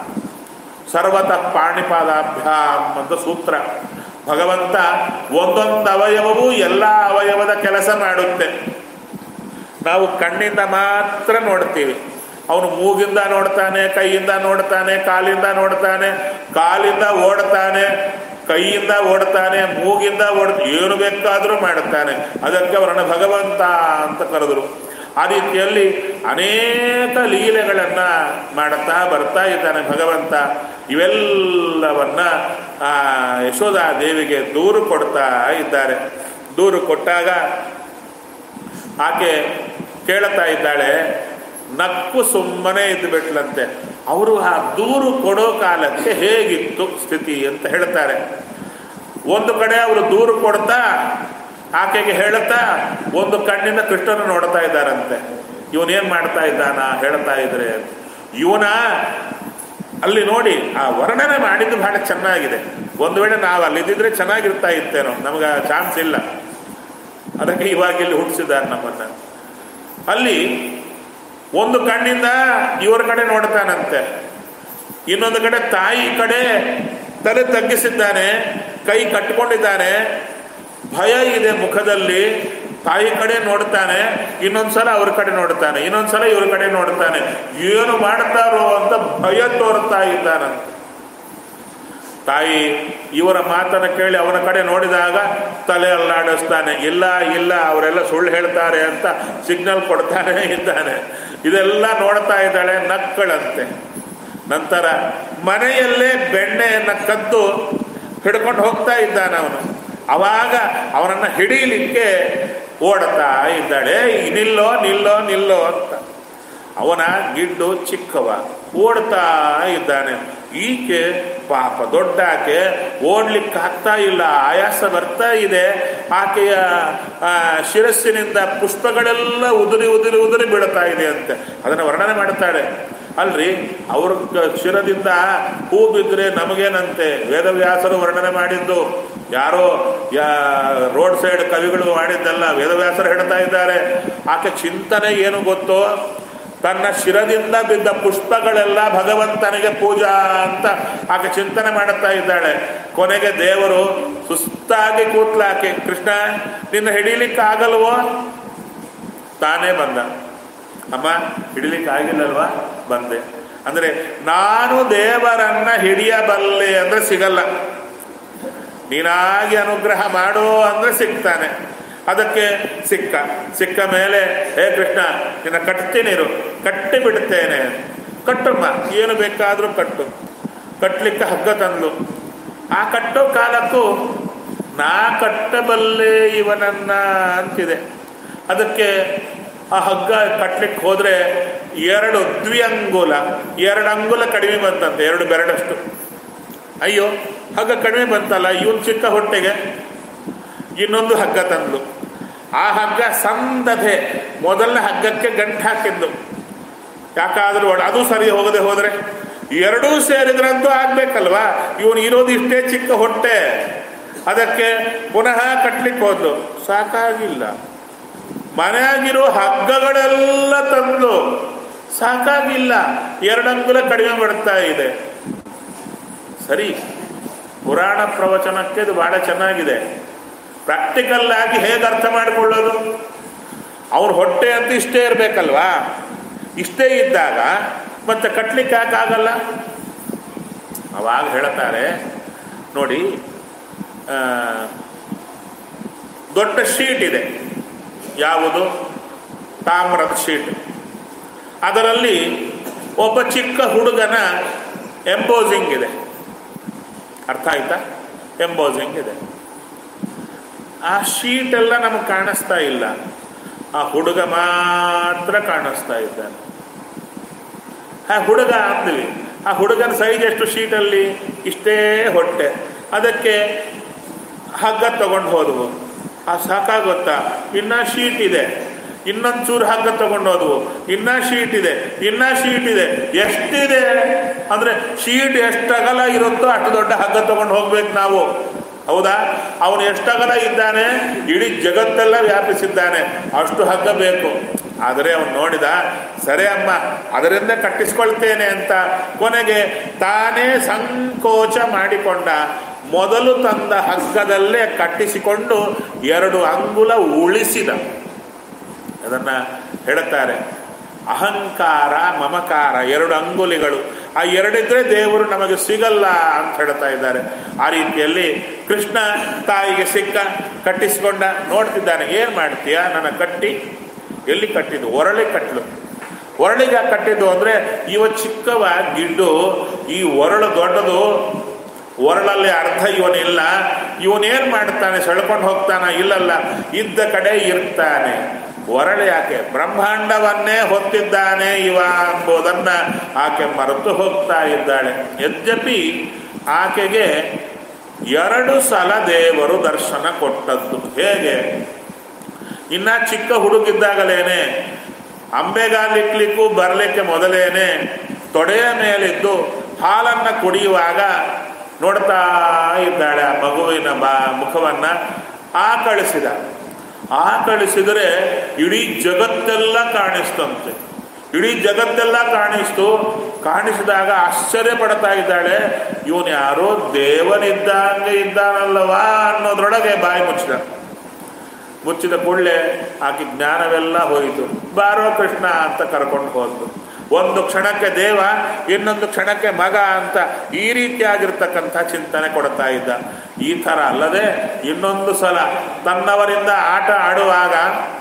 A: ಸರ್ವತಃ ಪಾಣಿಪಾದಾಭ್ಯಾಮ್ ಅಂತ ಸೂತ್ರ ಭಗವಂತ ಒಂದೊಂದು ಅವಯವವೂ ಎಲ್ಲ ಅವಯವದ ಕೆಲಸ ಮಾಡುತ್ತೆ ನಾವು ಕಣ್ಣಿಂದ ಮಾತ್ರ ನೋಡ್ತೀವಿ ಅವನು ಮೂಗಿಂದ ನೋಡ್ತಾನೆ ಕೈಯಿಂದ ನೋಡ್ತಾನೆ ಕಾಲಿಂದ ನೋಡ್ತಾನೆ ಕಾಲಿಂದ ಓಡ್ತಾನೆ ಕೈಯಿಂದ ಓಡ್ತಾನೆ ಮೂಗಿಂದ ಓಡ್ ಏನು ಬೇಕಾದರೂ ಮಾಡುತ್ತಾನೆ ಅದಕ್ಕೆ ಅವರನ್ನು ಭಗವಂತ ಅಂತ ಕರೆದರು ಆ ರೀತಿಯಲ್ಲಿ ಅನೇಕ ಲೀಲೆಗಳನ್ನ ಮಾಡುತ್ತಾ ಬರ್ತಾ ಇದ್ದಾನೆ ಭಗವಂತ ಇವೆಲ್ಲವನ್ನ ಆ ಯಶೋಧಾ ದೇವಿಗೆ ದೂರು ಕೊಡ್ತಾ ಇದ್ದಾರೆ ದೂರು ಕೊಟ್ಟಾಗ ಆಕೆ ಕೇಳುತ್ತಾ ಇದ್ದಾಳೆ ನಕ್ಕು ಸುಮ್ಮನೆ ಇದ್ದು ಬಿಟ್ಲಂತೆ ಅವರು ಆ ದೂರು ಕೊಡೋ ಕಾಲಕ್ಕೆ ಹೇಗಿತ್ತು ಸ್ಥಿತಿ ಅಂತ ಹೇಳ್ತಾರೆ ಒಂದು ಕಡೆ ಅವರು ದೂರು ಕೊಡ್ತಾ ಆಕೆಗೆ ಹೇಳುತ್ತಾ ಒಂದು ಕಣ್ಣಿಂದ ಕೃಷ್ಣನ ನೋಡ್ತಾ ಇದ್ದಾರಂತೆ ಇವನೇನ್ ಮಾಡ್ತಾ ಇದ್ದಾನ ಹೇಳ್ತಾ ಇದ್ರೆ ಇವನ ಅಲ್ಲಿ ನೋಡಿ ಆ ವರ್ಣನೆ ಮಾಡಿದ್ದು ಬಹಳ ಚೆನ್ನಾಗಿದೆ ಒಂದು ವೇಳೆ ನಾವು ಅಲ್ಲಿದ್ದಿದ್ರೆ ಚೆನ್ನಾಗಿರ್ತಾ ಇತ್ತೇನೋ ನಮ್ಗೆ ಚಾನ್ಸ್ ಇಲ್ಲ ಅದಕ್ಕೆ ಇವಾಗ ಇಲ್ಲಿ ಹುಟ್ಟಿಸಿದ್ದಾರೆ ನಮ್ಮನ್ನ ಅಲ್ಲಿ ಒಂದು ಕಣ್ಣಿಂದ ಇವರ ಕಡೆ ನೋಡ್ತಾನಂತೆ ಇನ್ನೊಂದು ಕಡೆ ತಾಯಿ ಕಡೆ ತಲೆ ತಗ್ಗಿಸಿದ್ದಾನೆ ಕೈ ಕಟ್ಟಿಕೊಂಡಿದ್ದಾನೆ ಭಯ ಇದೆ ಮುಖದಲ್ಲಿ ತಾಯಿ ಕಡೆ ನೋಡ್ತಾನೆ ಇನ್ನೊಂದ್ಸಲ ಅವ್ರ ಕಡೆ ನೋಡ್ತಾನೆ ಇನ್ನೊಂದ್ಸಲ ಇವ್ರ ಕಡೆ ನೋಡ್ತಾನೆ ಏನು ಮಾಡ್ತಾರೋ ಅಂತ ಭಯ ತೋರ್ತಾ ಇದ್ದಾನಂತೆ ತಾಯಿ ಇವರ ಮಾತನ್ನು ಕೇಳಿ ಅವನ ಕಡೆ ನೋಡಿದಾಗ ತಲೆ ಅಲ್ಲಾಡಿಸ್ತಾನೆ ಇಲ್ಲ ಇಲ್ಲ ಅವರೆಲ್ಲ ಸುಳ್ಳು ಹೇಳ್ತಾರೆ ಅಂತ ಸಿಗ್ನಲ್ ಕೊಡ್ತಾನೆ ಇದ್ದಾನೆ ಇದೆಲ್ಲ ನೋಡ್ತಾ ಇದ್ದಾಳೆ ನಕ್ಕಳಂತೆ ನಂತರ ಮನೆಯಲ್ಲೇ ಬೆಣ್ಣೆಯನ್ನು ಕದ್ದು ಹಿಡ್ಕೊಂಡು ಹೋಗ್ತಾ ಇದ್ದಾನೆ ಅವನು ಅವಾಗ ಅವನನ್ನು ಹಿಡೀಲಿಕ್ಕೆ ಓಡ್ತಾ ಇದ್ದಾಳೆ ನಿಲ್ಲೋ ನಿಲ್ಲೋ ನಿಲ್ಲೋ ಅಂತ ಅವನ ಗಿಡ್ಡು ಚಿಕ್ಕವ ಓಡ್ತಾ ಇದ್ದಾನೆ ಈಕೆ ಪಾಪ ದೊಡ್ಡ ಆಕೆ ಓಡ್ಲಿಕ್ಕೆ ಆಗ್ತಾ ಇಲ್ಲ ಆಯಾಸ ಬರ್ತಾ ಇದೆ ಆಕೆಯ ಆ, ಶಿರಸ್ಸಿನಿಂದ ಪುಷ್ಪಗಳೆಲ್ಲ ಉದುರಿ ಉದುರಿ ಉದುರಿ ಬೀಳ್ತಾ ಇದೆ ಅಂತೆ ಅದನ್ನು ವರ್ಣನೆ ಮಾಡ್ತಾಳೆ ಅಲ್ರಿ ಅವ್ರ ಕ- ಶಿರದಿಂದ ಹೂ ಬಿದ್ದರೆ ನಮಗೇನಂತೆ ವೇದವ್ಯಾಸರು ವರ್ಣನೆ ಮಾಡಿದ್ದು ಯಾರೋ ಯಾ ರೋಡ್ ಸೈಡ್ ಕವಿಗಳು ಮಾಡಿದ್ದಲ್ಲ ವೇದವ್ಯಾಸರು ಹೇಳ್ತಾ ಇದ್ದಾರೆ ಆಕೆ ಚಿಂತನೆ ಏನು ಗೊತ್ತೋ ತನ್ನ ಶಿರದಿಂದ ಬಿದ್ದ ಪುಷ್ಪಗಳೆಲ್ಲ ಭಗವಂತನಿಗೆ ಪೂಜಾ ಅಂತ ಆಕೆ ಚಿಂತನೆ ಮಾಡುತ್ತಾ ಇದ್ದಾಳೆ ಕೊನೆಗೆ ದೇವರು ಸುಸ್ತಾಗಿ ಕೂತ್ಲಾಕೆ ಕೃಷ್ಣ ನಿನ್ನ ಹಿಡೀಲಿಕ್ಕೆ ಆಗಲ್ವೋ ತಾನೇ ಬಂದ ಅಮ್ಮ ಹಿಡಿಲಿಕ್ಕೆ ಆಗಿಲ್ಲಲ್ವಾ ಬಂದೆ ಅಂದ್ರೆ ನಾನು ದೇವರನ್ನ ಹಿಡಿಯಬಲ್ಲೆ ಅಂದ್ರೆ ಸಿಗಲ್ಲ ನೀನಾಗಿ ಅನುಗ್ರಹ ಮಾಡೋ ಅಂದ್ರೆ ಸಿಗ್ತಾನೆ ಅದಕ್ಕೆ ಸಿಕ್ಕ ಸಿಕ್ಕ ಮೇಲೆ ಹೇ ಕೃಷ್ಣ ನಿನ್ನ ಕಟ್ತೀನಿರು ಕಟ್ಟಿ ಬಿಡುತ್ತೇನೆ ಕಟ್ಟಮ್ಮ ಏನು ಬೇಕಾದರೂ ಕಟ್ಟು ಕಟ್ಟಲಿಕ್ಕೆ ಹಗ್ಗ ತಂದ್ಲು ಆ ಕಟ್ಟೋ ಕಾಲಕ್ಕೂ ನಾ ಕಟ್ಟಬಲ್ಲೆ ಇವನನ್ನ ಅಂತಿದೆ ಅದಕ್ಕೆ ಆ ಹಗ್ಗ ಕಟ್ಲಿಕ್ಕೆ ಹೋದ್ರೆ ಎರಡು ದ್ವಿಅಂಗುಲ ಎರಡು ಅಂಗುಲ ಕಡಿಮೆ ಬಂತಂತೆ ಎರಡು ಬೆರಡಷ್ಟು ಅಯ್ಯೋ ಹಗ್ಗ ಕಡಿಮೆ ಬಂತಲ್ಲ ಇವನ್ ಚಿಕ್ಕ ಹೊಟ್ಟೆಗೆ ಇನ್ನೊಂದು ಹಗ್ಗ ತಂದ್ಲು ಆ ಹಗ್ಗ ಸಂದಧೆ ಮೊದಲನೇ ಹಗ್ಗಕ್ಕೆ ಗಂಟು ಹಾಕಿದ್ದು ಯಾಕಾದ್ರೂ ಒಳ ಅದು ಸರಿ ಹೋಗದೆ ಹೋದ್ರೆ ಎರಡೂ ಸೇರಿದ್ರಂತೂ ಆಗ್ಬೇಕಲ್ವಾ ಇವನು ಇರೋದು ಇಷ್ಟೇ ಚಿಕ್ಕ ಹೊಟ್ಟೆ ಅದಕ್ಕೆ ಪುನಃ ಕಟ್ಲಿಕ್ಕೆ ಹೋದ್ಲು ಸಾಕಾಗಿಲ್ಲ ಮನೆಯಾಗಿರೋ ಹಗ್ಗಗಳೆಲ್ಲ ತಂದು ಸಾಕಾಗಿಲ್ಲ ಎರಡಂಗುಲ ಕಡಿಮೆ ಮಾಡ್ತಾ ಇದೆ ಸರಿ ಪುರಾಣ ಪ್ರವಚನಕ್ಕೆ ಇದು ಬಹಳ ಚೆನ್ನಾಗಿದೆ ಪ್ರಾಕ್ಟಿಕಲ್ ಆಗಿ ಹೇಗೆ ಅರ್ಥ ಮಾಡಿಕೊಳ್ಳೋದು ಅವ್ರ ಹೊಟ್ಟೆ ಅಂತ ಇಷ್ಟೇ ಇರಬೇಕಲ್ವಾ ಇಷ್ಟೇ ಇದ್ದಾಗ ಮತ್ತೆ ಕಟ್ಲಿಕ್ಕೆ ಯಾಕಾಗಲ್ಲ ಅವಾಗ ಹೇಳ್ತಾರೆ ನೋಡಿ ಆ, ದೊಡ್ಡ ಶೀಟ್ ಇದೆ ಯಾವುದು ತಾಮ್ರದ ಶೀಟ್ ಅದರಲ್ಲಿ ಒಬ್ಬ ಚಿಕ್ಕ ಹುಡುಗನ ಎಂಬೋಸಿಂಗ್ ಇದೆ ಅರ್ಥ ಆಯ್ತಾ ಎಂಬೋಸಿಂಗ್ ಇದೆ ಆ ಶೀಟ್ ಎಲ್ಲ ನಮಗೆ ಕಾಣಿಸ್ತಾ ಇಲ್ಲ ಆ ಹುಡುಗ ಮಾತ್ರ ಕಾಣಿಸ್ತಾ ಇದ್ದಾನೆ ಆ ಹುಡುಗ ಅಂದ್ವಿ ಆ ಹುಡುಗನ ಸೈಜ್ ಎಷ್ಟು ಶೀಟಲ್ಲಿ ಇಷ್ಟೇ ಹೊಟ್ಟೆ ಅದಕ್ಕೆ ಹಗ್ಗ ತಗೊಂಡು ಹೋದವು ಆ ಸಾಕಾಗುತ್ತಾ ಇನ್ನ ಶೀಟ್ ಇದೆ ಇನ್ನೊಂದು ಚೂರು ಹಗ್ಗ ತಗೊಂಡು ಹೋದವು ಇನ್ನ ಶೀಟ್ ಇದೆ ಇನ್ನ ಶೀಟ್ ಇದೆ ಎಷ್ಟಿದೆ ಅಂದ್ರೆ ಶೀಟ್ ಎಷ್ಟು ಅಗಲ ಇರುತ್ತೋ ಅಷ್ಟು ದೊಡ್ಡ ಹಗ್ಗ ತಗೊಂಡು ಹೋಗ್ಬೇಕು ನಾವು ಹೌದಾ ಅವನು ಎಷ್ಟಗಲ ಇದ್ದಾನೆ ಇಡೀ ಜಗತ್ತೆಲ್ಲ ವ್ಯಾಪಿಸಿದ್ದಾನೆ ಅಷ್ಟು ಹಗ್ಗ ಬೇಕು ಆದರೆ ಅವನು ನೋಡಿದ ಸರಿ ಅಮ್ಮ ಅದರಿಂದ ಕಟ್ಟಿಸ್ಕೊಳ್ತೇನೆ ಅಂತ ಕೊನೆಗೆ ತಾನೇ ಸಂಕೋಚ ಮಾಡಿಕೊಂಡ ಮೊದಲು ತಂದ ಹಗ್ಗದಲ್ಲೇ ಕಟ್ಟಿಸಿಕೊಂಡು ಎರಡು ಅಂಗುಲ ಉಳಿಸಿದ ಅದನ್ನ ಹೇಳುತ್ತಾರೆ ಅಹಂಕಾರ ಮಮಕಾರ ಎರಡು ಅಂಗುಲಿಗಳು ಆ ಎರಡಿದ್ರೆ ದೇವರು ನಮಗೆ ಸಿಗಲ್ಲ ಅಂತ ಹೇಳ್ತಾ ಇದ್ದಾರೆ ಆ ರೀತಿಯಲ್ಲಿ ಕೃಷ್ಣ ತಾಯಿಗೆ ಸಿಕ್ಕ ಕಟ್ಟಿಸಿಕೊಂಡ ನೋಡ್ತಿದ್ದಾನೆ ಏನ್ ಮಾಡ್ತೀಯ ನನ್ನ ಕಟ್ಟಿ ಎಲ್ಲಿ ಕಟ್ಟಿದ್ದು ಒರಳಿ ಕಟ್ಟಲು ಒರಳಿಗೆ ಕಟ್ಟಿದ್ದು ಅಂದ್ರೆ ಇವ ಚಿಕ್ಕವ ಗಿಡ್ಡು ಈ ಒರಳು ದೊಡ್ಡದು ಒರಳಲ್ಲಿ ಅರ್ಧ ಇವನಿಲ್ಲ ಇವನೇನ್ ಮಾಡ್ತಾನೆ ಸೆಳ್ಕೊಂಡು ಹೋಗ್ತಾನ ಇಲ್ಲಲ್ಲ ಇದ್ದ ಕಡೆ ಇರ್ತಾನೆ ಒರಳು ಯಾಕೆ ಬ್ರಹ್ಮಾಂಡವನ್ನೇ ಹೊತ್ತಿದ್ದಾನೆ ಇವ ಎಂಬುದನ್ನ ಆಕೆ ಮರೆತು ಹೋಗ್ತಾ ಇದ್ದಾಳೆ ಯದ್ಯಪಿ ಆಕೆಗೆ ಎರಡು ಸಲ ದೇವರು ದರ್ಶನ ಕೊಟ್ಟದ್ದು ಹೇಗೆ ಇನ್ನ ಚಿಕ್ಕ ಹುಡುಗಿದ್ದಾಗಲೇನೆ ಅಂಬೆಗಾಲಿಕ್ಲಿಕ್ಕೂ ಬರಲಿಕ್ಕೆ ಮೊದಲೇನೆ ತೊಡೆಯ ಮೇಲಿದ್ದು ಹಾಲನ್ನ ಕುಡಿಯುವಾಗ ನೋಡ್ತಾ ಇದ್ದಾಳೆ ಆ ಮಗುವಿನ ಬಾ ಮುಖವನ್ನ ಆಕಳಿಸಿದ ಆಕಳಿಸಿದರೆ ಇಡೀ ಜಗತ್ತೆಲ್ಲ ಕಾಣಿಸ್ತಂತೆ ಇಡೀ ಜಗತ್ತೆಲ್ಲ ಕಾಣಿಸ್ತು ಕಾಣಿಸಿದಾಗ ಆಶ್ಚರ್ಯ ಪಡ್ತಾ ಇದ್ದಾಳೆ ಇವನು ಯಾರೋ ದೇವನಿದ್ದಂಗೆ ಇದ್ದಾನಲ್ಲವಾ ಅನ್ನೋದ್ರೊಳಗೆ ಬಾಯಿ ಮುಚ್ಚಿದ ಮುಚ್ಚಿದ ಕೂಡಲೇ ಆಕೆ ಜ್ಞಾನವೆಲ್ಲ ಹೋಯಿತು ಬಾರೋ ಕೃಷ್ಣ ಅಂತ ಕರ್ಕೊಂಡು ಹೋದ್ದು ಒಂದು ಕ್ಷಣಕ್ಕೆ ದೇವ ಇನ್ನೊಂದು ಕ್ಷಣಕ್ಕೆ ಮಗ ಅಂತ ಈ ರೀತಿಯಾಗಿರ್ತಕ್ಕಂಥ ಚಿಂತನೆ ಕೊಡ್ತಾ ಇದ್ದ ಈ ಥರ ಅಲ್ಲದೆ ಇನ್ನೊಂದು ಸಲ ತನ್ನವರಿಂದ ಆಟ ಆಡುವಾಗ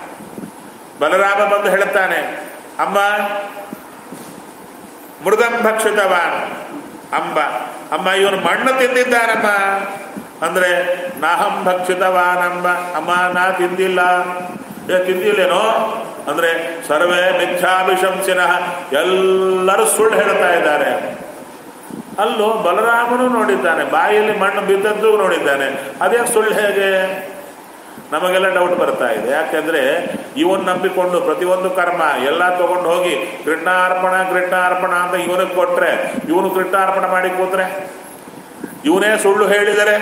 A: ಬಲರಾಮ ಬಂದು ಹೇಳ್ತಾನೆ ಅಮ್ಮ ಮೃಗಂ ಭಕ್ಷಿತವಾನ್ ಅಂಬ ಅಮ್ಮ ಇವನು ಮಣ್ಣು ತಿಂದಿದ್ದಾನಮ್ಮ ಅಂದ್ರೆ ನಾಹಂ ಭಕ್ಷಿತವಾನಂಬ ಅಮ್ಮ ನಾ ತಿಂದಿಲ್ಲ ಏ ತಿಂದಿಲ್ಲೇನೋ ಅಂದ್ರೆ ಸರ್ವೇ ಮಿಥ್ಯಾಭಿಶಂಸಿನ ಎಲ್ಲರೂ ಸುಳ್ಳು ಹೇಳ್ತಾ ಇದ್ದಾರೆ ಅಲ್ಲೂ ಬಲರಾಮನು ನೋಡಿದ್ದಾನೆ ಬಾಯಲ್ಲಿ ಮಣ್ಣು ಬಿದ್ದದ್ದು ನೋಡಿದ್ದಾನೆ ಅದೇ ಸುಳ್ಳು ಹೇಗೆ ನಮಗೆಲ್ಲ ಡೌಟ್ ಬರ್ತಾ ಇದೆ ಯಾಕೆಂದ್ರೆ ಇವನ್ ನಂಬಿಕೊಂಡು ಪ್ರತಿಯೊಂದು ಕರ್ಮ ಎಲ್ಲ ತಗೊಂಡು ಹೋಗಿ ಕೃಷ್ಣಾರ್ಪಣ ಕೃಷ್ಣಾರ್ಪಣ ಅಂತ ಇವನಿಗೆ ಕೊಟ್ರೆ ಇವನು ಕೃಷ್ಣಾರ್ಪಣ ಮಾಡಿ ಕೂತ್ರೆ ಇವನೇ ಸುಳ್ಳು ಹೇಳಿದರೆ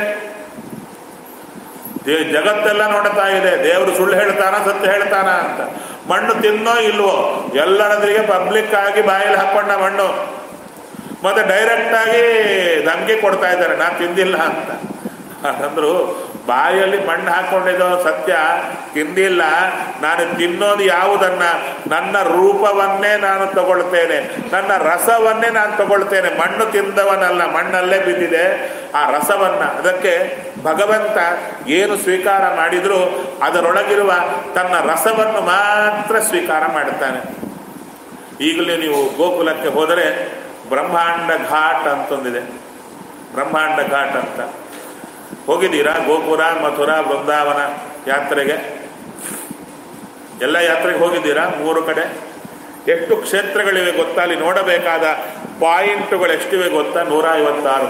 A: ದೇ- ಜಗತ್ತೆಲ್ಲ ನೋಡ್ತಾ ಇದೆ ದೇವರು ಸುಳ್ಳು ಹೇಳ್ತಾನ ಸತ್ಯ ಹೇಳ್ತಾನ ಅಂತ ಮಣ್ಣು ತಿನ್ನೋ ಇಲ್ವೋ ಎಲ್ಲರದ್ರಿಗೆ ಪಬ್ಲಿಕ್ ಆಗಿ ಬಾಯಲ್ಲಿ ಹಾಕೊಂಡ ಮಣ್ಣು ಮತ್ತೆ ಡೈರೆಕ್ಟ್ ಆಗಿ ಧಮ್ಕಿ ಕೊಡ್ತಾ ಇದ್ದಾರೆ ನಾ ತಿಂದಿಲ್ಲ ಅಂತ ಅಂದ್ರು ಬಾಯಲ್ಲಿ ಮಣ್ಣು ಹಾಕೊಂಡಿದ್ದೋ ಸತ್ಯ ತಿಂದಿಲ್ಲ ನಾನು ತಿನ್ನೋದು ಯಾವುದನ್ನ ನನ್ನ ರೂಪವನ್ನೇ ನಾನು ತಗೊಳ್ತೇನೆ ನನ್ನ ರಸವನ್ನೇ ನಾನು ತಗೊಳ್ತೇನೆ ಮಣ್ಣು ತಿಂದವನಲ್ಲ ಮಣ್ಣಲ್ಲೇ ಬಿದ್ದಿದೆ ಆ ರಸವನ್ನ ಅದಕ್ಕೆ ಭಗವಂತ ಏನು ಸ್ವೀಕಾರ ಮಾಡಿದ್ರು ಅದರೊಳಗಿರುವ ತನ್ನ ರಸವನ್ನು ಮಾತ್ರ ಸ್ವೀಕಾರ ಮಾಡುತ್ತಾನೆ ಈಗಲೇ ನೀವು ಗೋಕುಲಕ್ಕೆ ಹೋದರೆ ಬ್ರಹ್ಮಾಂಡ ಘಾಟ್ ಅಂತಂದಿದೆ ಬ್ರಹ್ಮಾಂಡ ಘಾಟ್ ಅಂತ ಹೋಗಿದ್ದೀರಾ ಗೋಪುರ ಮಥುರಾ ವೃಂದಾವನ ಯಾತ್ರೆಗೆ ಎಲ್ಲ ಯಾತ್ರೆಗೆ ಹೋಗಿದ್ದೀರಾ ಮೂರು ಕಡೆ ಎಷ್ಟು ಕ್ಷೇತ್ರಗಳಿವೆ ಗೊತ್ತಾ ಅಲ್ಲಿ ನೋಡಬೇಕಾದ ಪಾಯಿಂಟ್ಗಳು ಎಷ್ಟಿವೆ ಗೊತ್ತಾ ನೂರ ಐವತ್ತಾರು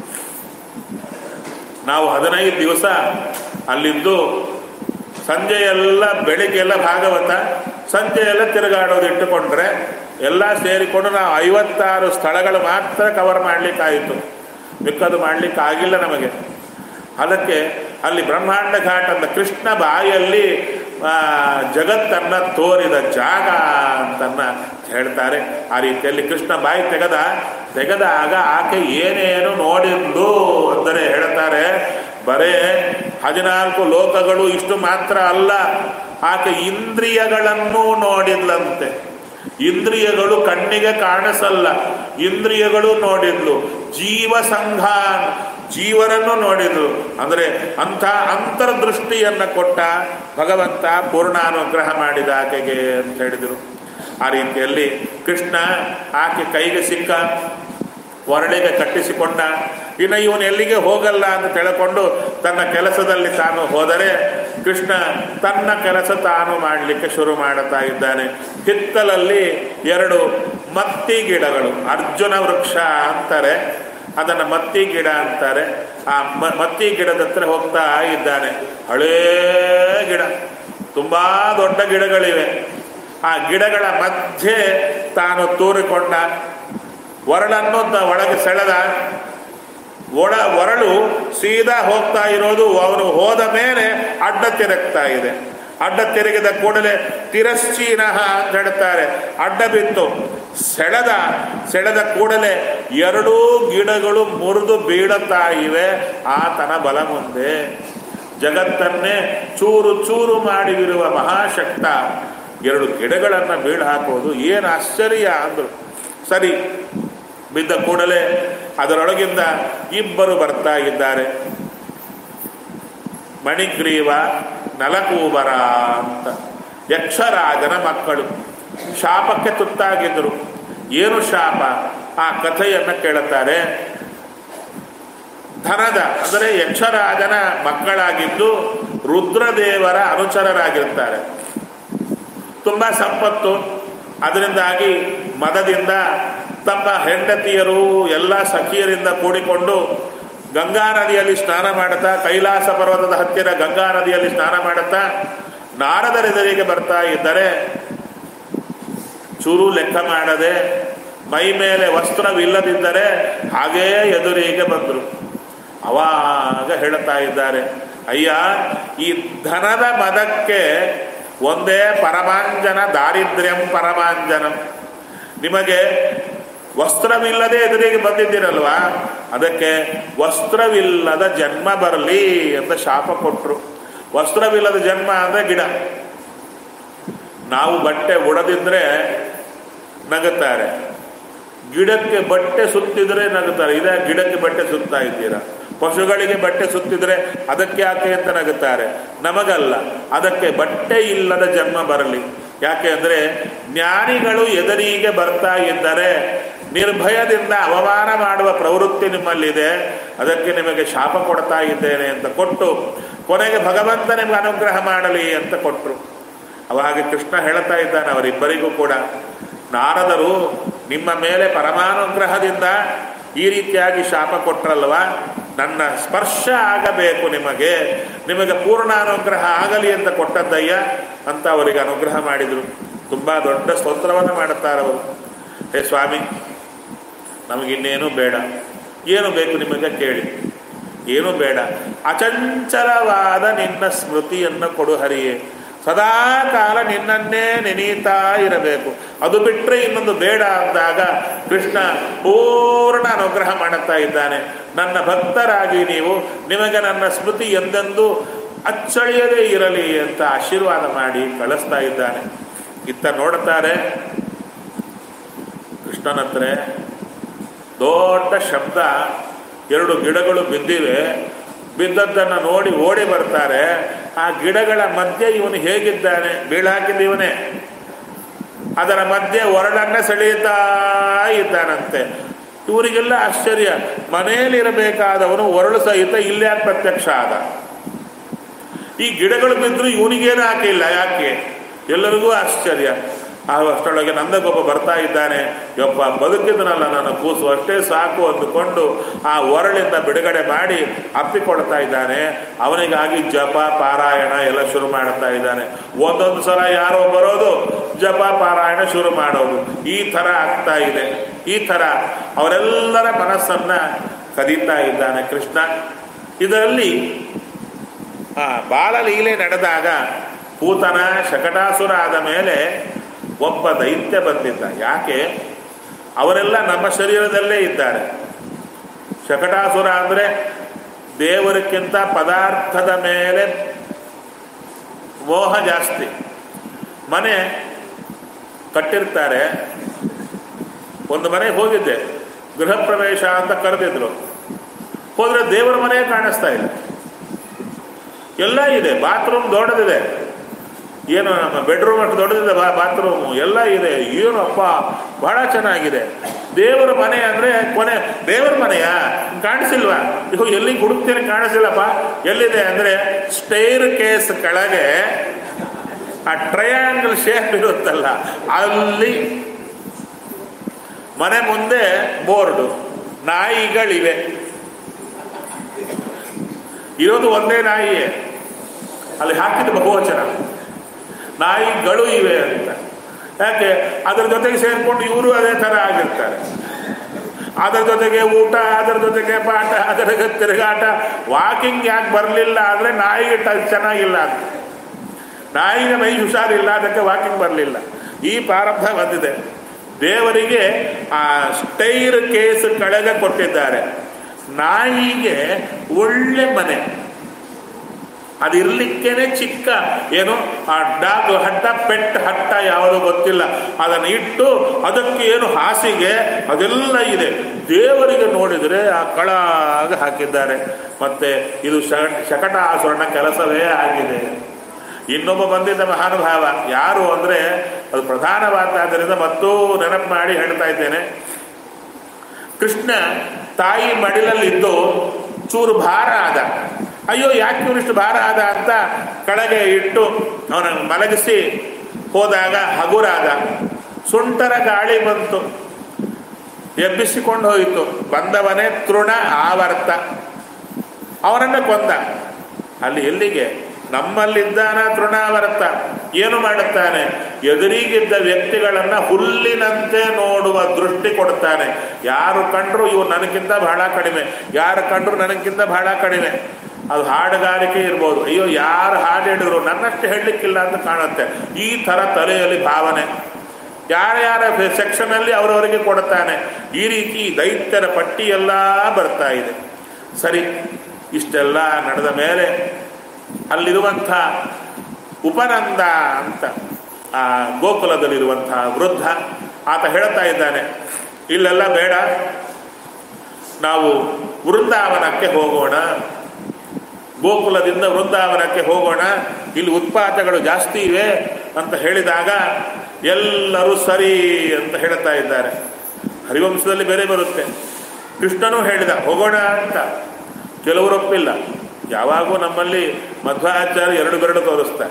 A: ನಾವು ಹದಿನೈದು ದಿವಸ ಅಲ್ಲಿದ್ದು ಸಂಜೆ ಎಲ್ಲ ಬೆಳಿಗ್ಗೆಲ್ಲ ಭಾಗವತ ಸಂಜೆ ಎಲ್ಲ ತಿರುಗಾಡೋದು ಇಟ್ಟುಕೊಂಡ್ರೆ ಎಲ್ಲ ಸೇರಿಕೊಂಡು ನಾವು ಐವತ್ತಾರು ಸ್ಥಳಗಳು ಮಾತ್ರ ಕವರ್ ಮಾಡ್ಲಿಕ್ಕಾಯಿತು ಮಿಕ್ಕದು ಮಾಡ್ಲಿಕ್ಕೆ ಆಗಿಲ್ಲ ನಮಗೆ ಅದಕ್ಕೆ ಅಲ್ಲಿ ಬ್ರಹ್ಮಾಂಡ ಘಾಟ್ ಅಂತ ಕೃಷ್ಣ ಬಾಯಲ್ಲಿ ಆ, ಜಗತ್ತನ್ನ ತೋರಿದ ಜಾಗ ಅಂತನ್ನ ಹೇಳ್ತಾರೆ ಆ ರೀತಿಯಲ್ಲಿ ಕೃಷ್ಣ ಬಾಯಿ ತೆಗೆದ ತೆಗೆದಾಗ ಆಕೆ ಏನೇನು ನೋಡಿದ್ಲು ಅಂದರೆ ಹೇಳ್ತಾರೆ ಬರೇ ಹದಿನಾಲ್ಕು ಲೋಕಗಳು ಇಷ್ಟು ಮಾತ್ರ ಅಲ್ಲ ಆಕೆ ಇಂದ್ರಿಯಗಳನ್ನು ನೋಡಿದ್ಲಂತೆ ಇಂದ್ರಿಯಗಳು ಕಣ್ಣಿಗೆ ಕಾಣಿಸಲ್ಲ ಇಂದ್ರಿಯಗಳು ನೋಡಿದ್ಲು ಜೀವ ಸಂಘ ಜೀವನನ್ನು ನೋಡಿದ್ಲು ಅಂದರೆ ಅಂಥ ಅಂತರ್ದೃಷ್ಟಿಯನ್ನ ಕೊಟ್ಟ ಭಗವಂತ ಪೂರ್ಣಾನುಗ್ರಹ ಮಾಡಿದ ಆಕೆಗೆ ಅಂತ ಹೇಳಿದರು ಆ ರೀತಿಯಲ್ಲಿ ಕೃಷ್ಣ ಆಕೆ ಕೈಗೆ ಸಿಕ್ಕ ಒರಳಿಗೆ ಕಟ್ಟಿಸಿಕೊಂಡ ಇನ್ನು ಇವನು ಎಲ್ಲಿಗೆ ಹೋಗಲ್ಲ ಅಂತ ತಿಳ್ಕೊಂಡು ತನ್ನ ಕೆಲಸದಲ್ಲಿ ತಾನು ಹೋದರೆ ಕೃಷ್ಣ ತನ್ನ ಕೆಲಸ ತಾನು ಮಾಡಲಿಕ್ಕೆ ಶುರು ಮಾಡುತ್ತಾ ಇದ್ದಾನೆ ಹಿತ್ತಲಲ್ಲಿ ಎರಡು ಮತ್ತಿ ಗಿಡಗಳು ಅರ್ಜುನ ವೃಕ್ಷ ಅಂತಾರೆ ಅದನ್ನು ಮತ್ತಿ ಗಿಡ ಅಂತಾರೆ ಆ ಮ- ಮತ್ತಿ ಗಿಡದ ಹತ್ರ ಹೋಗ್ತಾ ಇದ್ದಾನೆ ಹಳೇ ಗಿಡ ತುಂಬಾ ದೊಡ್ಡ ಗಿಡಗಳಿವೆ ಆ ಗಿಡಗಳ ಮಧ್ಯೆ ತಾನು ತೂರಿಕೊಂಡ ಒರಳನ್ನು ತ- ಒಳಗೆ ಸೆಳೆದ ಒಳ ಒರಳು ಸೀದಾ ಹೋಗ್ತಾ ಇರೋದು ಅವನು ಹೋದ ಮೇಲೆ ಅಡ್ಡ ತಿರುಗ್ತಾ ಇದೆ ಅಡ್ಡ ತಿರುಗಿದ ಕೂಡಲೇ ತಿರಶ್ಚೀನ ಅಂತ ಹೇಳ್ತಾರೆ ಅಡ್ಡ ಬಿತ್ತು ಸೆಳೆದ ಸೆಳೆದ ಕೂಡಲೇ ಎರಡೂ ಗಿಡಗಳು ಮುರಿದು ಬೀಳುತ್ತಾ ಇವೆ ಆತನ ಬಲ ಮುಂದೆ ಜಗತ್ತನ್ನೇ ಚೂರು ಚೂರು ಮಾಡಿವಿರುವ ಮಹಾಶಕ್ತ ಎರಡು ಗಿಡಗಳನ್ನು ಬೀಳು ಹಾಕೋದು ಏನು ಆಶ್ಚರ್ಯ ಅಂದರು ಸರಿ ಬಿದ್ದ ಕೂಡಲೇ ಅದರೊಳಗಿಂದ ಇಬ್ಬರು ಬರ್ತಾ ಇದ್ದಾರೆ ಮಣಿಗ್ರೀವ ನಲಕೂಬರ ಅಂತ ಯಕ್ಷರಾಜನ ಮಕ್ಕಳು ಶಾಪಕ್ಕೆ ತುತ್ತಾಗಿದ್ದರು ಏನು ಶಾಪ ಆ ಕಥೆಯನ್ನು ಕೇಳುತ್ತಾರೆ ಧನದ ಅಂದರೆ ಯಕ್ಷರಾಜನ ಮಕ್ಕಳಾಗಿದ್ದು ರುದ್ರದೇವರ ಅನುಚರರಾಗಿರ್ತಾರೆ ತುಂಬ ಸಂಪತ್ತು ಅದರಿಂದಾಗಿ ಮದದಿಂದ ತಮ್ಮ ಹೆಂಡತಿಯರು ಎಲ್ಲ ಸಖಿಯರಿಂದ ಕೂಡಿಕೊಂಡು ಗಂಗಾ ನದಿಯಲ್ಲಿ ಸ್ನಾನ ಮಾಡುತ್ತಾ ಕೈಲಾಸ ಪರ್ವತದ ಹತ್ತಿರ ಗಂಗಾ ನದಿಯಲ್ಲಿ ಸ್ನಾನ ಮಾಡುತ್ತಾ ನಾರದರೆದುರಿಗೆ ಬರ್ತಾ ಇದ್ದರೆ ಚೂರು ಲೆಕ್ಕ ಮಾಡದೆ ಮೈ ಮೇಲೆ ವಸ್ತ್ರವಿಲ್ಲದಿದ್ದರೆ ಹಾಗೇ ಎದುರಿಗೆ ಬಂದರು ಅವಾಗ ಹೇಳುತ್ತಾ ಇದ್ದಾರೆ ಅಯ್ಯ ಈ ಧನದ ಮದಕ್ಕೆ ಒಂದೇ ಪರಮಾಂಜನ ದಾರಿದ್ರ್ಯಂ ಪರಮಾಂಜನಂ ನಿಮಗೆ ವಸ್ತ್ರವಿಲ್ಲದೆ ಎದುರಿಗೆ ಬಂದಿದ್ದೀರಲ್ವಾ ಅದಕ್ಕೆ ವಸ್ತ್ರವಿಲ್ಲದ ಜನ್ಮ ಬರಲಿ ಅಂತ ಶಾಪ ಕೊಟ್ಟರು ವಸ್ತ್ರವಿಲ್ಲದ ಜನ್ಮ ಅಂದರೆ ಗಿಡ ನಾವು ಬಟ್ಟೆ ಉಡದಿದ್ರೆ ನಗುತ್ತಾರೆ ಗಿಡಕ್ಕೆ ಬಟ್ಟೆ ಸುತ್ತಿದ್ರೆ ನಗುತ್ತಾರೆ ಇದೇ ಗಿಡಕ್ಕೆ ಬಟ್ಟೆ ಸುತ್ತಾ ಇದ್ದೀರಾ ಪಶುಗಳಿಗೆ ಬಟ್ಟೆ ಸುತ್ತಿದ್ರೆ ಅದಕ್ಕೆ ಯಾಕೆ ಅಂತ ನಗುತ್ತಾರೆ ನಮಗಲ್ಲ ಅದಕ್ಕೆ ಬಟ್ಟೆ ಇಲ್ಲದ ಜನ್ಮ ಬರಲಿ ಯಾಕೆ ಅಂದರೆ ಜ್ಞಾನಿಗಳು ಎದುರಿಗೆ ಬರ್ತಾ ಇದ್ದರೆ ನಿರ್ಭಯದಿಂದ ಅವಮಾನ ಮಾಡುವ ಪ್ರವೃತ್ತಿ ನಿಮ್ಮಲ್ಲಿದೆ ಅದಕ್ಕೆ ನಿಮಗೆ ಶಾಪ ಕೊಡ್ತಾ ಇದ್ದೇನೆ ಅಂತ ಕೊಟ್ಟು ಕೊನೆಗೆ ಭಗವಂತ ನಿಮಗೆ ಅನುಗ್ರಹ ಮಾಡಲಿ ಅಂತ ಕೊಟ್ಟರು ಅವಾಗ ಕೃಷ್ಣ ಹೇಳ್ತಾ ಇದ್ದಾನೆ ಅವರಿಬ್ಬರಿಗೂ ಕೂಡ ನಾರದರು ನಿಮ್ಮ ಮೇಲೆ ಪರಮಾನುಗ್ರಹದಿಂದ ಈ ರೀತಿಯಾಗಿ ಶಾಪ ಕೊಟ್ರಲ್ವ ನನ್ನ ಸ್ಪರ್ಶ ಆಗಬೇಕು ನಿಮಗೆ ನಿಮಗೆ ಪೂರ್ಣ ಅನುಗ್ರಹ ಆಗಲಿ ಅಂತ ಕೊಟ್ಟದ್ದಯ್ಯ ಅಂತ ಅವರಿಗೆ ಅನುಗ್ರಹ ಮಾಡಿದರು ತುಂಬ ದೊಡ್ಡ ಸ್ತೋತ್ರವನ್ನು ಮಾಡುತ್ತಾರೆ ಅವರು ಹೇ ಸ್ವಾಮಿ ನಮಗಿನ್ನೇನು ಬೇಡ ಏನು ಬೇಕು ನಿಮಗೆ ಕೇಳಿ ಏನು ಬೇಡ ಅಚಂಚಲವಾದ ನಿನ್ನ ಸ್ಮೃತಿಯನ್ನು ಕೊಡು ಹರಿಯೇ ಸದಾ ಕಾಲ ನಿನ್ನನ್ನೇ ನೆನೀತಾ ಇರಬೇಕು ಅದು ಬಿಟ್ಟರೆ ಇನ್ನೊಂದು ಬೇಡ ಅಂದಾಗ ಕೃಷ್ಣ ಪೂರ್ಣ ಅನುಗ್ರಹ ಮಾಡುತ್ತಾ ಇದ್ದಾನೆ ನನ್ನ ಭಕ್ತರಾಗಿ ನೀವು ನಿಮಗೆ ನನ್ನ ಸ್ಮೃತಿ ಎಂದೆಂದೂ ಅಚ್ಚಳಿಯದೇ ಇರಲಿ ಅಂತ ಆಶೀರ್ವಾದ ಮಾಡಿ ಕಳಿಸ್ತಾ ಇದ್ದಾನೆ ಇತ್ತ ನೋಡುತ್ತಾರೆ ಕೃಷ್ಣನ ಹತ್ರ ದೊಡ್ಡ ಶಬ್ದ ಎರಡು ಗಿಡಗಳು ಬಿದ್ದಿವೆ ಬಿದ್ದದ್ದನ್ನು ನೋಡಿ ಓಡಿ ಬರ್ತಾರೆ ಆ ಗಿಡಗಳ ಮಧ್ಯೆ ಇವನು ಹೇಗಿದ್ದಾನೆ ಬೀಳಾಕಿದ ಇವನೇ ಅದರ ಮಧ್ಯೆ ಒರಡನ್ನ ಸೆಳೆಯುತ್ತಾ ಇದ್ದಾನಂತೆ ಇವರಿಗೆಲ್ಲ ಆಶ್ಚರ್ಯ ಮನೆಯಲ್ಲಿರಬೇಕಾದವನು ಒರಳು ಸಹಿತ ಇಲ್ಲೇ ಪ್ರತ್ಯಕ್ಷ ಆದ ಈ ಗಿಡಗಳು ಬಿದ್ದರೂ ಇವನಿಗೇನು ಹಾಕಿಲ್ಲ ಯಾಕೆ ಎಲ್ಲರಿಗೂ ಆಶ್ಚರ್ಯ ಆ ಅಷ್ಟರೊಳಗೆ ನಂದಗೊಬ್ಬ ಬರ್ತಾ ಇದ್ದಾನೆ ಯೊಬ್ಬ ಬದುಕಿದನಲ್ಲ ನನ್ನ ಕೂಸು ಅಷ್ಟೇ ಸಾಕು ಅಂದುಕೊಂಡು ಆ ಒರಳಿಂದ ಬಿಡುಗಡೆ ಮಾಡಿ ಅಪ್ಪಿಕೊಡ್ತಾ ಇದ್ದಾನೆ ಅವನಿಗಾಗಿ ಜಪ ಪಾರಾಯಣ ಎಲ್ಲ ಶುರು ಮಾಡುತ್ತಾ ಇದ್ದಾನೆ ಒಂದೊಂದು ಸಲ ಯಾರೋ ಬರೋದು ಜಪ ಪಾರಾಯಣ ಶುರು ಮಾಡೋದು ಈ ಥರ ಆಗ್ತಾ ಇದೆ ಈ ಥರ ಅವರೆಲ್ಲರ ಮನಸ್ಸನ್ನ ಕದೀತಾ ಇದ್ದಾನೆ ಕೃಷ್ಣ ಇದರಲ್ಲಿ ಆ ಬಾಲಲೀಲೆ ನಡೆದಾಗ ಪೂತನ ಶಕಟಾಸುರ ಆದ ಮೇಲೆ ಒಬ್ಬ ದೈತ್ಯ ಬಂದಿದ್ದ ಯಾಕೆ ಅವರೆಲ್ಲ ನಮ್ಮ ಶರೀರದಲ್ಲೇ ಇದ್ದಾರೆ ಶಕಟಾಸುರ ಅಂದರೆ ದೇವರಕ್ಕಿಂತ ಪದಾರ್ಥದ ಮೇಲೆ ಮೋಹ ಜಾಸ್ತಿ ಮನೆ ಕಟ್ಟಿರ್ತಾರೆ ಒಂದು ಮನೆಗೆ ಹೋಗಿದ್ದೆ ಗೃಹ ಪ್ರವೇಶ ಅಂತ ಕರೆದಿದ್ರು ಹೋದ್ರೆ ದೇವರ ಮನೆ ಕಾಣಿಸ್ತಾ ಇಲ್ಲ ಎಲ್ಲ ಇದೆ ಬಾತ್ರೂಮ್ ದೊಡ್ಡದಿದೆ ಏನು ನಮ್ಮ ಬೆಡ್ರೂಮ್ ಅಷ್ಟು ದೊಡ್ಡದಿದೆ ಬಾ ಬಾತ್ರೂಮು ಎಲ್ಲ ಇದೆ ಏನಪ್ಪ ಬಹಳ ಚೆನ್ನಾಗಿದೆ ದೇವರ ಮನೆ ಅಂದ್ರೆ ಕೊನೆ ದೇವರ ಮನೆಯ ಕಾಣಿಸಿಲ್ವಾ ಇವು ಎಲ್ಲಿ ಹುಡುಕ್ತೀನಿ ಕಾಣಿಸಿಲ್ಲಪ್ಪ ಎಲ್ಲಿದೆ ಅಂದ್ರೆ ಸ್ಟೈರ್ ಕೇಸ್ ಕೆಳಗೆ ಆ ಟ್ರಯಾಂಗಲ್ ಶೇಪ್ ಇರುತ್ತಲ್ಲ ಅಲ್ಲಿ ಮನೆ ಮುಂದೆ ಬೋರ್ಡು ನಾಯಿಗಳಿವೆ ಇರೋದು ಒಂದೇ ನಾಯಿಯೇ ಅಲ್ಲಿ ಹಾಕಿದ ಬಹುವಚನ ನಾಯಿಗಳು ಇವೆ ಅಂತ ಯಾಕೆ ಅದರ ಜೊತೆಗೆ ಸೇರಿಕೊಂಡು ಇವರು ಅದೇ ಥರ ಆಗಿರ್ತಾರೆ ಅದರ ಜೊತೆಗೆ ಊಟ ಅದರ ಜೊತೆಗೆ ಪಾಠ ಅದರ ಜೊತೆ ತಿರುಗಾಟ ವಾಕಿಂಗ್ ಯಾಕೆ ಬರಲಿಲ್ಲ ಅಂದರೆ ನಾಯಿಗೆ ಟ- ಚೆನ್ನಾಗಿಲ್ಲ ಅಂತ ನಾಯಿಗೆ ಮೈ ಹುಷಾರಿಲ್ಲ ಅದಕ್ಕೆ ವಾಕಿಂಗ್ ಬರಲಿಲ್ಲ ಈ ಪ್ರಾರಬ್ಧ ಬಂದಿದೆ ದೇವರಿಗೆ ಆ ಸ್ಟೈರ್ ಕೇಸ್ ಕೆಳಗೆ ಕೊಟ್ಟಿದ್ದಾರೆ ನಾಯಿಗೆ ಒಳ್ಳೆ ಮನೆ ಅದಿರ್ಲಿಕ್ಕೇನೆ ಚಿಕ್ಕ ಏನು ಆ ಡಾಗ್ ಹಟ್ಟ ಪೆಟ್ ಹಟ್ಟ ಯಾವುದು ಗೊತ್ತಿಲ್ಲ ಅದನ್ನು ಇಟ್ಟು ಅದಕ್ಕೆ ಏನು ಹಾಸಿಗೆ ಅದೆಲ್ಲ ಇದೆ ದೇವರಿಗೆ ನೋಡಿದರೆ ಆ ಕಳಾಗ ಹಾಕಿದ್ದಾರೆ ಮತ್ತೆ ಇದು ಶ- ಶಕಟಾಸುರನ ಕೆಲಸವೇ ಆಗಿದೆ ಇನ್ನೊಬ್ಬ ಬಂದಿದ್ದ ಮಹಾನುಭಾವ ಯಾರು ಅಂದ್ರೆ ಅದು ಪ್ರಧಾನವಾದ್ದರಿಂದ ಮತ್ತೂ ನೆನಪು ಮಾಡಿ ಹೇಳ್ತಾ ಇದ್ದೇನೆ ಕೃಷ್ಣ ತಾಯಿ ಮಡಿಲಲ್ಲಿದ್ದು ಚೂರು ಭಾರ ಆದ ಅಯ್ಯೋ ಯಾಕೆ ಇವನಿಷ್ಟು ಭಾರ ಆದ ಅಂತ ಕೆಳಗೆ ಇಟ್ಟು ಅವನನ್ನು ಮಲಗಿಸಿ ಹೋದಾಗ ಹಗುರಾದ ಸುಂಟರ ಗಾಳಿ ಬಂತು ಎಬ್ಬಿಸಿಕೊಂಡು ಹೋಯಿತು ಬಂದವನೇ ತೃಣ ಆವರ್ತ ಅವನನ್ನ ಕೊಂದ ಅಲ್ಲಿ ಎಲ್ಲಿಗೆ ನಮ್ಮಲ್ಲಿದ್ದಾನ ತೃಣಾವರ್ತ ಏನು ಮಾಡುತ್ತಾನೆ ಎದುರಿಗಿದ್ದ ವ್ಯಕ್ತಿಗಳನ್ನ ಹುಲ್ಲಿನಂತೆ ನೋಡುವ ದೃಷ್ಟಿ ಕೊಡ್ತಾನೆ ಯಾರು ಕಂಡ್ರು ಇವು ನನಗಿಂತ ಬಹಳ ಕಡಿಮೆ ಯಾರು ಕಂಡ್ರು ನನಗಿಂತ ಬಹಳ ಕಡಿಮೆ ಅದು ಹಾಡುಗಾರಿಕೆ ಇರ್ಬೋದು ಅಯ್ಯೋ ಯಾರು ಹಾಡು ಹೇಳಿದ್ರು ನನ್ನಷ್ಟು ಹೇಳಲಿಕ್ಕಿಲ್ಲ ಅಂತ ಕಾಣುತ್ತೆ ಈ ಥರ ತಲೆಯಲ್ಲಿ ಭಾವನೆ ಯಾರ್ಯಾರ ಸೆಕ್ಷನಲ್ಲಿ ಅವರವರಿಗೆ ಕೊಡುತ್ತಾನೆ ಈ ರೀತಿ ದೈತ್ಯರ ಪಟ್ಟಿ ಎಲ್ಲ ಬರ್ತಾ ಇದೆ ಸರಿ ಇಷ್ಟೆಲ್ಲ ನಡೆದ ಮೇಲೆ ಅಲ್ಲಿರುವಂಥ ಉಪನಂದ ಅಂತ ಆ ಗೋಕುಲದಲ್ಲಿರುವಂಥ ವೃದ್ಧ ಆತ ಹೇಳ್ತಾ ಇದ್ದಾನೆ ಇಲ್ಲೆಲ್ಲ ಬೇಡ ನಾವು ವೃಂದಾವನಕ್ಕೆ ಹೋಗೋಣ ಗೋಕುಲದಿಂದ ವೃಂದಾವನಕ್ಕೆ ಹೋಗೋಣ ಇಲ್ಲಿ ಉತ್ಪಾದಗಳು ಜಾಸ್ತಿ ಇವೆ ಅಂತ ಹೇಳಿದಾಗ ಎಲ್ಲರೂ ಸರಿ ಅಂತ ಹೇಳ್ತಾ ಇದ್ದಾರೆ ಹರಿವಂಶದಲ್ಲಿ ಬೇರೆ ಬರುತ್ತೆ ಕೃಷ್ಣನೂ ಹೇಳಿದ ಹೋಗೋಣ ಅಂತ ಕೆಲವರು ಒಪ್ಪಿಲ್ಲ ಯಾವಾಗೂ ನಮ್ಮಲ್ಲಿ ಮಧ್ವಾಚಾರ್ಯ ಎರಡು ಬೆರಡು ತೋರಿಸ್ತಾರೆ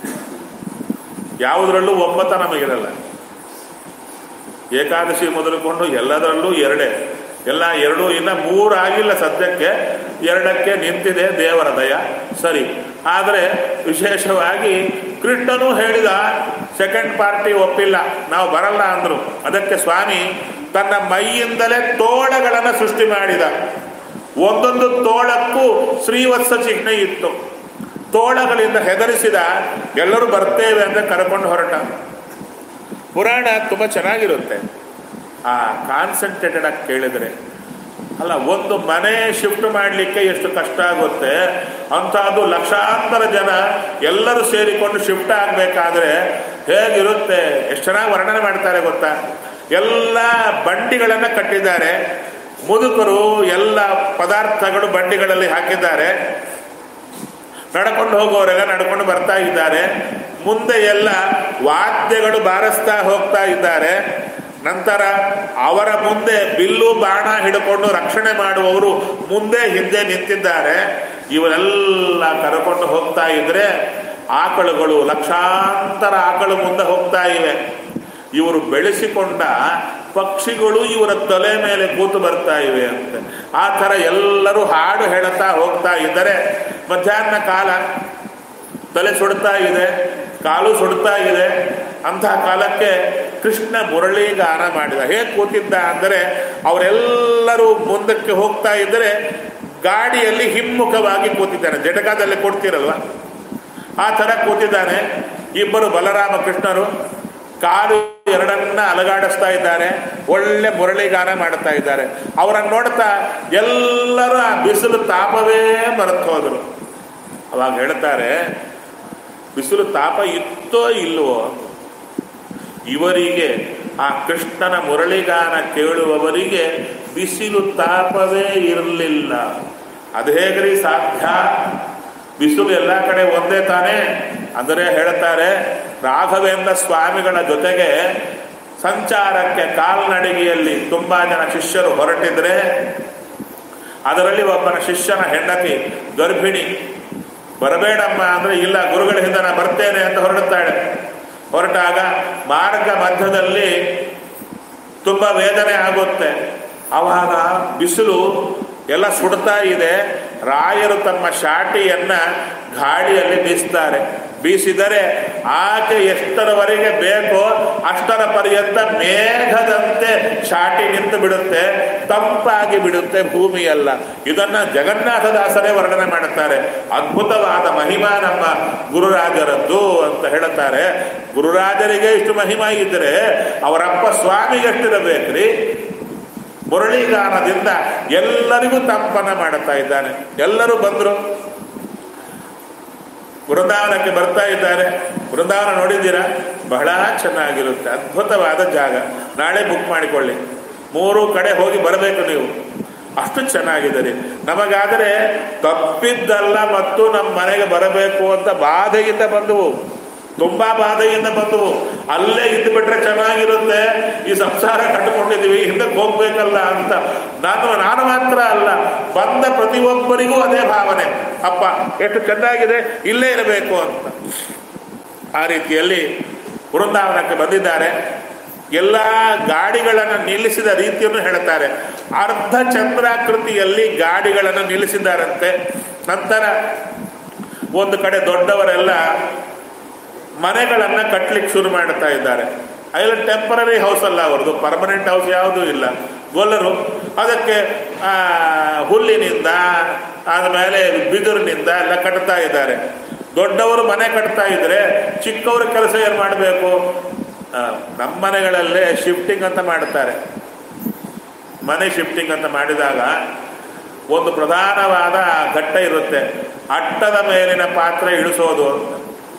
A: ಯಾವುದರಲ್ಲೂ ಒಮ್ಮತ ನಮಗಿರಲ್ಲ ಏಕಾದಶಿ ಮೊದಲುಕೊಂಡು ಎಲ್ಲದರಲ್ಲೂ ಎರಡೇ ಎಲ್ಲ ಎರಡು ಇನ್ನ ಮೂರು ಆಗಿಲ್ಲ ಸದ್ಯಕ್ಕೆ ಎರಡಕ್ಕೆ ನಿಂತಿದೆ ದೇವರ ದಯ ಸರಿ ಆದರೆ ವಿಶೇಷವಾಗಿ ಕೃಷ್ಣನು ಹೇಳಿದ ಸೆಕೆಂಡ್ ಪಾರ್ಟಿ ಒಪ್ಪಿಲ್ಲ ನಾವು ಬರಲ್ಲ ಅಂದ್ರು ಅದಕ್ಕೆ ಸ್ವಾಮಿ ತನ್ನ ಮೈಯಿಂದಲೇ ತೋಳಗಳನ್ನು ಸೃಷ್ಟಿ ಮಾಡಿದ ಒಂದೊಂದು ತೋಳಕ್ಕೂ ಶ್ರೀವತ್ಸ ಚಿಹ್ನೆ ಇತ್ತು ತೋಳಗಳಿಂದ ಹೆದರಿಸಿದ ಎಲ್ಲರೂ ಬರ್ತೇವೆ ಅಂತ ಕರ್ಕೊಂಡು ಹೊರಟ ಪುರಾಣ ತುಂಬ ಚೆನ್ನಾಗಿರುತ್ತೆ ಆ ಕಾನ್ಸಂಟ್ರೇಟೆಡ್ ಆಗಿ ಕೇಳಿದರೆ ಅಲ್ಲ ಒಂದು ಮನೆ ಶಿಫ್ಟ್ ಮಾಡಲಿಕ್ಕೆ ಎಷ್ಟು ಕಷ್ಟ ಆಗುತ್ತೆ ಅಂಥದ್ದು ಲಕ್ಷಾಂತರ ಜನ ಎಲ್ಲರೂ ಸೇರಿಕೊಂಡು ಶಿಫ್ಟ್ ಆಗಬೇಕಾದ್ರೆ ಹೇಗಿರುತ್ತೆ ಎಷ್ಟು ಚೆನ್ನಾಗಿ ವರ್ಣನೆ ಮಾಡ್ತಾರೆ ಗೊತ್ತಾ ಎಲ್ಲ ಬಂಡಿಗಳನ್ನು ಕಟ್ಟಿದ್ದಾರೆ ಮುದುಕರು ಎಲ್ಲ ಪದಾರ್ಥಗಳು ಬಂಡಿಗಳಲ್ಲಿ ಹಾಕಿದ್ದಾರೆ ನಡ್ಕೊಂಡು ಹೋಗೋರೆಲ್ಲ ನಡ್ಕೊಂಡು ಬರ್ತಾ ಇದ್ದಾರೆ ಮುಂದೆ ಎಲ್ಲ ವಾದ್ಯಗಳು ಬಾರಿಸ್ತಾ ಹೋಗ್ತಾ ಇದ್ದಾರೆ ನಂತರ ಅವರ ಮುಂದೆ ಬಿಲ್ಲು ಬಾಣ ಹಿಡ್ಕೊಂಡು ರಕ್ಷಣೆ ಮಾಡುವವರು ಮುಂದೆ ಹಿಂದೆ ನಿಂತಿದ್ದಾರೆ ಇವರೆಲ್ಲ ಕರ್ಕೊಂಡು ಹೋಗ್ತಾ ಇದ್ರೆ ಆಕಳುಗಳು ಲಕ್ಷಾಂತರ ಆಕಳು ಮುಂದೆ ಹೋಗ್ತಾ ಇವೆ ಇವರು ಬೆಳೆಸಿಕೊಂಡ ಪಕ್ಷಿಗಳು ಇವರ ತಲೆ ಮೇಲೆ ಕೂತು ಬರ್ತಾ ಇವೆ ಅಂತ ಆ ಥರ ಎಲ್ಲರೂ ಹಾಡು ಹೇಳುತ್ತಾ ಹೋಗ್ತಾ ಇದ್ದರೆ ಮಧ್ಯಾಹ್ನ ಕಾಲ ತಲೆ ಸುಡ್ತಾ ಇದೆ ಕಾಲು ಸುಡ್ತಾ ಇದೆ ಅಂತಹ ಕಾಲಕ್ಕೆ ಕೃಷ್ಣ ಮುರಳಿ ಗಾನ ಮಾಡಿದ ಹೇಗೆ ಕೂತಿದ್ದ ಅಂದರೆ ಅವರೆಲ್ಲರೂ ಮುಂದಕ್ಕೆ ಹೋಗ್ತಾ ಇದ್ದರೆ ಗಾಡಿಯಲ್ಲಿ ಹಿಮ್ಮುಖವಾಗಿ ಕೂತಿದ್ದಾನೆ ಜಟಕಾದಲ್ಲಿ ಕೊಡ್ತಿರಲ್ವ ಆ ಥರ ಕೂತಿದ್ದಾನೆ ಇಬ್ಬರು ಬಲರಾಮ ಕೃಷ್ಣರು ಕಾಲು ಎರಡನ್ನ ಅಲಗಾಡಿಸ್ತಾ ಇದ್ದಾರೆ ಒಳ್ಳೆ ಮುರಳಿಗಾನ ಮಾಡ್ತಾ ಇದ್ದಾರೆ ಅವರನ್ನು ನೋಡ್ತಾ ಎಲ್ಲರೂ ಆ ಬಿಸಿಲು ತಾಪವೇ ಮರೆತು ಹೋದರು ಅವಾಗ ಹೇಳ್ತಾರೆ ಬಿಸಿಲು ತಾಪ ಇತ್ತೋ ಇಲ್ವೋ ಇವರಿಗೆ ಆ ಕೃಷ್ಣನ ಮುರಳಿಗಾನ ಕೇಳುವವರಿಗೆ ಬಿಸಿಲು ತಾಪವೇ ಇರಲಿಲ್ಲ ಅದು ಹೇಗ್ರಿ ಸಾಧ್ಯ ಬಿಸಿಲು ಎಲ್ಲ ಕಡೆ ಒಂದೇ ತಾನೇ ಅಂದರೆ ಹೇಳ್ತಾರೆ ರಾಘವೇಂದ್ರ ಸ್ವಾಮಿಗಳ ಜೊತೆಗೆ ಸಂಚಾರಕ್ಕೆ ಕಾಲ್ನಡಿಗೆಯಲ್ಲಿ ತುಂಬಾ ಜನ ಶಿಷ್ಯರು ಹೊರಟಿದ್ರೆ ಅದರಲ್ಲಿ ಒಬ್ಬನ ಶಿಷ್ಯನ ಹೆಂಡತಿ ಗರ್ಭಿಣಿ ಬರಬೇಡಮ್ಮ ಅಂದ್ರೆ ಇಲ್ಲ ಗುರುಗಳ ಹಿಂದೆ ನಾ ಬರ್ತೇನೆ ಅಂತ ಹೊರಡುತ್ತಾಳೆ ಹೊರಟಾಗ ಮಾರ್ಗ ಮಧ್ಯದಲ್ಲಿ ತುಂಬ ವೇದನೆ ಆಗುತ್ತೆ ಆವಾಗ ಬಿಸಿಲು ಎಲ್ಲ ಸುಡ್ತಾ ಇದೆ ರಾಯರು ತಮ್ಮ ಶಾಟಿಯನ್ನ ಗಾಳಿಯಲ್ಲಿ ಬೀಸ್ತಾರೆ ಬೀಸಿದರೆ ಆಕೆ ಎಷ್ಟರವರೆಗೆ ಬೇಕೋ ಅಷ್ಟರ ಪರ್ಯಂತ ಮೇಘದಂತೆ ಶಾಟಿ ನಿಂತು ಬಿಡುತ್ತೆ ತಂಪಾಗಿ ಬಿಡುತ್ತೆ ಭೂಮಿಯೆಲ್ಲ ಇದನ್ನ ಜಗನ್ನಾಥದಾಸರೇ ವರ್ಣನೆ ಮಾಡುತ್ತಾರೆ ಅದ್ಭುತವಾದ ಮಹಿಮಾ ನಮ್ಮ ಗುರುರಾಜರದ್ದು ಅಂತ ಹೇಳುತ್ತಾರೆ ಗುರುರಾಜರಿಗೆ ಇಷ್ಟು ಮಹಿಮಾ ಇದ್ದರೆ ಅವರಪ್ಪ ಸ್ವಾಮಿಗೆ ಎಷ್ಟಿರಬೇಕ್ರಿ ಮುರಳೀಗಾನದಿಂದ ಎಲ್ಲರಿಗೂ ತಂಪನ ಮಾಡುತ್ತಾ ಇದ್ದಾನೆ ಎಲ್ಲರೂ ಬಂದರು ವೃಂದಾವನಕ್ಕೆ ಬರ್ತಾ ಇದ್ದಾರೆ ವೃಂದಾವನ ನೋಡಿದ್ದೀರಾ ಬಹಳ ಚೆನ್ನಾಗಿರುತ್ತೆ ಅದ್ಭುತವಾದ ಜಾಗ ನಾಳೆ ಬುಕ್ ಮಾಡಿಕೊಳ್ಳಿ ಮೂರು ಕಡೆ ಹೋಗಿ ಬರಬೇಕು ನೀವು ಅಷ್ಟು ಚೆನ್ನಾಗಿದೆ ರೀ ನಮಗಾದರೆ ತಪ್ಪಿದ್ದಲ್ಲ ಮತ್ತು ನಮ್ಮ ಮನೆಗೆ ಬರಬೇಕು ಅಂತ ಬಾಧೆಯಿಂದ ಬಂದವು ತುಂಬಾ ಬಾಧೆಯಿಂದ ಬಂದವು ಅಲ್ಲೇ ಇದ್ದು ಬಿಟ್ರೆ ಚೆನ್ನಾಗಿರುತ್ತೆ ಈ ಸಂಸಾರ ಕಟ್ಟಿಕೊಂಡಿದ್ದೀವಿ ಹಿಂದಕ್ಕೆ ಹೋಗ್ಬೇಕಲ್ಲ ಅಂತ ನಾನು ನಾನು ಮಾತ್ರ ಅಲ್ಲ ಬಂದ ಪ್ರತಿಯೊಬ್ಬರಿಗೂ ಅದೇ ಭಾವನೆ ಅಪ್ಪ ಎಷ್ಟು ಚೆನ್ನಾಗಿದೆ ಇಲ್ಲೇ ಇರಬೇಕು ಅಂತ ಆ ರೀತಿಯಲ್ಲಿ ವೃಂದಾವನಕ್ಕೆ ಬಂದಿದ್ದಾರೆ ಎಲ್ಲ ಗಾಡಿಗಳನ್ನು ನಿಲ್ಲಿಸಿದ ರೀತಿಯನ್ನು ಹೇಳ್ತಾರೆ ಅರ್ಧ ಚಂದ್ರಾಕೃತಿಯಲ್ಲಿ ಗಾಡಿಗಳನ್ನು ನಿಲ್ಲಿಸಿದ್ದಾರಂತೆ ನಂತರ ಒಂದು ಕಡೆ ದೊಡ್ಡವರೆಲ್ಲ ಮನೆಗಳನ್ನು ಕಟ್ಟಲಿಕ್ಕೆ ಶುರು ಮಾಡ್ತಾ ಇದ್ದಾರೆ ಅಲ್ಲಿ ಟೆಂಪರರಿ ಹೌಸ್ ಅಲ್ಲ ಅವ್ರದ್ದು ಪರ್ಮನೆಂಟ್ ಹೌಸ್ ಯಾವುದೂ ಇಲ್ಲ ಗೊಲ್ಲರು ಅದಕ್ಕೆ ಆ, ಹುಲ್ಲಿನಿಂದ ಆದಮೇಲೆ ಬಿದಿರಿನಿಂದ ಎಲ್ಲ ಕಟ್ತಾ ಇದ್ದಾರೆ ದೊಡ್ಡವರು ಮನೆ ಕಟ್ತಾ ಇದ್ರೆ ಚಿಕ್ಕವರು ಕೆಲಸ ಏನು ಮಾಡಬೇಕು ನಮ್ಮ ಮನೆಗಳಲ್ಲೇ ಶಿಫ್ಟಿಂಗ್ ಅಂತ ಮಾಡ್ತಾರೆ ಮನೆ ಶಿಫ್ಟಿಂಗ್ ಅಂತ ಮಾಡಿದಾಗ ಒಂದು ಪ್ರಧಾನವಾದ ಘಟ್ಟ ಇರುತ್ತೆ ಅಟ್ಟದ ಮೇಲಿನ ಪಾತ್ರೆ ಇಳಿಸೋದು ಅಂತ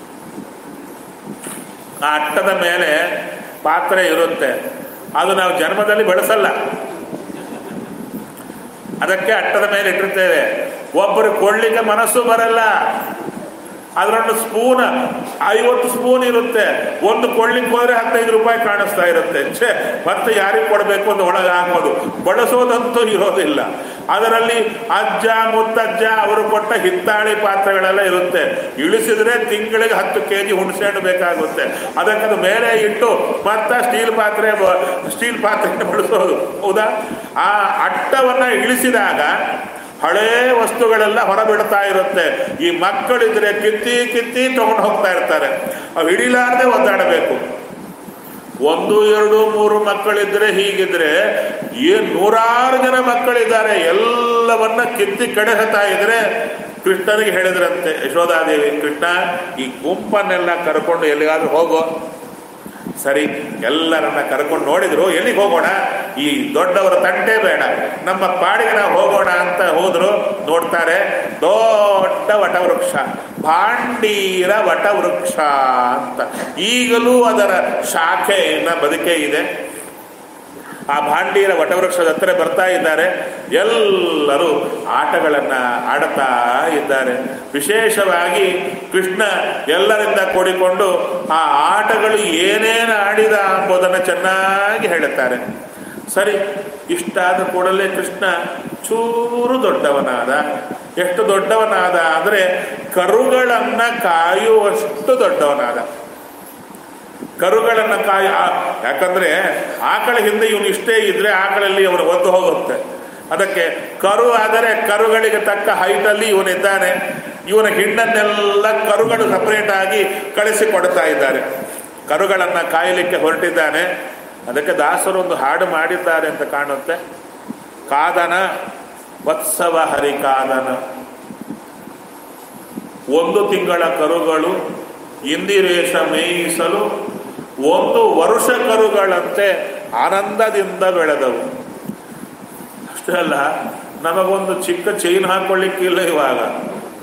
A: ಆ ಅಟ್ಟದ ಮೇಲೆ ಪಾತ್ರೆ ಇರುತ್ತೆ ಅದು ನಾವು ಜನ್ಮದಲ್ಲಿ ಬಳಸಲ್ಲ ಅದಕ್ಕೆ ಅಟ್ಟದ ಮೇಲೆ ಇಟ್ಟಿರ್ತೇವೆ ಒಬ್ಬರು ಕೊಳ್ಳಿಕ್ಕೆ ಮನಸ್ಸು ಬರಲ್ಲ ಅದರೊಂದು ಸ್ಪೂನ್ ಐವತ್ತು ಸ್ಪೂನ್ ಇರುತ್ತೆ ಒಂದು ಕೊಳ್ಳಿಕ್ಕೆ ಹೋದ್ರೆ ಹದಿನೈದು ರೂಪಾಯಿ ಕಾಣಿಸ್ತಾ ಇರುತ್ತೆ ಛೇ ಮತ್ತೆ ಯಾರಿಗೆ ಕೊಡಬೇಕು ಅಂತ ಒಳಗೆ ಹಾಕೋದು ಬಳಸೋದಂತೂ ಇರೋದಿಲ್ಲ ಅದರಲ್ಲಿ ಅಜ್ಜ ಮುತ್ತಜ್ಜ ಅವರು ಕೊಟ್ಟ ಹಿತ್ತಾಳಿ ಪಾತ್ರೆಗಳೆಲ್ಲ ಇರುತ್ತೆ ಇಳಿಸಿದ್ರೆ ತಿಂಗಳಿಗೆ ಹತ್ತು ಕೆ ಜಿ ಹುಣಸೆಹಣ್ಣು ಬೇಕಾಗುತ್ತೆ ಅದಕ್ಕೆ ಅದು ಮೇಲೆ ಇಟ್ಟು ಮತ್ತೆ ಸ್ಟೀಲ್ ಪಾತ್ರೆ ಬ- ಸ್ಟೀಲ್ ಪಾತ್ರೆ ಬಳಸೋದು ಹೌದಾ ಆ ಅಟ್ಟವನ್ನ ಇಳಿಸಿದಾಗ ಹಳೇ ವಸ್ತುಗಳೆಲ್ಲ ಹೊರಬಿಡ್ತಾ ಇರುತ್ತೆ ಈ ಮಕ್ಕಳಿದ್ರೆ ಕಿತ್ತಿ ಕಿತ್ತಿ ತಗೊಂಡು ಹೋಗ್ತಾ ಇರ್ತಾರೆ ಅವು ಹಿಡಿಲಾರ್ದೆ ಒದ್ದಾಡಬೇಕು ಒಂದು ಎರಡು ಮೂರು ಮಕ್ಕಳಿದ್ರೆ ಹೀಗಿದ್ರೆ ಏನ್ ನೂರಾರು ಜನ ಮಕ್ಕಳಿದ್ದಾರೆ ಎಲ್ಲವನ್ನ ಕಿತ್ತಿ ಕಡೆಹತಾ ಇದ್ರೆ ಕೃಷ್ಣನಿಗೆ ಹೇಳಿದ್ರಂತೆ ಯಶೋಧಾದೇವಿ ಕೃಷ್ಣ ಈ ಗುಂಪನ್ನೆಲ್ಲ ಕರ್ಕೊಂಡು ಎಲ್ಲಿಗಾದ್ರೂ ಹೋಗೋ ಸರಿ ಎಲ್ಲರನ್ನ ಕರ್ಕೊಂಡು ನೋಡಿದ್ರು ಎಲ್ಲಿಗೆ ಹೋಗೋಣ ಈ ದೊಡ್ಡವರ ತಂಟೆ ಬೇಡ ನಮ್ಮ ಪಾಡಿಗೆ ನಾವು ಹೋಗೋಣ ಅಂತ ಹೋದ್ರು ನೋಡ್ತಾರೆ ದೊಡ್ಡ ವಟವೃಕ್ಷ ಭಾಂಡೀರ ವಟವೃಕ್ಷ ಅಂತ ಈಗಲೂ ಅದರ ಶಾಖೆ ಇನ್ನ ಬದುಕೆ ಇದೆ ಆ ಭಾಂಡೀರ ವಟವೃಕ್ಷದ ಹತ್ರ ಬರ್ತಾ ಇದ್ದಾರೆ ಎಲ್ಲರೂ ಆಟಗಳನ್ನ ಆಡುತ್ತಾ ಇದ್ದಾರೆ ವಿಶೇಷವಾಗಿ ಕೃಷ್ಣ ಎಲ್ಲರಿಂದ ಕೂಡಿಕೊಂಡು ಆ ಆಟಗಳು ಏನೇನು ಆಡಿದ ಎಂಬುದನ್ನು ಚೆನ್ನಾಗಿ ಹೇಳುತ್ತಾರೆ ಸರಿ ಇಷ್ಟಾದ ಕೂಡಲೇ ಕೃಷ್ಣ ಚೂರು ದೊಡ್ಡವನಾದ ಎಷ್ಟು ದೊಡ್ಡವನಾದ ಅಂದರೆ ಕರುಗಳನ್ನ ಕಾಯುವಷ್ಟು ದೊಡ್ಡವನಾದ ಕರುಗಳನ್ನು ಕಾಯ ಆ- ಯಾಕಂದ್ರೆ ಆಕಳ ಹಿಂದೆ ಇವನು ಇಷ್ಟೇ ಇದ್ರೆ ಆಕಳಲ್ಲಿ ಅವನು ಒದ್ದು ಹೋಗುತ್ತೆ ಅದಕ್ಕೆ ಕರು ಆದರೆ ಕರುಗಳಿಗೆ ತಕ್ಕ ಹೈಟಲ್ಲಿ ಇವನಿದ್ದಾನೆ ಇವನ ಹಿಂಡನ್ನೆಲ್ಲ ಕರುಗಳು ಸಪರೇಟ್ ಆಗಿ ಕಳಿಸಿ ಕೊಡ್ತಾ ಇದ್ದಾರೆ ಕರುಗಳನ್ನು ಕಾಯಲಿಕ್ಕೆ ಹೊರಟಿದ್ದಾನೆ ಅದಕ್ಕೆ ದಾಸರು ಒಂದು ಹಾಡು ಮಾಡಿದ್ದಾರೆ ಅಂತ ಕಾಣುತ್ತೆ ಕಾದನ ವತ್ಸವ ಹರಿ ಕಾದನ ಒಂದು ತಿಂಗಳ ಕರುಗಳು ಇಂದಿರೇಶ ಮೇಯಿಸಲು ಒಂದು ವರುಷ ಕರುಗಳಂತೆ ಆನಂದದಿಂದ ಬೆಳೆದವು ಅಷ್ಟೇ ಅಲ್ಲ ನಮಗೊಂದು ಚಿಕ್ಕ ಚೈನ್ ಹಾಕೊಳ್ಳಿಕ್ಕಿಲ್ಲ ಇವಾಗ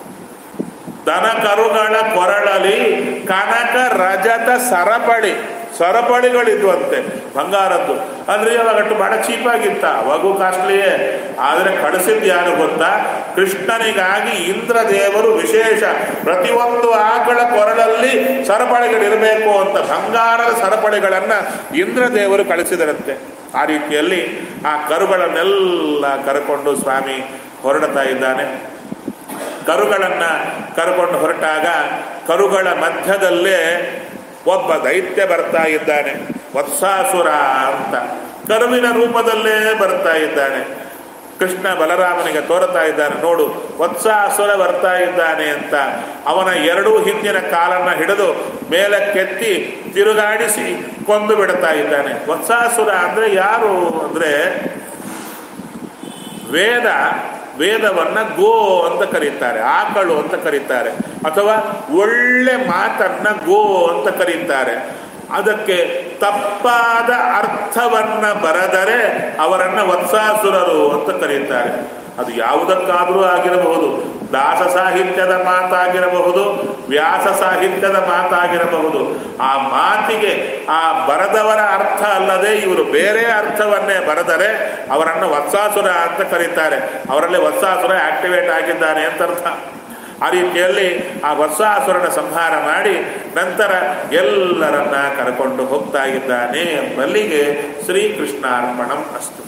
A: ದನ ಕರುಗಳ ಕೊರಳಲಿ ಕನಕ ರಜತ ಸರಪಳಿ ಸರಪಳಿಗಳಿದ್ವಂತೆ ಬಂಗಾರದ್ದು ಅಂದ್ರೆ ಅವಾಗ ಅಷ್ಟು ಬಹಳ ಚೀಪಾಗಿತ್ತ ಅವಾಗೂ ಕಾಸ್ಟ್ಲಿಯೇ ಆದರೆ ಕಳಿಸಿದ್ದು ಯಾರು ಗೊತ್ತಾ ಕೃಷ್ಣನಿಗಾಗಿ ಇಂದ್ರದೇವರು ವಿಶೇಷ ಪ್ರತಿಯೊಂದು ಆಕಳ ಕೊರಳಲ್ಲಿ ಸರಪಳಿಗಳಿರಬೇಕು ಅಂತ ಬಂಗಾರದ ಸರಪಳಿಗಳನ್ನ ಇಂದ್ರದೇವರು ಕಳಿಸಿದರಂತೆ ಆ ರೀತಿಯಲ್ಲಿ ಆ ಕರುಗಳನ್ನೆಲ್ಲ ಕರ್ಕೊಂಡು ಸ್ವಾಮಿ ಹೊರಡ್ತಾ ಇದ್ದಾನೆ ಕರುಗಳನ್ನ ಕರ್ಕೊಂಡು ಹೊರಟಾಗ ಕರುಗಳ ಮಧ್ಯದಲ್ಲೇ ಒಬ್ಬ ದೈತ್ಯ ಬರ್ತಾ ಇದ್ದಾನೆ ವತ್ಸಾಸುರ ಅಂತ ಕರುವಿನ ರೂಪದಲ್ಲೇ ಬರ್ತಾ ಇದ್ದಾನೆ ಕೃಷ್ಣ ಬಲರಾಮನಿಗೆ ತೋರುತ್ತಾ ಇದ್ದಾನೆ ನೋಡು ವತ್ಸಾಸುರ ಬರ್ತಾ ಇದ್ದಾನೆ ಅಂತ ಅವನ ಎರಡೂ ಹಿಂದಿನ ಕಾಲನ್ನ ಹಿಡಿದು ಮೇಲಕ್ಕೆತ್ತಿ ತಿರುಗಾಡಿಸಿ ಕೊಂದು ಬಿಡ್ತಾ ಇದ್ದಾನೆ ವತ್ಸಾಸುರ ಅಂದ್ರೆ ಯಾರು ಅಂದ್ರೆ ವೇದ ವೇದವನ್ನ ಗೋ ಅಂತ ಕರೀತಾರೆ ಆಕಳು ಅಂತ ಕರೀತಾರೆ ಅಥವಾ ಒಳ್ಳೆ ಮಾತನ್ನ ಗೋ ಅಂತ ಕರೀತಾರೆ ಅದಕ್ಕೆ ತಪ್ಪಾದ ಅರ್ಥವನ್ನ ಬರೆದರೆ ಅವರನ್ನ ವತ್ಸಾಸುರರು ಅಂತ ಕರೀತಾರೆ ಅದು ಯಾವುದಕ್ಕಾದರೂ ಆಗಿರಬಹುದು ದಾಸ ಸಾಹಿತ್ಯದ ಮಾತಾಗಿರಬಹುದು ವ್ಯಾಸ ಸಾಹಿತ್ಯದ ಮಾತಾಗಿರಬಹುದು ಆ ಮಾತಿಗೆ ಆ ಬರೆದವರ ಅರ್ಥ ಅಲ್ಲದೆ ಇವರು ಬೇರೆ ಅರ್ಥವನ್ನೇ ಬರೆದರೆ ಅವರನ್ನು ವತ್ಸಾಸುರ ಅಂತ ಕರೀತಾರೆ ಅವರಲ್ಲಿ ವತ್ಸಾಸುರ ಆಕ್ಟಿವೇಟ್ ಆಗಿದ್ದಾನೆ ಅಂತ ಅರ್ಥ ಆ ರೀತಿಯಲ್ಲಿ ಆ ವತ್ಸಾಸುರನ ಸಂಹಾರ ಮಾಡಿ ನಂತರ ಎಲ್ಲರನ್ನ ಕರ್ಕೊಂಡು ಹೋಗ್ತಾ ಇದ್ದಾನೆ ಎಂಬಲ್ಲಿಗೆ ಶ್ರೀಕೃಷ್ಣಾರ್ಪಣಂ ಅಸ್ತು